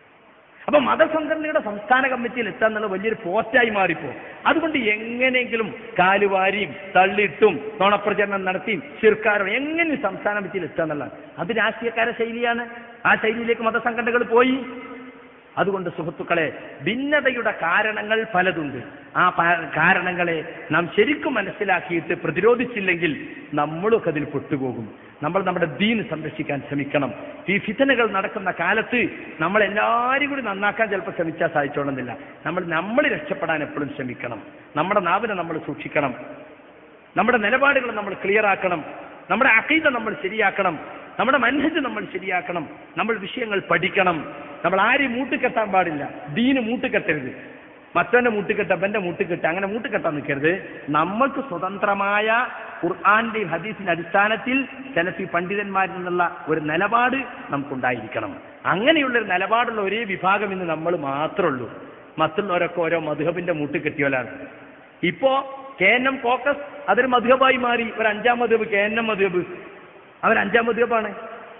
അപ്പൊ മതസംഘടനയുടെ സംസ്ഥാന കമ്മിറ്റിയിൽ എത്താന്നുള്ള വലിയൊരു പോസ്റ്റായി മാറിപ്പോ അതുകൊണ്ട് എങ്ങനെയെങ്കിലും കാലുവാരിയും തള്ളിയിട്ടും നുണപ്രചരണം നടത്തിയും ശിർക്കാരും എങ്ങനെ സംസ്ഥാന കമ്മിറ്റിയിൽ എത്താന്നുള്ളതാണ് അത് രാഷ്ട്രീയക്കാര ശൈലിയാണ് ആ ശൈലിയിലേക്ക് മതസംഘടനകൾ പോയി അതുകൊണ്ട് സുഹൃത്തുക്കളെ ഭിന്നതയുടെ കാരണങ്ങൾ പലതുണ്ട് ആ പ- കാരണങ്ങളെ നാം ശരിക്കും മനസ്സിലാക്കിയിട്ട് പ്രതിരോധിച്ചില്ലെങ്കിൽ നമ്മളൊക്കെ അതിൽ പെട്ടുപോകും നമ്മൾ നമ്മുടെ ദീൻ സംരക്ഷിക്കാൻ ശ്രമിക്കണം ഈ ഫിതനകൾ നടക്കുന്ന കാലത്ത് നമ്മൾ എല്ലാവരും കൂടി നന്നാക്കാൻ ചിലപ്പോൾ ശ്രമിച്ചാൽ സാധിച്ചോളുന്നില്ല നമ്മൾ നമ്മൾ രക്ഷപ്പെടാൻ എപ്പോഴും ശ്രമിക്കണം നമ്മുടെ നാവിനെ നമ്മൾ സൂക്ഷിക്കണം നമ്മുടെ നിലപാടുകൾ നമ്മൾ ക്ലിയർ ആക്കണം നമ്മുടെ അഖീദ നമ്മൾ ശരിയാക്കണം നമ്മുടെ മനസ്സ് നമ്മൾ ശരിയാക്കണം നമ്മൾ വിഷയങ്ങൾ പഠിക്കണം നമ്മൾ ആരെയും മൂട്ടുകെട്ടാൻ പാടില്ല ദീന് മൂട്ടുകെട്ടരുത് മറ്റവന്റെ മൂട്ടുകെട്ട് അവന്റെ മൂട്ടുകെട്ട് അങ്ങനെ മൂട്ടുകെട്ടാൻ നിൽക്കരുത് നമ്മൾക്ക് സ്വതന്ത്രമായ ഖുർആാന്റെയും ഹദീസിന്റെ അടിസ്ഥാനത്തിൽ സെലഫി പണ്ഡിതന്മാരിൽ നിന്നുള്ള ഒരു നിലപാട് നമുക്കുണ്ടായിരിക്കണം അങ്ങനെയുള്ള ഒരു നിലപാടുള്ള ഒരേ വിഭാഗം ഇന്ന് നമ്മൾ മാത്രമേ ഉള്ളൂ മറ്റുള്ളവരൊക്കെ ഓരോ മധുഹബിന്റെ മൂട്ടുകെട്ടിയോലാണ് ഇപ്പോ കെ എൻ എം കോക്കസ് അതൊരു മധുഹബായി മാറി ഒരു അഞ്ചാം മധുഹബ് കെ എൻ എം മധുഹബ് അവർ അഞ്ചാം മധുഹബാണ്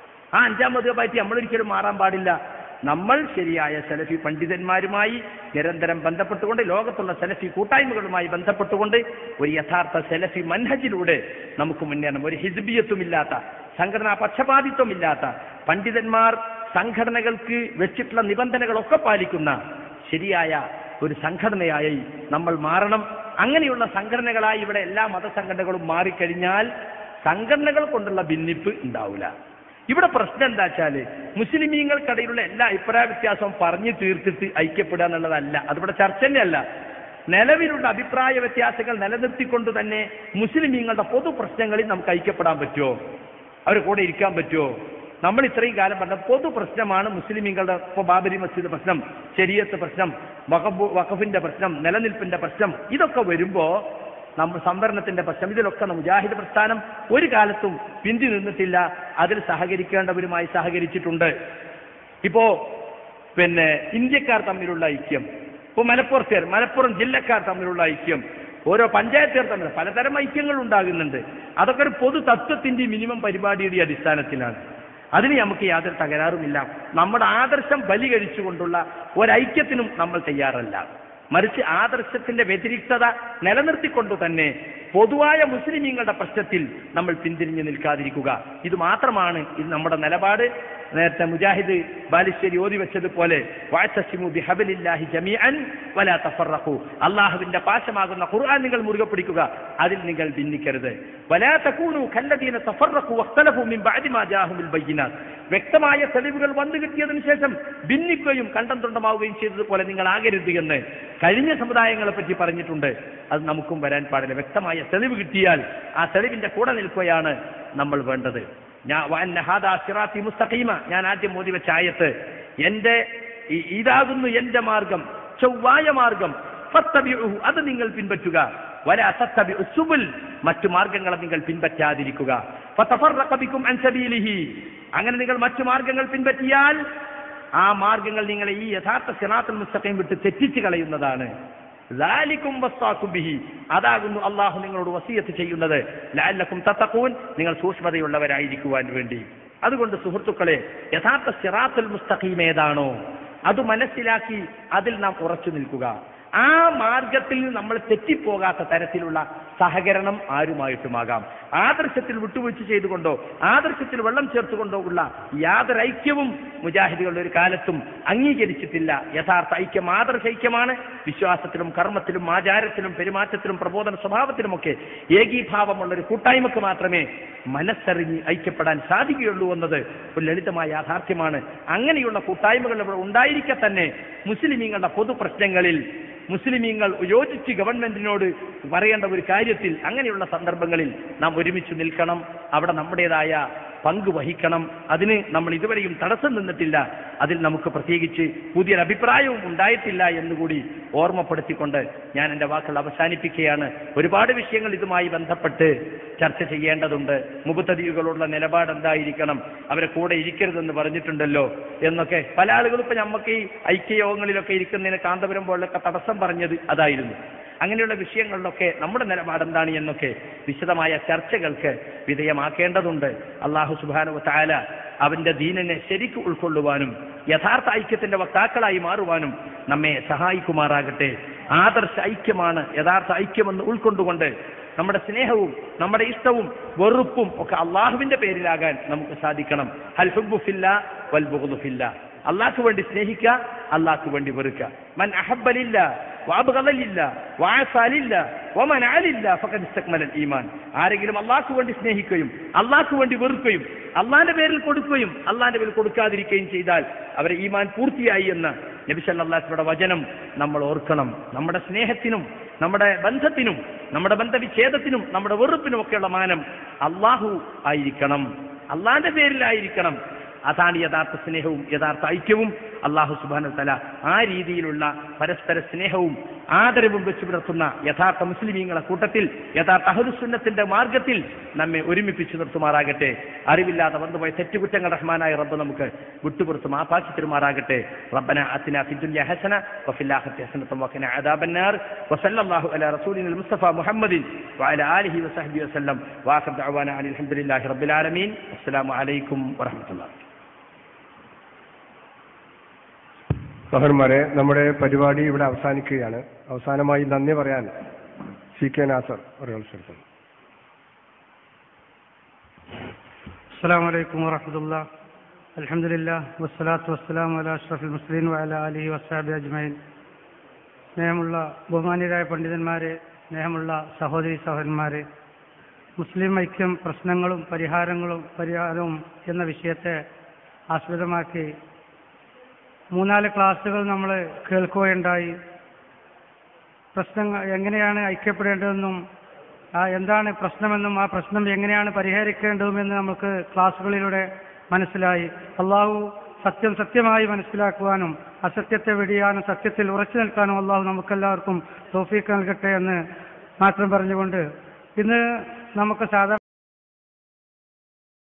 ആ അഞ്ചാം മധുഹബായിട്ട് നമ്മളൊരിക്കലും മാറാൻ പാടില്ല നമ്മൾ ശരിയായ സലഫി പണ്ഡിതന്മാരുമായി നിരന്തരം ബന്ധപ്പെട്ടുകൊണ്ട് ലോകത്തുള്ള സലഫി കൂട്ടായ്മകളുമായി ബന്ധപ്പെട്ടുകൊണ്ട് ഒരു യഥാർത്ഥ സലഫി മൻഹജിലൂടെ നമുക്ക് മുന്നേറണം ഒരു ഹിസ്ബിയത്വമില്ലാത്ത സംഘടനാ പക്ഷപാതിത്വമില്ലാത്ത പണ്ഡിതന്മാർ സംഘടനകൾക്ക് വെച്ചിട്ടുള്ള നിബന്ധനകളൊക്കെ പാലിക്കുന്ന ശരിയായ ഒരു സംഘടനയായി നമ്മൾ മാറണം അങ്ങനെയുള്ള സംഘടനകളായി ഇവിടെ എല്ലാ മതസംഘടനകളും മാറിക്കഴിഞ്ഞാൽ സംഘടനകൾ കൊണ്ടുള്ള ഭിന്നിപ്പ് ഉണ്ടാവില്ല ഇവിടെ പ്രശ്നം എന്താ വെച്ചാല് മുസ്ലിമീങ്ങൾക്കിടയിലുള്ള എല്ലാ അഭിപ്രായ വ്യത്യാസവും പറഞ്ഞു തീർത്തിട്ട് ഐക്യപ്പെടുക എന്നുള്ളതല്ല അതിവിടെ ചർച്ച തന്നെയല്ല നിലവിലുള്ള അഭിപ്രായ വ്യത്യാസങ്ങൾ നിലനിർത്തിക്കൊണ്ട് തന്നെ മുസ്ലിമീങ്ങളുടെ പൊതു പ്രശ്നങ്ങളിൽ നമുക്ക് ഐക്യപ്പെടാൻ പറ്റുമോ അവർ കൂടെ ഇരിക്കാൻ പറ്റുമോ നമ്മൾ ഇത്രയും കാലം പറഞ്ഞ പൊതു പ്രശ്നമാണ് മുസ്ലിമീങ്ങളുടെ ഇപ്പോൾ ബാബരി മസ്ജിദ് പ്രശ്നം ശരീരത്ത് പ്രശ്നം വഖഫ് വഖഫിന്റെ പ്രശ്നം നിലനിൽപ്പിന്റെ പ്രശ്നം ഇതൊക്കെ വരുമ്പോ നമ്മൾ സംവരണത്തിന്റെ പ്രശ്നം ഇതിലൊക്കെ മുജാഹിദ് പ്രസ്ഥാനം ഒരു കാലത്തും പിന്തി നിന്നിട്ടില്ല അതിൽ സഹകരിക്കേണ്ടവരുമായി സഹകരിച്ചിട്ടുണ്ട് ഇപ്പോ പിന്നെ ഇന്ത്യക്കാർ തമ്മിലുള്ള ഐക്യം ഇപ്പൊ മലപ്പുറത്തേർ മലപ്പുറം ജില്ലക്കാർ തമ്മിലുള്ള ഐക്യം ഓരോ പഞ്ചായത്തുകാർ തമ്മിൽ പലതരം ഐക്യങ്ങൾ ഉണ്ടാകുന്നുണ്ട് അതൊക്കെ ഒരു പൊതു തത്വത്തിന്റെ മിനിമം പരിപാടിയുടെ അടിസ്ഥാനത്തിലാണ് അതിന് നമുക്ക് യാതൊരു തകരാറുമില്ല നമ്മുടെ ആദർശം ബലി കഴിച്ചുകൊണ്ടുള്ള ഒരൈക്യത്തിനും നമ്മൾ തയ്യാറല്ല മറിച്ച് ആദർശത്തിന്റെ വ്യതിരിക്തത നിലനിർത്തിക്കൊണ്ട് തന്നെ പൊതുവായ മുസ്ലിമീങ്ങളുടെ പ്രശ്നത്തിൽ നമ്മൾ പിന്തിരിഞ്ഞു നിൽക്കാതിരിക്കുക ഇത് മാത്രമാണ് ഇത് നമ്മുടെ നിലപാട് നേരത്തെ മുജാഹിദ് ബാലുശ്ശേരി ഓതി വെച്ചതുപോലെ വാഴ്ത്തസിമു ബിഹബലില്ലാഹി ജമീഅൻ വലാ തഫറഖു അള്ളാഹുവിന്റെ പാശമാകുന്ന ഖുർആൻ നിങ്ങൾ മുറുകെ പിടിക്കുക അതിൽ നിങ്ങൾ ഭിന്നിക്കരുത് വലാ തകൂനു കല്ലദീന തഫറഖു വഖ്തലഫു മിൻ ബഅദി മാ ജാഅഹുൽ ബയ്യിനാത്ത് വ്യക്തമായ തെളിവുകൾ വന്നു കിട്ടിയതിനു ശേഷം ഭിന്നിക്കുകയും കണ്ടം തുണ്ടമാവുകയും ചെയ്തതുപോലെ നിങ്ങൾ ആകരുത് എന്ന് കഴിഞ്ഞ സമുദായങ്ങളെ പറ്റി പറഞ്ഞിട്ടുണ്ട് അത് നമുക്കും വരാൻ പാടില്ല വ്യക്തമായ തെളിവ് കിട്ടിയാൽ ആ തെളിവിന്റെ കൂടെ നിൽക്കുകയാണ് നമ്മൾ വേണ്ടത് ഞാൻ വഅന്ന ഹാദാ സിറാത്തി മുസ്തഖീമ ഞാൻ ആദ്യം മോദി വെച്ച ആയത്ത് എന്റെ ഈ- ഇതാകുന്നു എന്റെ മാർഗം ചൊവ്വായ മാർഗം ഫത്തബിഉഹു അത് നിങ്ങൾ പിൻപറ്റുക വലാ തത്തബിഉ സുബുൽ മറ്റു മാർഗങ്ങളെ നിങ്ങൾ പിൻപറ്റാതിരിക്കുക ഫതഫറഖ ബിക്കും അൻ സബീലിഹി അങ്ങനെ നിങ്ങൾ മറ്റു മാർഗങ്ങൾ പിൻപറ്റിയാൽ ആ മാർഗങ്ങൾ നിങ്ങളെ ഈ യഥാർത്ഥ സിറാത്തുൽ മുസ്തഖീം വിട്ട് തെറ്റിച്ച് കളയുന്നതാണ് ലാലിക്കും വസ്താക്കും ബിഹി അതാകുന്നു അള്ളാഹു നിങ്ങളോട് വസീയത്ത് ചെയ്യുന്നത് ലാലക്കും തത്തക്കൂൻ നിങ്ങൾ സൂക്ഷ്മതയുള്ളവരായിരിക്കുവാൻ വേണ്ടി അതുകൊണ്ട് സുഹൃത്തുക്കളെ യഥാർത്ഥ സിറാത്തുൽ മുസ്തഖീം ഏതാണോ അത് മനസ്സിലാക്കി അതിൽ നാം ഉറച്ചു നിൽക്കുക ആ മാർഗത്തിൽ നമ്മൾ തെറ്റിപ്പോകാത്ത തരത്തിലുള്ള സഹകരണം ആരുമായിട്ടുമാകാം ആദർശത്തിൽ വിട്ടുവീഴ്ച ചെയ്തുകൊണ്ടോ ആദർശത്തിൽ വെള്ളം ചേർത്തുകൊണ്ടോ ഉള്ള യാതൊരു ഐക്യവും മുജാഹിദികളുടെ ഒരു കാലത്തും അംഗീകരിച്ചിട്ടില്ല യഥാർത്ഥ ഐക്യം ആദർശ ഐക്യമാണ് വിശ്വാസത്തിലും കർമ്മത്തിലും ആചാരത്തിലും പെരുമാറ്റത്തിലും പ്രബോധന സ്വഭാവത്തിലുമൊക്കെ ഏകീഭാവമുള്ള ഒരു കൂട്ടായ്മക്ക് മാത്രമേ മനസ്സറിഞ്ഞ് ഐക്യപ്പെടാൻ സാധിക്കുകയുള്ളൂ എന്നത് ഒരു ലളിതമായ യാഥാർത്ഥ്യമാണ് അങ്ങനെയുള്ള കൂട്ടായ്മകൾ ഇവിടെ ഉണ്ടായിരിക്കെ തന്നെ മുസ്ലിമീങ്ങളുടെ പൊതു പ്രശ്നങ്ങളിൽ മുസ്ലിമീങ്ങൾ യോജിച്ച് ഗവൺമെന്റിനോട് പറയേണ്ട ഒരു കാര്യത്തിൽ അങ്ങനെയുള്ള സന്ദർഭങ്ങളിൽ നാം ഒരുമിച്ച് നിൽക്കണം അവിടെ നമ്മുടേതായ പങ്ക് വഹിക്കണം അതിന് നമ്മൾ ഇതുവരെയും തടസ്സം നിന്നിട്ടില്ല അതിൽ നമുക്ക് പ്രത്യേകിച്ച് പുതിയൊരു അഭിപ്രായവും ഉണ്ടായിട്ടില്ല എന്നുകൂടി ഓർമ്മപ്പെടുത്തിക്കൊണ്ട് ഞാൻ എൻ്റെ വാക്കുകൾ അവസാനിപ്പിക്കുകയാണ് ഒരുപാട് വിഷയങ്ങൾ ഇതുമായി ബന്ധപ്പെട്ട് ചർച്ച ചെയ്യേണ്ടതുണ്ട് മുബത്തതികളോടുള്ള നിലപാട് എന്തായിരിക്കണം അവരെ കൂടെ ഇരിക്കരുതെന്ന് പറഞ്ഞിട്ടുണ്ടല്ലോ എന്നൊക്കെ പല ആളുകളും ഇപ്പൊ നമുക്ക് ഈ ഐക്യയോഗങ്ങളിലൊക്കെ ഇരിക്കുന്നതിന് കാന്തപുരം പോലൊക്കെ തടസ്സം പറഞ്ഞത് അതായിരുന്നു അങ്ങനെയുള്ള വിഷയങ്ങളിലൊക്കെ നമ്മുടെ നിലപാട് എന്താണ് എന്നൊക്കെ വിശദമായ ചർച്ചകൾക്ക് വിധേയമാക്കേണ്ടതുണ്ട് അള്ളാഹു സുബാനു താല അവന്റെ ദീനിനെ ശരിക്ക് ഉൾക്കൊള്ളുവാനും യഥാർത്ഥ ഐക്യത്തിന്റെ വക്താക്കളായി മാറുവാനും നമ്മെ സഹായിക്കുമാറാകട്ടെ ആദർശ ഐക്യമാണ് യഥാർത്ഥ ഐക്യമെന്ന് ഉൾക്കൊണ്ടുകൊണ്ട് നമ്മുടെ സ്നേഹവും നമ്മുടെ ഇഷ്ടവും വെറുപ്പും ഒക്കെ അള്ളാഹുവിന്റെ പേരിലാകാൻ നമുക്ക് സാധിക്കണം ഹൽ ഹുബുഫില്ല വൽ ബുഗ്ദുഫില്ല അള്ളാഹ്ക്ക് വേണ്ടി സ്നേഹിക്കുക അള്ളാഹ്ക്ക് വേണ്ടി വെറുക്കുക മൻ അഹബ്ബലില്ല വാബുകളില്ല വാസാലില്ല ഒമൻ ആലില്ല ഫഖദ് ഇസ്തക്മലൽ ഈമാൻ ആരെങ്കിലും അള്ളാഹ്ക്ക് വേണ്ടി സ്നേഹിക്കുകയും അള്ളാഹ്ക്ക് വേണ്ടി വെറുക്കുകയും അള്ളാന്റെ പേരിൽ കൊടുക്കുകയും അള്ളാന്റെ പേരിൽ കൊടുക്കാതിരിക്കുകയും ചെയ്താൽ അവരെ ഈമാൻ പൂർത്തിയായി എന്ന് നബി സല്ലല്ലാഹുവിന്റെ വചനം നമ്മൾ ഓർക്കണം നമ്മുടെ സ്നേഹത്തിനും നമ്മുടെ ബന്ധത്തിനും നമ്മുടെ ബന്ധവിച്ഛേദത്തിനും നമ്മുടെ വെറുപ്പിനും ഒക്കെയുള്ള മാനം അള്ളാഹു ആയിരിക്കണം അള്ളാന്റെ പേരിലായിരിക്കണം അതാണ് യഥാർത്ഥ സ്നേഹവും യഥാർത്ഥ ഐക്യവും അള്ളാഹു സുബാന തല ആ രീതിയിലുള്ള പരസ്പര സ്നേഹവും ആദരവും വെച്ചു പുലർത്തുന്ന യഥാർത്ഥ മുസ്ലിമീങ്ങളെ കൂട്ടത്തിൽ യഥാർത്ഥ അഹുസുന്നത്തിന്റെ മാർഗത്തിൽ നമ്മെ ഒരുമിപ്പിച്ചു നിർത്തുമാറാകട്ടെ അറിവില്ലാതെ വന്നുപോയ തെറ്റുകുറ്റങ്ങൾ റഹ്മാനായ റബ്ബ് നമുക്ക് വിട്ടുപുറത്ത് മാപ്പാക്കി തരുമാറാകട്ടെ റബ്ബന അത്തിന ഫിദ്ദുനിയ ഹസന വഫില്ലാഹത്തി ഹസനത്തും വഖിന അദാബന്നാർ വസല്ലല്ലാഹു അലാ റസൂലിന മുസ്തഫ മുഹമ്മദിൻ വഅല ആലിഹി വസഹ്ബിഹി വസല്ലം വാഖിർ ദഅവാന അനിൽ ഹംദുലില്ലാഹി റബ്ബിൽ ആലമീൻ അസ്സലാമു അലൈക്കും വറഹ്മത്തുള്ളാഹി സഹോദരന്മാരെ നമ്മുടെ പരിപാടി ഇവിടെ അവസാനിക്കുകയാണ് അവസാനമായി നന്ദി പറയാൻ സി കെ നാസർ ഒരാൾ ശ്രമിക്കുന്നു السلام عليكم ورحمة الله الحمد لله والصلاة والسلام على أشرف المسلمين وعلى آله وصحبه أجمعين സ്നേഹമുള്ള ബഹുമാന്യരായ പണ്ഡിതന്മാരെ സ്നേഹമുള്ള സഹോദരി സഹോദരന്മാരെ മുസ്ലിം ഐക്യം പ്രശ്നങ്ങളും പരിഹാരങ്ങളും പരിഹാരവും എന്ന വിഷയത്തെ ആസ്പദമാക്കി മൂന്നാല് ക്ലാസ്സുകൾ നമ്മൾ കേൾക്കുകയുണ്ടായി പ്രശ്നങ്ങൾ എങ്ങനെയാണ് ഐക്യപ്പെടേണ്ടതെന്നും ആ എന്താണ് പ്രശ്നമെന്നും ആ പ്രശ്നം എങ്ങനെയാണ് പരിഹരിക്കേണ്ടതുമെന്ന് നമുക്ക് ക്ലാസ്സുകളിലൂടെ മനസ്സിലായി അള്ളാഹു സത്യം സത്യമായി മനസ്സിലാക്കുവാനും അസത്യത്തെ വെടിയാനും സത്യത്തിൽ ഉറച്ചു നിൽക്കാനും അള്ളാഹു നമുക്കെല്ലാവർക്കും തോഫീക്ക് നൽകട്ടെ എന്ന് മാത്രം പറഞ്ഞുകൊണ്ട് ഇന്ന് നമുക്ക് സാധാരണ